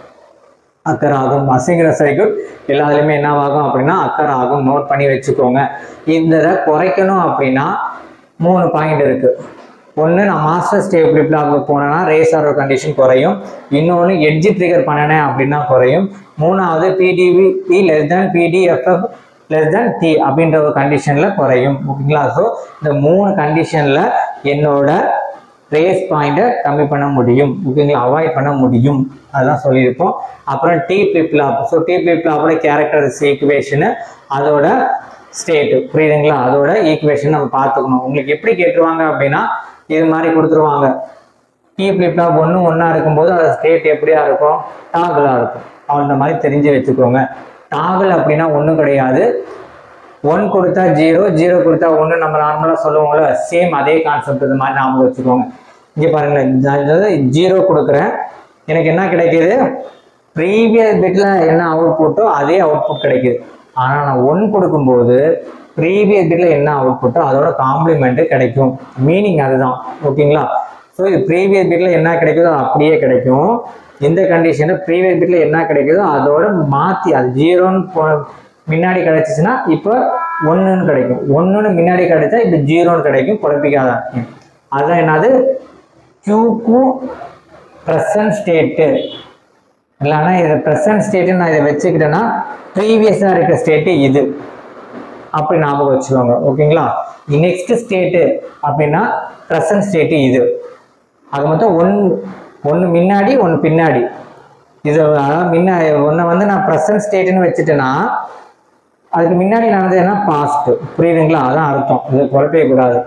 அக்கர் ஆகும் அசிங்கன சர்க்யூட் எல்லாத்துலேயுமே என்னவாகும் அப்படின்னா அக்கர் ஆகும் நோட் பண்ணி வச்சுக்கோங்க இந்த இதை குறைக்கணும் அப்படின்னா மூணு பாயிண்ட் இருக்கு ஒன்று நான் மாஸ்டர் ஸ்டேப் ஃபிளிப்லாப்க்கு போனேன்னா ரேஸ் ஆர்டர் கண்டிஷன் குறையும் இன்னொன்று எட்ஜி ட்ரிகர் பண்ணினேன் அப்படின்னா குறையும் மூணாவது PDV P less than PDFF less than D அப்படின்ற ஒரு கண்டிஷனில் குறையும் ஓகேங்களா ஸோ இந்த மூணு கண்டிஷனில் என்னோட ரேஸ் பாயிண்ட்டை கம்மி பண்ண முடியும் ஓகேங்களா அவாய்ட் பண்ண முடியும் அதெல்லாம் சொல்லியிருப்போம் அப்புறம் டி ஃபிளிப்லாப் ஸோ டி ஃபிளிப்லாப்போட கேரக்டர் ஈக்குவேஷனு அதோட ஸ்டேட்டு புரியுதுங்களா அதோட ஈக்குவேஷன் நம்ம பார்த்துக்கணும் உங்களுக்கு எப்படி கேட்டுருவாங்க அப்படின்னா இது மாதிரி கொடுத்துருவாங்க டி ஃபிளிப்லாப் ஒன்று ஒன்றா இருக்கும்போது அது ஸ்டேட் எப்படியா இருக்கும் டாகிளாக இருக்கும் அந்த மாதிரி தெரிஞ்சு வச்சுக்கோங்க டாகிள் அப்படின்னா ஒன்றும் கிடையாது ஒன் கொடுத்தா ஜீரோ ஜீரோ கொடுத்தா ஒன்று நம்ம நார்மலாக சொல்லுவோம்ல சேம் அதே கான்செப்ட் இது மாதிரி ஞாபகம் வச்சுக்கோங்க இங்கே பாருங்களேன் நான் அதாவது ஜீரோ கொடுக்குறேன் எனக்கு என்ன கிடைக்குது ப்ரீவியஸ் பிட்டில் என்ன அவுட்புட்டோ அதே அவுட்புட் கிடைக்குது ஆனால் நான் ஒன் கொடுக்கும்போது ப்ரீவியஸ் பிட்டில் என்ன அவுட்புட்டோ அதோட காம்ப்ளிமெண்ட்டு கிடைக்கும் மீனிங் அதுதான் ஓகேங்களா ஸோ இது ப்ரீவியஸ் பிட்டில் என்ன கிடைக்குதோ அது அப்படியே கிடைக்கும் இந்த கண்டிஷனில் ப்ரீவியஸ் பிட்டில் என்ன கிடைக்குதோ அதோட மாற்றி அது ஜீரோன்னு போ- முன்னாடி கிடைச்சிச்சுன்னா இப்போ ஒன்றுன்னு கிடைக்கும் ஒன்றுன்னு முன்னாடி கிடைச்சா இப்போ ஜீரோன்னு கிடைக்கும் குழப்பிக்காத அதுதான் என்னது கியூக்கும் ப்ரெசன்ட் ஸ்டேட்டு இல்லைன்னா இது ப்ரெசன்ட் ஸ்டேட்டு நான் இதை வச்சுக்கிட்டேன்னா ப்ரீவியஸாக இருக்க ஸ்டேட்டு இது அப்படி ஞாபகம் வச்சுக்கோங்க ஓகேங்களா நெக்ஸ்ட் ஸ்டேட்டு அப்படின்னா ப்ரெசன்ட் ஸ்டேட்டு இது அது மொத்தம் ஒன் ஒன்று முன்னாடி ஒன்று பின்னாடி இது அதாவது முன்ன ஒன்றை வந்து நான் ப்ரெசன்ட் ஸ்டேட்டுன்னு வச்சுட்டேன்னா அதுக்கு முன்னாடி நடந்ததுன்னா பாஸ்ட் புரியுதுங்களா அதான் அர்த்தம் இது குழப்பவே கூடாது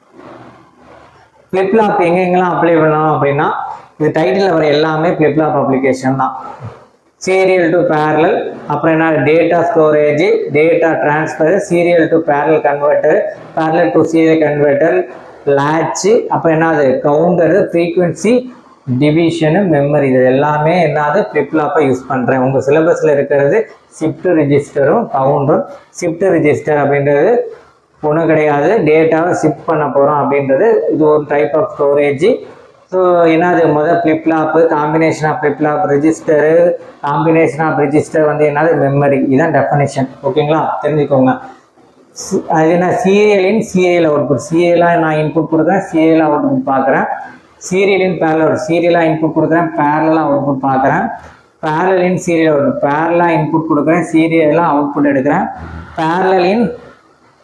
ஃப்ளிப்லாப் எங்கெங்கெல்லாம் அப்ளை பண்ணலாம் அப்படின்னா இது டைட்டில் வர எல்லாமே ஃப்ளிப்லாப் அப்ளிகேஷன் தான் சீரியல் டு parallel அப்புறம் என்ன data storage data transfer serial to parallel converter parallel to serial converter latch அப்புறம் என்னது கவுண்டரு ஃப்ரீக்வன்சி டிவிஷனு மெமரி இது எல்லாமே என்னது ஃப்ளிப்லாப்பை யூஸ் பண்ணுறேன் உங்கள் சிலபஸில் இருக்கிறது ஷிஃப்ட் ரிஜிஸ்டரும் கவுண்டரும் ஷிஃப்ட் ரிஜிஸ்டர் அப்படின்றது ஒன்றும் கிடையாது டேட்டாவை ஷிஃப்ட் பண்ண போகிறோம் அப்படின்றது இது ஒரு டைப் ஆஃப் ஸ்டோரேஜ் ஸோ என்னது முதல் flip flop combination of flip flop register combination of register வந்து என்னது மெமரி இதுதான் டெஃபனிஷன் ஓகேங்களா தெரிஞ்சுக்கோங்க சி- அது என்ன சீரியலின் சீரியல் அவுட்புட் சீரியலாக நான் இன்புட் கொடுக்குறேன் சீரியலாக அவுட்புட் பார்க்குறேன் சீரியலின் பேரலல் சீரியலாக இன்புட் கொடுக்குறேன் பேரலாக அவுட்புட் பார்க்குறேன் பேரலின் சீரியல் அவுட்புட் பேரலாக இன்புட் கொடுக்குறேன் சீரியலாக அவுட்புட் எடுக்கிறேன் பேரலின்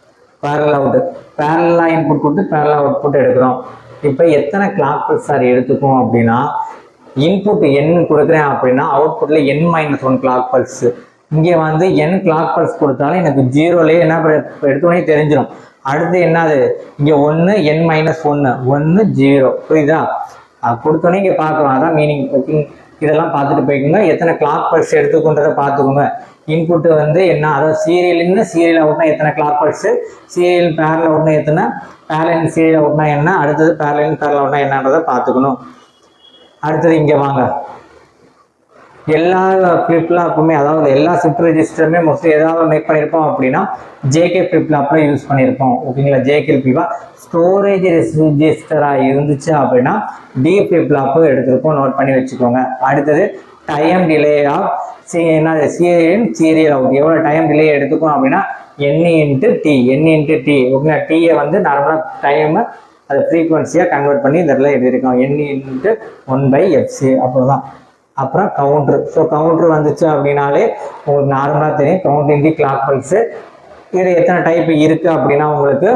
பேரல் அவுட் பேரலாக இன்புட் கொடுத்து பேரலாக அவுட்புட் எடுக்கிறோம் இப்போ எத்தனை கிளாக் பல்ஸ் சார் எடுத்துக்கும் அப்படின்னா இன்புட் n கொடுக்குறேன் அப்படின்னா அவுட்புட்டில் n minus one clock pulse இங்கே வந்து n கிளாக் பல்ஸ் கொடுத்தாலும் எனக்கு ஜீரோலேயே என்ன பண்ண- எடுத்தோடனே தெரிஞ்சிடும் அடுத்து என்னது இங்கே ஒன்று n மைனஸ் ஒன்று ஒன்று ஜீரோ புரியுதா அது கொடுத்தோன்னே இங்கே பார்க்குறோம் அதான் மீனிங் ஓகே இதெல்லாம் பார்த்துட்டு போய்க்குங்க எத்தனை கிளாக் பல்ஸ் எடுத்துக்கொண்டதை பார்த்துக்கோங்க இன்புட்டு வந்து என்ன அதாவது சீரியல்னு சீரியல் அவுட்னா எத்தனை கிளாக் பல்ஸு சீரியல் பேரல் அவுட்னா எத்தனை பேரலைன் சீரியல் அவுட்னா என்ன அடுத்தது பேரலைன் பேரல் அவுட்னா என்னன்றதை பார்த்துக்கணும் அடுத்தது இங்கே வாங்க எல்லா ஃப்ளிப்லாப்புமே அதாவது எல்லா ஷிஃப்ட் ரெஜிஸ்டருமே மோஸ்ட்லி ஏதாவது மேக் பண்ணியிருப்போம் அப்படின்னா ஜேகே ஃப்ளிப்லாப்பில் யூஸ் பண்ணியிருப்போம் ஓகேங்களா ஜேகே ஃப்ளிப்பா ஸ்டோரேஜ் ரெஜிஸ்டராக இருந்துச்சு அப்படின்னா டி ஃப்ளிப்லாப்பு எடுத்திருப்போம் நோட் பண்ணி வச்சுக்கோங்க அடுத்தது டைம் டிலே ஆஃப் சி என்ன சீரியல் சீரியல் அவுட் எவ்வளோ டைம் டிலே எடுத்துக்கும் அப்படின்னா n into t n into t ஓகேங்களா டீயை வந்து நார்மலாக டைமை அதை ஃப்ரீக்வன்சியாக கன்வெர்ட் பண்ணி இந்த இடத்துல எழுதியிருக்கோம் n into one by fc அவ்வளோதான் அப்புறம் கவுண்ட்ரு ஸோ கவுண்ட்ரு வந்துச்சு அப்படின்னாலே உங்களுக்கு நார்மலாக தெரியும் கவுண்ட் இன்டி கிளாக் பல்ஸு இது எத்தனை டைப் இருக்குது அப்படின்னா உங்களுக்கு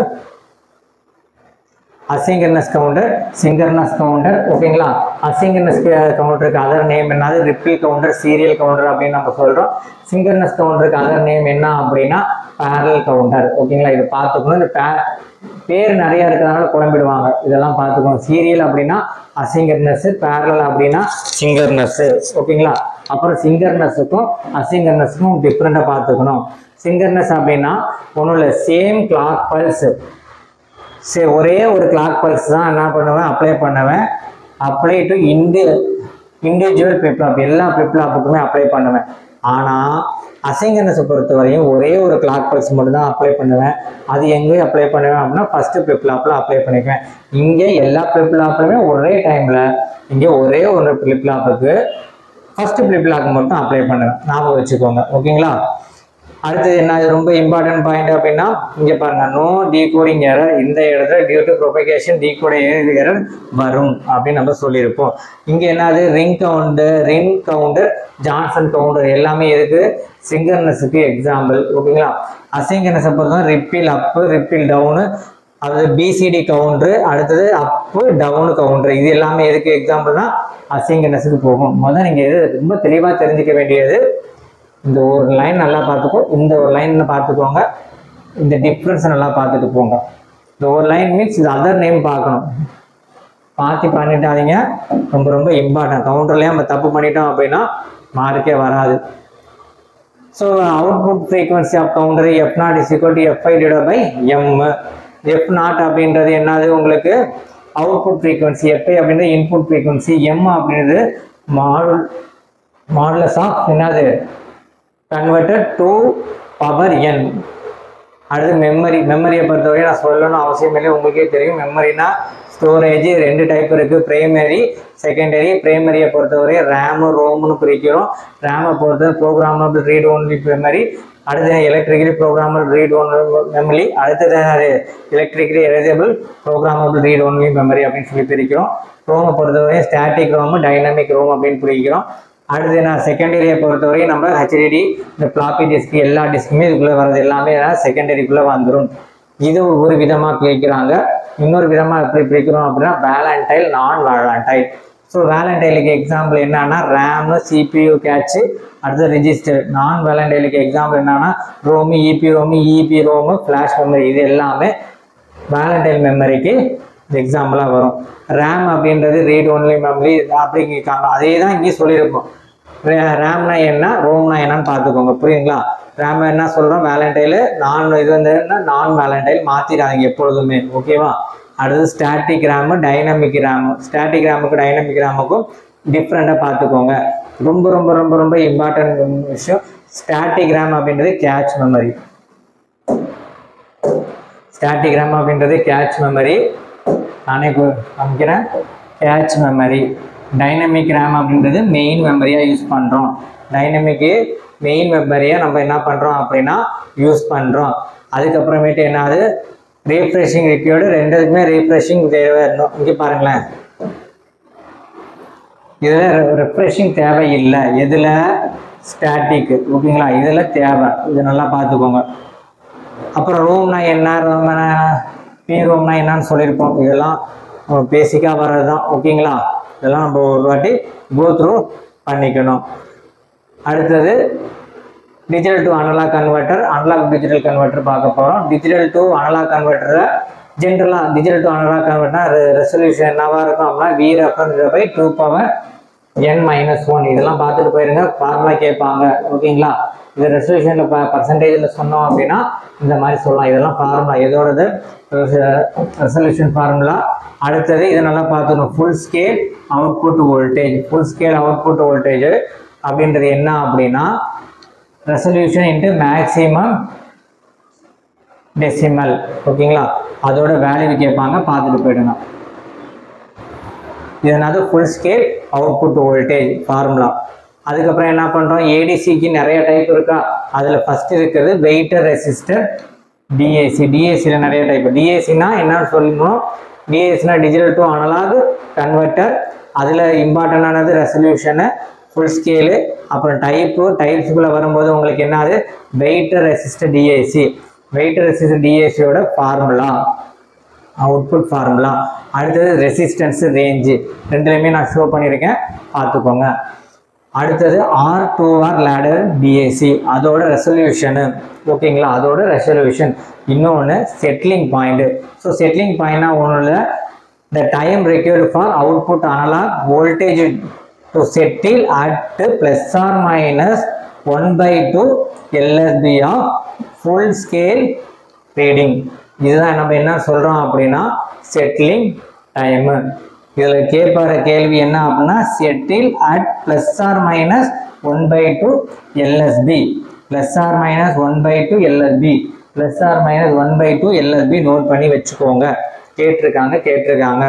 அசிங்கர்னஸ் கவுண்டர் சிங்கர்னஸ் கவுண்டர் ஓகேங்களா அசிங்கர்னஸ் கவுண்டருக்கு அதர் நேம் என்னது ரிப்பிள் கவுண்டர் சீரியல் கவுண்டர் அப்படின்னு நம்ம சொல்கிறோம் சிங்கர்னஸ் கவுண்டருக்கு அதர் நேம் என்ன அப்படின்னா பேரல் கவுண்டர் ஓகேங்களா இது பார்த்துக்கணும் இந்த பே பேர் நிறைய இருக்கிறதுனால குழம்பிடுவாங்க இதெல்லாம் பார்த்துக்கணும் சீரியல் அப்படின்னா அசிங்கர்னஸ் பேரல் அப்படின்னா சிங்கர்னஸ் ஓகேங்களா அப்புறம் சிங்கர்னஸுக்கும் அசிங்கர்னஸுக்கும் டிஃப்ரெண்ட்டாக பார்த்துக்கணும் சிங்கர்னஸ் அப்படின்னா ஒன்றும் இல்லை சேம் கிளாக் பல்ஸ் சரி ஒரே ஒரு கிளாக் பல்ஸ் தான் என்ன பண்ணுவேன் அப்ளை பண்ணுவேன் அப்ளை டு இண்டு இண்டிவிஜுவல் ஃப்ளிப்லாப் எல்லா ஃப்ளிப்லாப்புக்குமே அப்ளை பண்ணுவேன் ஆனால் அசிங்கனஸை பொறுத்தவரையும் ஒரே ஒரு கிளாக் பல்ஸ் மட்டும் தான் அப்ளை பண்ணுவேன் அது எங்கே அப்ளை பண்ணுவேன் அப்படின்னா ஃபஸ்ட்டு ஃப்ளிப்லாப்பில் அப்ளை பண்ணிக்குவேன் இங்கே எல்லா ஃப்ளிப்லாப்லையுமே ஒரே டைமில் இங்கே ஒரே ஒரு ஃப்ளிப்லாப்புக்கு ஃபஸ்ட்டு ஃப்ளிப்லாக்கு மட்டும் அப்ளை பண்ணுவேன் ஞாபகம் வச்சுக்கோங்க ஓகேங்களா அடுத்தது என்ன இது ரொம்ப இம்பார்ட்டன்ட் பாயிண்ட் அப்படின்னா இங்க பாருங்க நோ டீகோடிங் எரர் இந்த இடத்துல due to propagation decoding error வரும் அப்படின்னு நம்ம சொல்லியிருப்போம் இங்க என்னது ring counter ring counter Johnson counter எல்லாமே இருக்கு சிங்கர்னஸுக்கு எக்ஸாம்பிள் ஓகேங்களா அசிங்கர்னஸை பொறுத்தவரை ரிப்பில் அப்பு ரிப்பில் டவுனு அது பிசிடி கவுண்டரு அடுத்தது அப்பு டவுனு கவுண்டர் இது எல்லாமே எதுக்கு எக்ஸாம்பிள்னா அசிங்கர்னஸுக்கு போகும் முதல்ல நீங்கள் இது ரொம்ப தெளிவாக தெரிஞ்சுக்க வேண்டியது இந்த ஒரு லைன் நல்லா பார்த்துக்கோ இந்த ஒரு லைன் பார்த்துக்கோங்க இந்த டிஃப்ரென்ஸை நல்லா பார்த்துட்டு போங்க இந்த ஒரு லைன் மீன்ஸ் இது அதர் நேம் பார்க்கணும் பார்த்து பண்ணிட்டாதீங்க ரொம்ப ரொம்ப இம்பார்ட்டன்ட் கவுண்டர்லேயே நம்ம தப்பு பண்ணிட்டோம் அப்படின்னா மார்க்கே வராது so output frequency of counter f naught is equal to f i divide by m f naught அப்படின்றது என்னது உங்களுக்கு அவுட்புட் ஃப்ரீக்வன்சி எஃப்ஐ அப்படின்றது இன்புட் ஃப்ரீக்வன்சி எம் அப்படின்றது மாடல் மாடலஸ் ஆஃப் என்னது கன்வெர்டட் டு பவர் என் அடுத்து மெமரி மெமரியை பொறுத்தவரை நான் சொல்லணும் அவசியம் இல்லை உங்களுக்கே தெரியும் மெமரினா ஸ்டோரேஜ் ரெண்டு டைப் இருக்குது பிரைமரி செகண்டரி பிரைமரியை பொறுத்தவரை ரேமு ரோம்னு பிரிக்கிறோம் ரேமை பொறுத்தவரை ப்ரோக்ராமபிள் ரீட் ஒன்லி மெமரி அடுத்து electrically programmable read one memory அடுத்தது electrically erasable programmable read only memory அப்படின்னு சொல்லி பிரிக்கிறோம் ரோமை பொறுத்தவரை ஸ்டாட்டிக் ரோம் டைனமிக் ரோம் அப்படின்னு பிரிக்கிறோம் அடுத்து நான் செகண்டரியை பொறுத்தவரை நம்ம ஹெச்டிடி இந்த ஃப்ளாப்பி டிஸ்க் எல்லா டிஸ்க்குமே இதுக்குள்ளே வர்றது எல்லாமே செகண்டரிக்குள்ளே வந்துடும் இது ஒரு விதமாக பிரிக்கிறாங்க இன்னொரு விதமாக எப்படி பிரிக்கிறோம் அப்படின்னா வேலண்டைல் நான் வேலண்டைல் ஸோ வேலண்டைலுக்கு எக்ஸாம்பிள் என்னன்னா ரேமு சிபியூ கேட்சு அடுத்து ரெஜிஸ்டர் நான் வேலண்டைலுக்கு எக்ஸாம்பிள் என்னன்னா ROM EP ROM EP ROM flash memory இது எல்லாமே வேலண்டைல் மெமரிக்கு எக்ஸாம்பிளாக வரும் ரேம் அப்படின்றது ரீட் ஒன்லி மெமரி அப்படி அதே தான் இங்கேயும் சொல்லியிருப்போம் ரேம்னா என்ன ரோம்னா என்னன்னு பார்த்துக்கோங்க புரியுங்களா ரேம் என்ன சொல்கிறோம் வேலண்டைலு நான் இது வந்து என்ன நான் வேலண்டைல் மாற்றிடாதீங்க எப்பொழுதுமே ஓகேவா அடுத்து static RAM dynamic RAM static ரேமுக்கு டைனமிக் ரேமுக்கும் டிஃப்ரெண்ட்டாக பார்த்துக்கோங்க ரொம்ப ரொம்ப ரொம்ப ரொம்ப இம்பார்ட்டன்ட் விஷயம் ஸ்டாட்டிக் ரேம் அப்படின்றது கேட்ச் மெமரி ஸ்டாட்டிக் ரேம் அப்படின்றது கேட்ச் மெமரி நானே கு- காமிக்கிறேன் கேட்ச் மெமரி டைனமிக் ரேம் அப்படின்றது மெயின் மெமரியாக யூஸ் பண்ணுறோம் டைனமிக்கு மெயின் மெமரியாக நம்ம என்ன பண்ணுறோம் அப்படின்னா யூஸ் பண்ணுறோம் அதுக்கப்புறமேட்டு என்னது ரீஃப்ரெஷிங் ரிக்யூர்டு ரெண்டுக்குமே ரீஃப்ரெஷிங் தேவை இருந்தோம் இங்கே பாருங்களேன் இதில் ரெஃப்ரெஷிங் தேவை இல்லை எதில் ஸ்டாட்டிக் ஓகேங்களா இதில் தேவை இது நல்லா பார்த்துக்கோங்க அப்புறம் ரூம்னா என்ன ரூம்னா பி ரூம்னா என்னன்னு சொல்லியிருப்போம் இதெல்லாம் பேசிக்காக வர்றது தான் ஓகேங்களா இதெல்லாம் நம்ம ஒரு வாட்டி கோ த்ரூ பண்ணிக்கணும் அடுத்தது digital to analog converter analog digital converter பார்க்க போகிறோம் டிஜிட்டல் டு அனலாக் கன்வெர்ட்டரை ஜென்ரலாக டிஜிட்டல் டு அனலாக் கன்வெர்ட்டர்னா ரெசல்யூஷன் என்னவா இருக்கும் அப்படின்னா V reference by two power n minus one இதெல்லாம் பார்த்துட்டு போயிருங்க ஃபார்முலா கேட்பாங்க ஓகேங்களா இது ரெசல்யூஷனில் ப பர்சன்டேஜில் சொன்னோம் அப்படின்னா இந்த மாதிரி சொல்லலாம் இதெல்லாம் ஃபார்முலா எதோடது ரெசல்யூஷன் ஃபார்முலா அடுத்தது இதை நல்லா பார்த்துக்கணும் full scale output voltage full scale output voltage அப்படின்றது என்ன அப்படின்னா ரெசல்யூஷன் இன்ட்டு மேக்ஸிமம் டெசிமல் ஓகேங்களா அதோட வேல்யூ கேட்பாங்க பார்த்துட்டு போயிடுங்க இதனால full scale output voltage formula அதுக்கப்புறம் என்ன பண்ணுறோம் ஏடிசிக்கு நிறைய டைப் இருக்கா அதில் ஃபர்ஸ்ட் இருக்கிறது வெயிட்டர் ரெசிஸ்டர் டிஏசி டிஏசியில் நிறைய டைப் டிஏசினா என்னன்னு சொல்லணும் டிஏசினா டிஜிட்டல் டு அனலாக் கன்வெர்ட்டர் அதில் இம்பார்ட்டண்டானது ரெசல்யூஷனு ஃபுல் ஸ்கேலு அப்புறம் டைப்பு டைப்ஸுக்குள்ளே வரும்போது உங்களுக்கு என்னது weighted resistor DAC weighted resistor டிஏசியோட ஃபார்முலா அவுட்புட் ஃபார்முலா அடுத்தது ரெசிஸ்டன்ஸ் ரேஞ்சு ரெண்டுலையுமே நான் ஷோ பண்ணியிருக்கேன் பார்த்துக்கோங்க அடுத்தது R two R ladder DAC அதோட ரெசல்யூஷனு ஓகேங்களா அதோட ரெசல்யூஷன் இன்னொன்று செட்டிலிங் பாயிண்ட் ஸோ செட்டிலிங் பாயிண்ட்னா ஒன்றும் இல்லை the time required for output analog voltage to settle at plus or minus one by two LSB of full scale reading இதுதான் நம்ம என்ன சொல்கிறோம் அப்படின்னா செட்டிலிங் டைமு இதில் கேட்பார கேள்வி என்ன அப்படின்னா settle at plus or minus one by two LSB plus or minus one by two LSB plus or minus one by two LSB note பண்ணி வச்சுக்கோங்க கேட்டிருக்காங்க கேட்டிருக்காங்க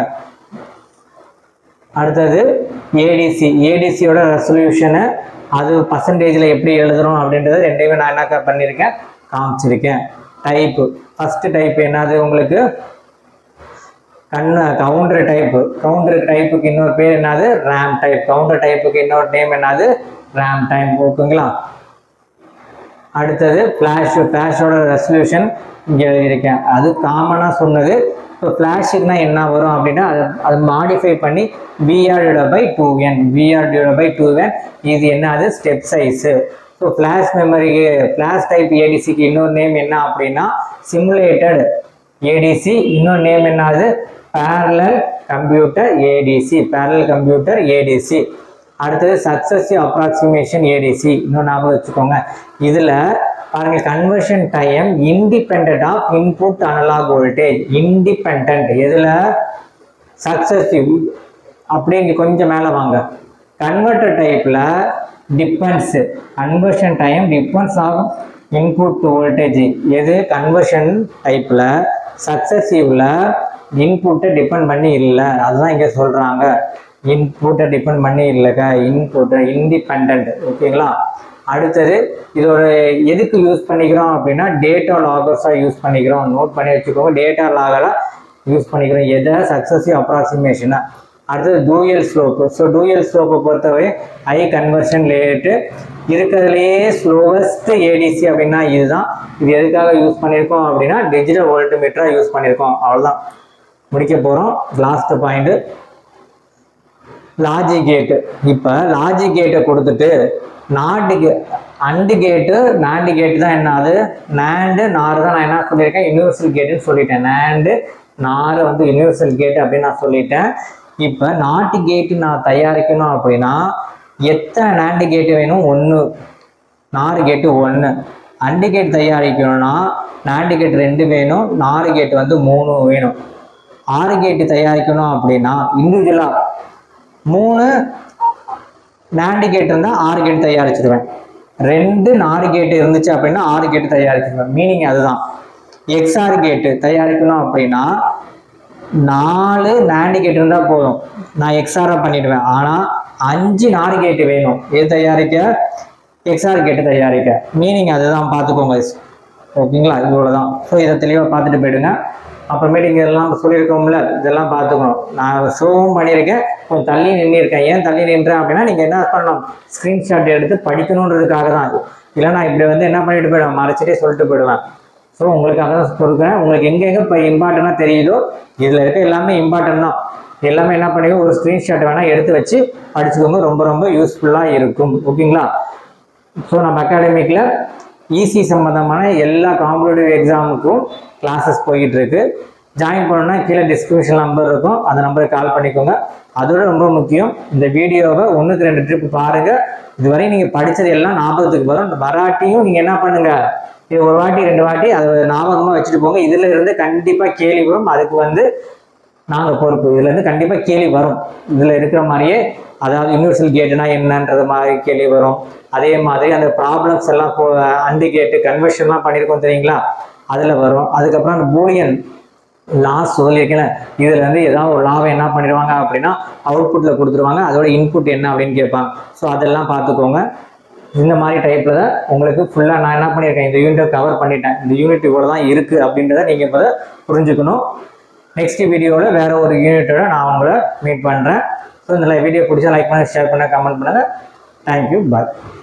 அடுத்தது ஏடிசி ஏடிசியோட ரெசல்யூஷனு அது பர்சன்டேஜில் எப்படி எழுதுறோம் அப்படின்றத ரெண்டையுமே நான் என்ன பண்ணியிருக்கேன் காமிச்சிருக்கேன் டைப்பு ஃபஸ்ட்டு டைப் என்னது உங்களுக்கு கண்ண கவுண்டர் டைப்பு கவுண்டர் டைப்புக்கு இன்னொரு பேர் என்னது ரேம் டைப் கவுண்டர் டைப்புக்கு இன்னொரு நேம் என்னது ரேம் டைப் ஓகேங்களா அடுத்தது ஃப்ளாஷ் ஃப்ளாஷோட ரெசல்யூஷன் இங்கே எழுதியிருக்கேன் அது காமனாக சொன்னது இப்போ ஃப்ளாஷுக்குனா என்ன வரும் அப்படின்னா அதை அதை மாடிஃபை பண்ணி VR by two n VR by two n இது என்ன அது ஸ்டெப் சைஸு ஸோ ஃப்ளாஷ் மெமரிக்கு ஃப்ளாஷ் டைப் ஏடிசிக்கு இன்னொரு நேம் என்ன அப்படின்னா சிமுலேட்டட் ஏடிசி இன்னொரு நேம் என்னது parallel computer ADC parallel computer ADC அடுத்தது சக்சஸிவ் அப்ராக்சிமேஷன் ஏடிசி இன்னும் ஞாபகம் வச்சுக்கோங்க இதில் பாருங்க conversion time independent of input analog voltage independent எதில் சக்சஸிவ் அப்படியே இங்கே கொஞ்சம் மேலே வாங்க கன்வெர்ட்டர் டைப்பில் டிபெண்ட்ஸ் கன்வர்ஷன் டைம் டிபெண்ட்ஸ் ஆகும் இன்புட் வோல்டேஜ் எது கன்வர்ஷன் டைப்பில் சக்சஸிவில் இன்புட்டை டிபெண்ட் பண்ணி இல்லை அதுதான் இங்கே சொல்கிறாங்க இன்புட்டை டிபெண்ட் பண்ணி இல்லைக்கா இன்புட்டை இண்டிபெண்ட் ஓகேங்களா அடுத்தது இதோட எதுக்கு யூஸ் பண்ணிக்கிறோம் அப்படின்னா டேட்டா லாகர்ஸாக யூஸ் பண்ணிக்கிறோம் நோட் பண்ணி வச்சுக்கோங்க டேட்டா லாகராக யூஸ் பண்ணிக்கிறோம் எதை சக்ஸஸிவ் அப்ராக்சிமேஷனாக அடுத்தது டூயல் ஸ்லோப்பு ஸோ டூயல் ஸ்லோப்பை பொறுத்தவரை ஹை கன்வர்ஷன் லேட்டு இருக்கிறதுலையே ஸ்லோவஸ்ட் ஏடிசி அப்படின்னா இதுதான் இது எதுக்காக யூஸ் பண்ணியிருக்கோம் அப்படின்னா டிஜிட்டல் வோல்ட்மீட்டராக யூஸ் பண்ணியிருக்கோம் அவ்வளோதான் முடிக்க போகிறோம் லாஸ்ட் பாயிண்ட்டு லாஜிக் கேட்டு இப்போ லாஜிக் கேட்டை கொடுத்துட்டு நாட்டு கே அண்டு கேட்டு நாண்டு கேட்டு தான் என்ன அது நேண்டு நாறு தான் நான் என்ன சொல்லியிருக்கேன் யூனிவர்சல் கேட்டுன்னு சொல்லிட்டேன் நேண்டு நாறு வந்து யூனிவர்சல் கேட் அப்படின்னு நான் சொல்லிட்டேன் இப்போ நாட்டு கேட்டு நான் தயாரிக்கணும் அப்படின்னா எத்தனை நாண்டு கேட்டு வேணும் ஒன்று நாறு கேட்டு ஒன்று அண்டு கேட் தயாரிக்கணும்னா நாண்டு கேட் ரெண்டு வேணும் நாறு கேட் வந்து மூணு வேணும் ஆறு கேட்டு தயாரிக்கணும் அப்படின்னா இண்டிவிஜுவலாக மூணு நாண்டு கேட் இருந்தால் ஆறு கேட் தயாரிச்சிடுவேன் ரெண்டு நாறு கேட்டு இருந்துச்சு அப்படின்னா ஆறு கேட்டு தயாரிச்சிடுவேன் மீனிங் அதுதான் எக்ஸ்ஆர் கேட்டு தயாரிக்கணும் அப்படின்னா நாலு நாண்டு கேட் இருந்தால் போதும் நான் எக்ஸ்ஆராக பண்ணிடுவேன் ஆனால் அஞ்சு நாறு கேட்டு வேணும் எது தயாரிக்க எக்ஸ்ஆர் கேட்டு தயாரிக்க மீனிங் அதுதான் பார்த்துக்கோங்க ஓகேங்களா இவ்வளோ தான் ஸோ இதை தெளிவாக பார்த்துட்டு போயிடுங்க அப்புறமேட்டு இங்கே எல்லாம் சொல்லியிருக்கோம்ல இதெல்லாம் பார்த்துக்கணும் நான் ஷோவும் பண்ணியிருக்கேன் கொஞ்சம் தள்ளி நின்றுருக்கேன் ஏன் தள்ளி நின்றேன் அப்படின்னா நீங்கள் என்ன பண்ணணும் ஸ்க்ரீன்ஷாட் எடுத்து படிக்கணுன்றதுக்காக தான் இல்லை நான் இப்படி வந்து என்ன பண்ணிட்டு போயிடுவேன் மறைச்சிட்டே சொல்லிட்டு போயிடுவேன் ஸோ உங்களுக்காக தான் கொடுக்குறேன் உங்களுக்கு எங்கெங்கே இப்போ இம்பார்ட்டண்ட்டாக தெரியுதோ இதில் இருக்க எல்லாமே இம்பார்ட்டன்ட் தான் எல்லாமே என்ன பண்ணுங்க ஒரு ஸ்க்ரீன்ஷாட் வேணால் எடுத்து வச்சு படிச்சுக்கோங்க ரொம்ப ரொம்ப யூஸ்ஃபுல்லாக இருக்கும் ஓகேங்களா ஸோ நம்ம அகாடமிக்கில் ஈசி சம்மந்தமான எல்லா காம்படிட்டிவ் எக்ஸாமுக்கும் கிளாஸஸ் போய்கிட்டு இருக்கு ஜாயின் பண்ணணும்னா கீழே டிஸ்கிரிப்ஷன் நம்பர் இருக்கும் அந்த நம்பருக்கு கால் பண்ணிக்கோங்க அதோட ரொம்ப முக்கியம் இந்த வீடியோவை ஒன்றுக்கு ரெண்டு ட்ரிப் பாருங்க இதுவரை நீங்கள் படித்தது எல்லாம் ஞாபகத்துக்கு வரும் வராட்டியும் நீங்கள் என்ன பண்ணுங்க இது ஒரு வாட்டி ரெண்டு வாட்டி அதை ஞாபகமாக வச்சுட்டு போங்க இதுல இருந்து கண்டிப்பாக கேள்வி வரும் அதுக்கு வந்து நாங்கள் பொறுப்பு இதுல இருந்து கண்டிப்பாக கேள்வி வரும் இதில் இருக்கிற மாதிரியே அதாவது யூனிவர்சல் கேட்டுனா என்னன்றது மாதிரி கேள்வி வரும் அதே மாதிரி அந்த ப்ராப்ளம்ஸ் எல்லாம் அண்டு கேட்டு கன்வர்ஷன்லாம் பண்ணியிருக்கோம் தெரியுங்களா அதில் வரும் அதுக்கப்புறம் அந்த பூலியன் லாஸ் சொல்லியிருக்கேன் இதில் வந்து ஏதாவது ஒரு லாவை என்ன பண்ணிடுவாங்க அப்படின்னா அவுட்புட்டில் கொடுத்துருவாங்க அதோட இன்புட் என்ன அப்படின்னு கேட்பாங்க ஸோ அதெல்லாம் பார்த்துக்கோங்க இந்த மாதிரி டைப்பில் தான் உங்களுக்கு ஃபுல்லாக நான் என்ன பண்ணியிருக்கேன் இந்த யூனிட்டை கவர் பண்ணிட்டேன் இந்த யூனிட் இவ்வளோ தான் இருக்குது அப்படின்றத நீங்கள் இப்போ புரிஞ்சுக்கணும் நெக்ஸ்ட் வீடியோவில் வேற ஒரு யூனிட்டோட நான் உங்களை மீட் பண்ணுறேன் ஸோ இந்த வீடியோ பிடிச்சா லைக் பண்ணி ஷேர் பண்ண கமெண்ட் பண்ணுங்கள் தேங்க்யூ பாய்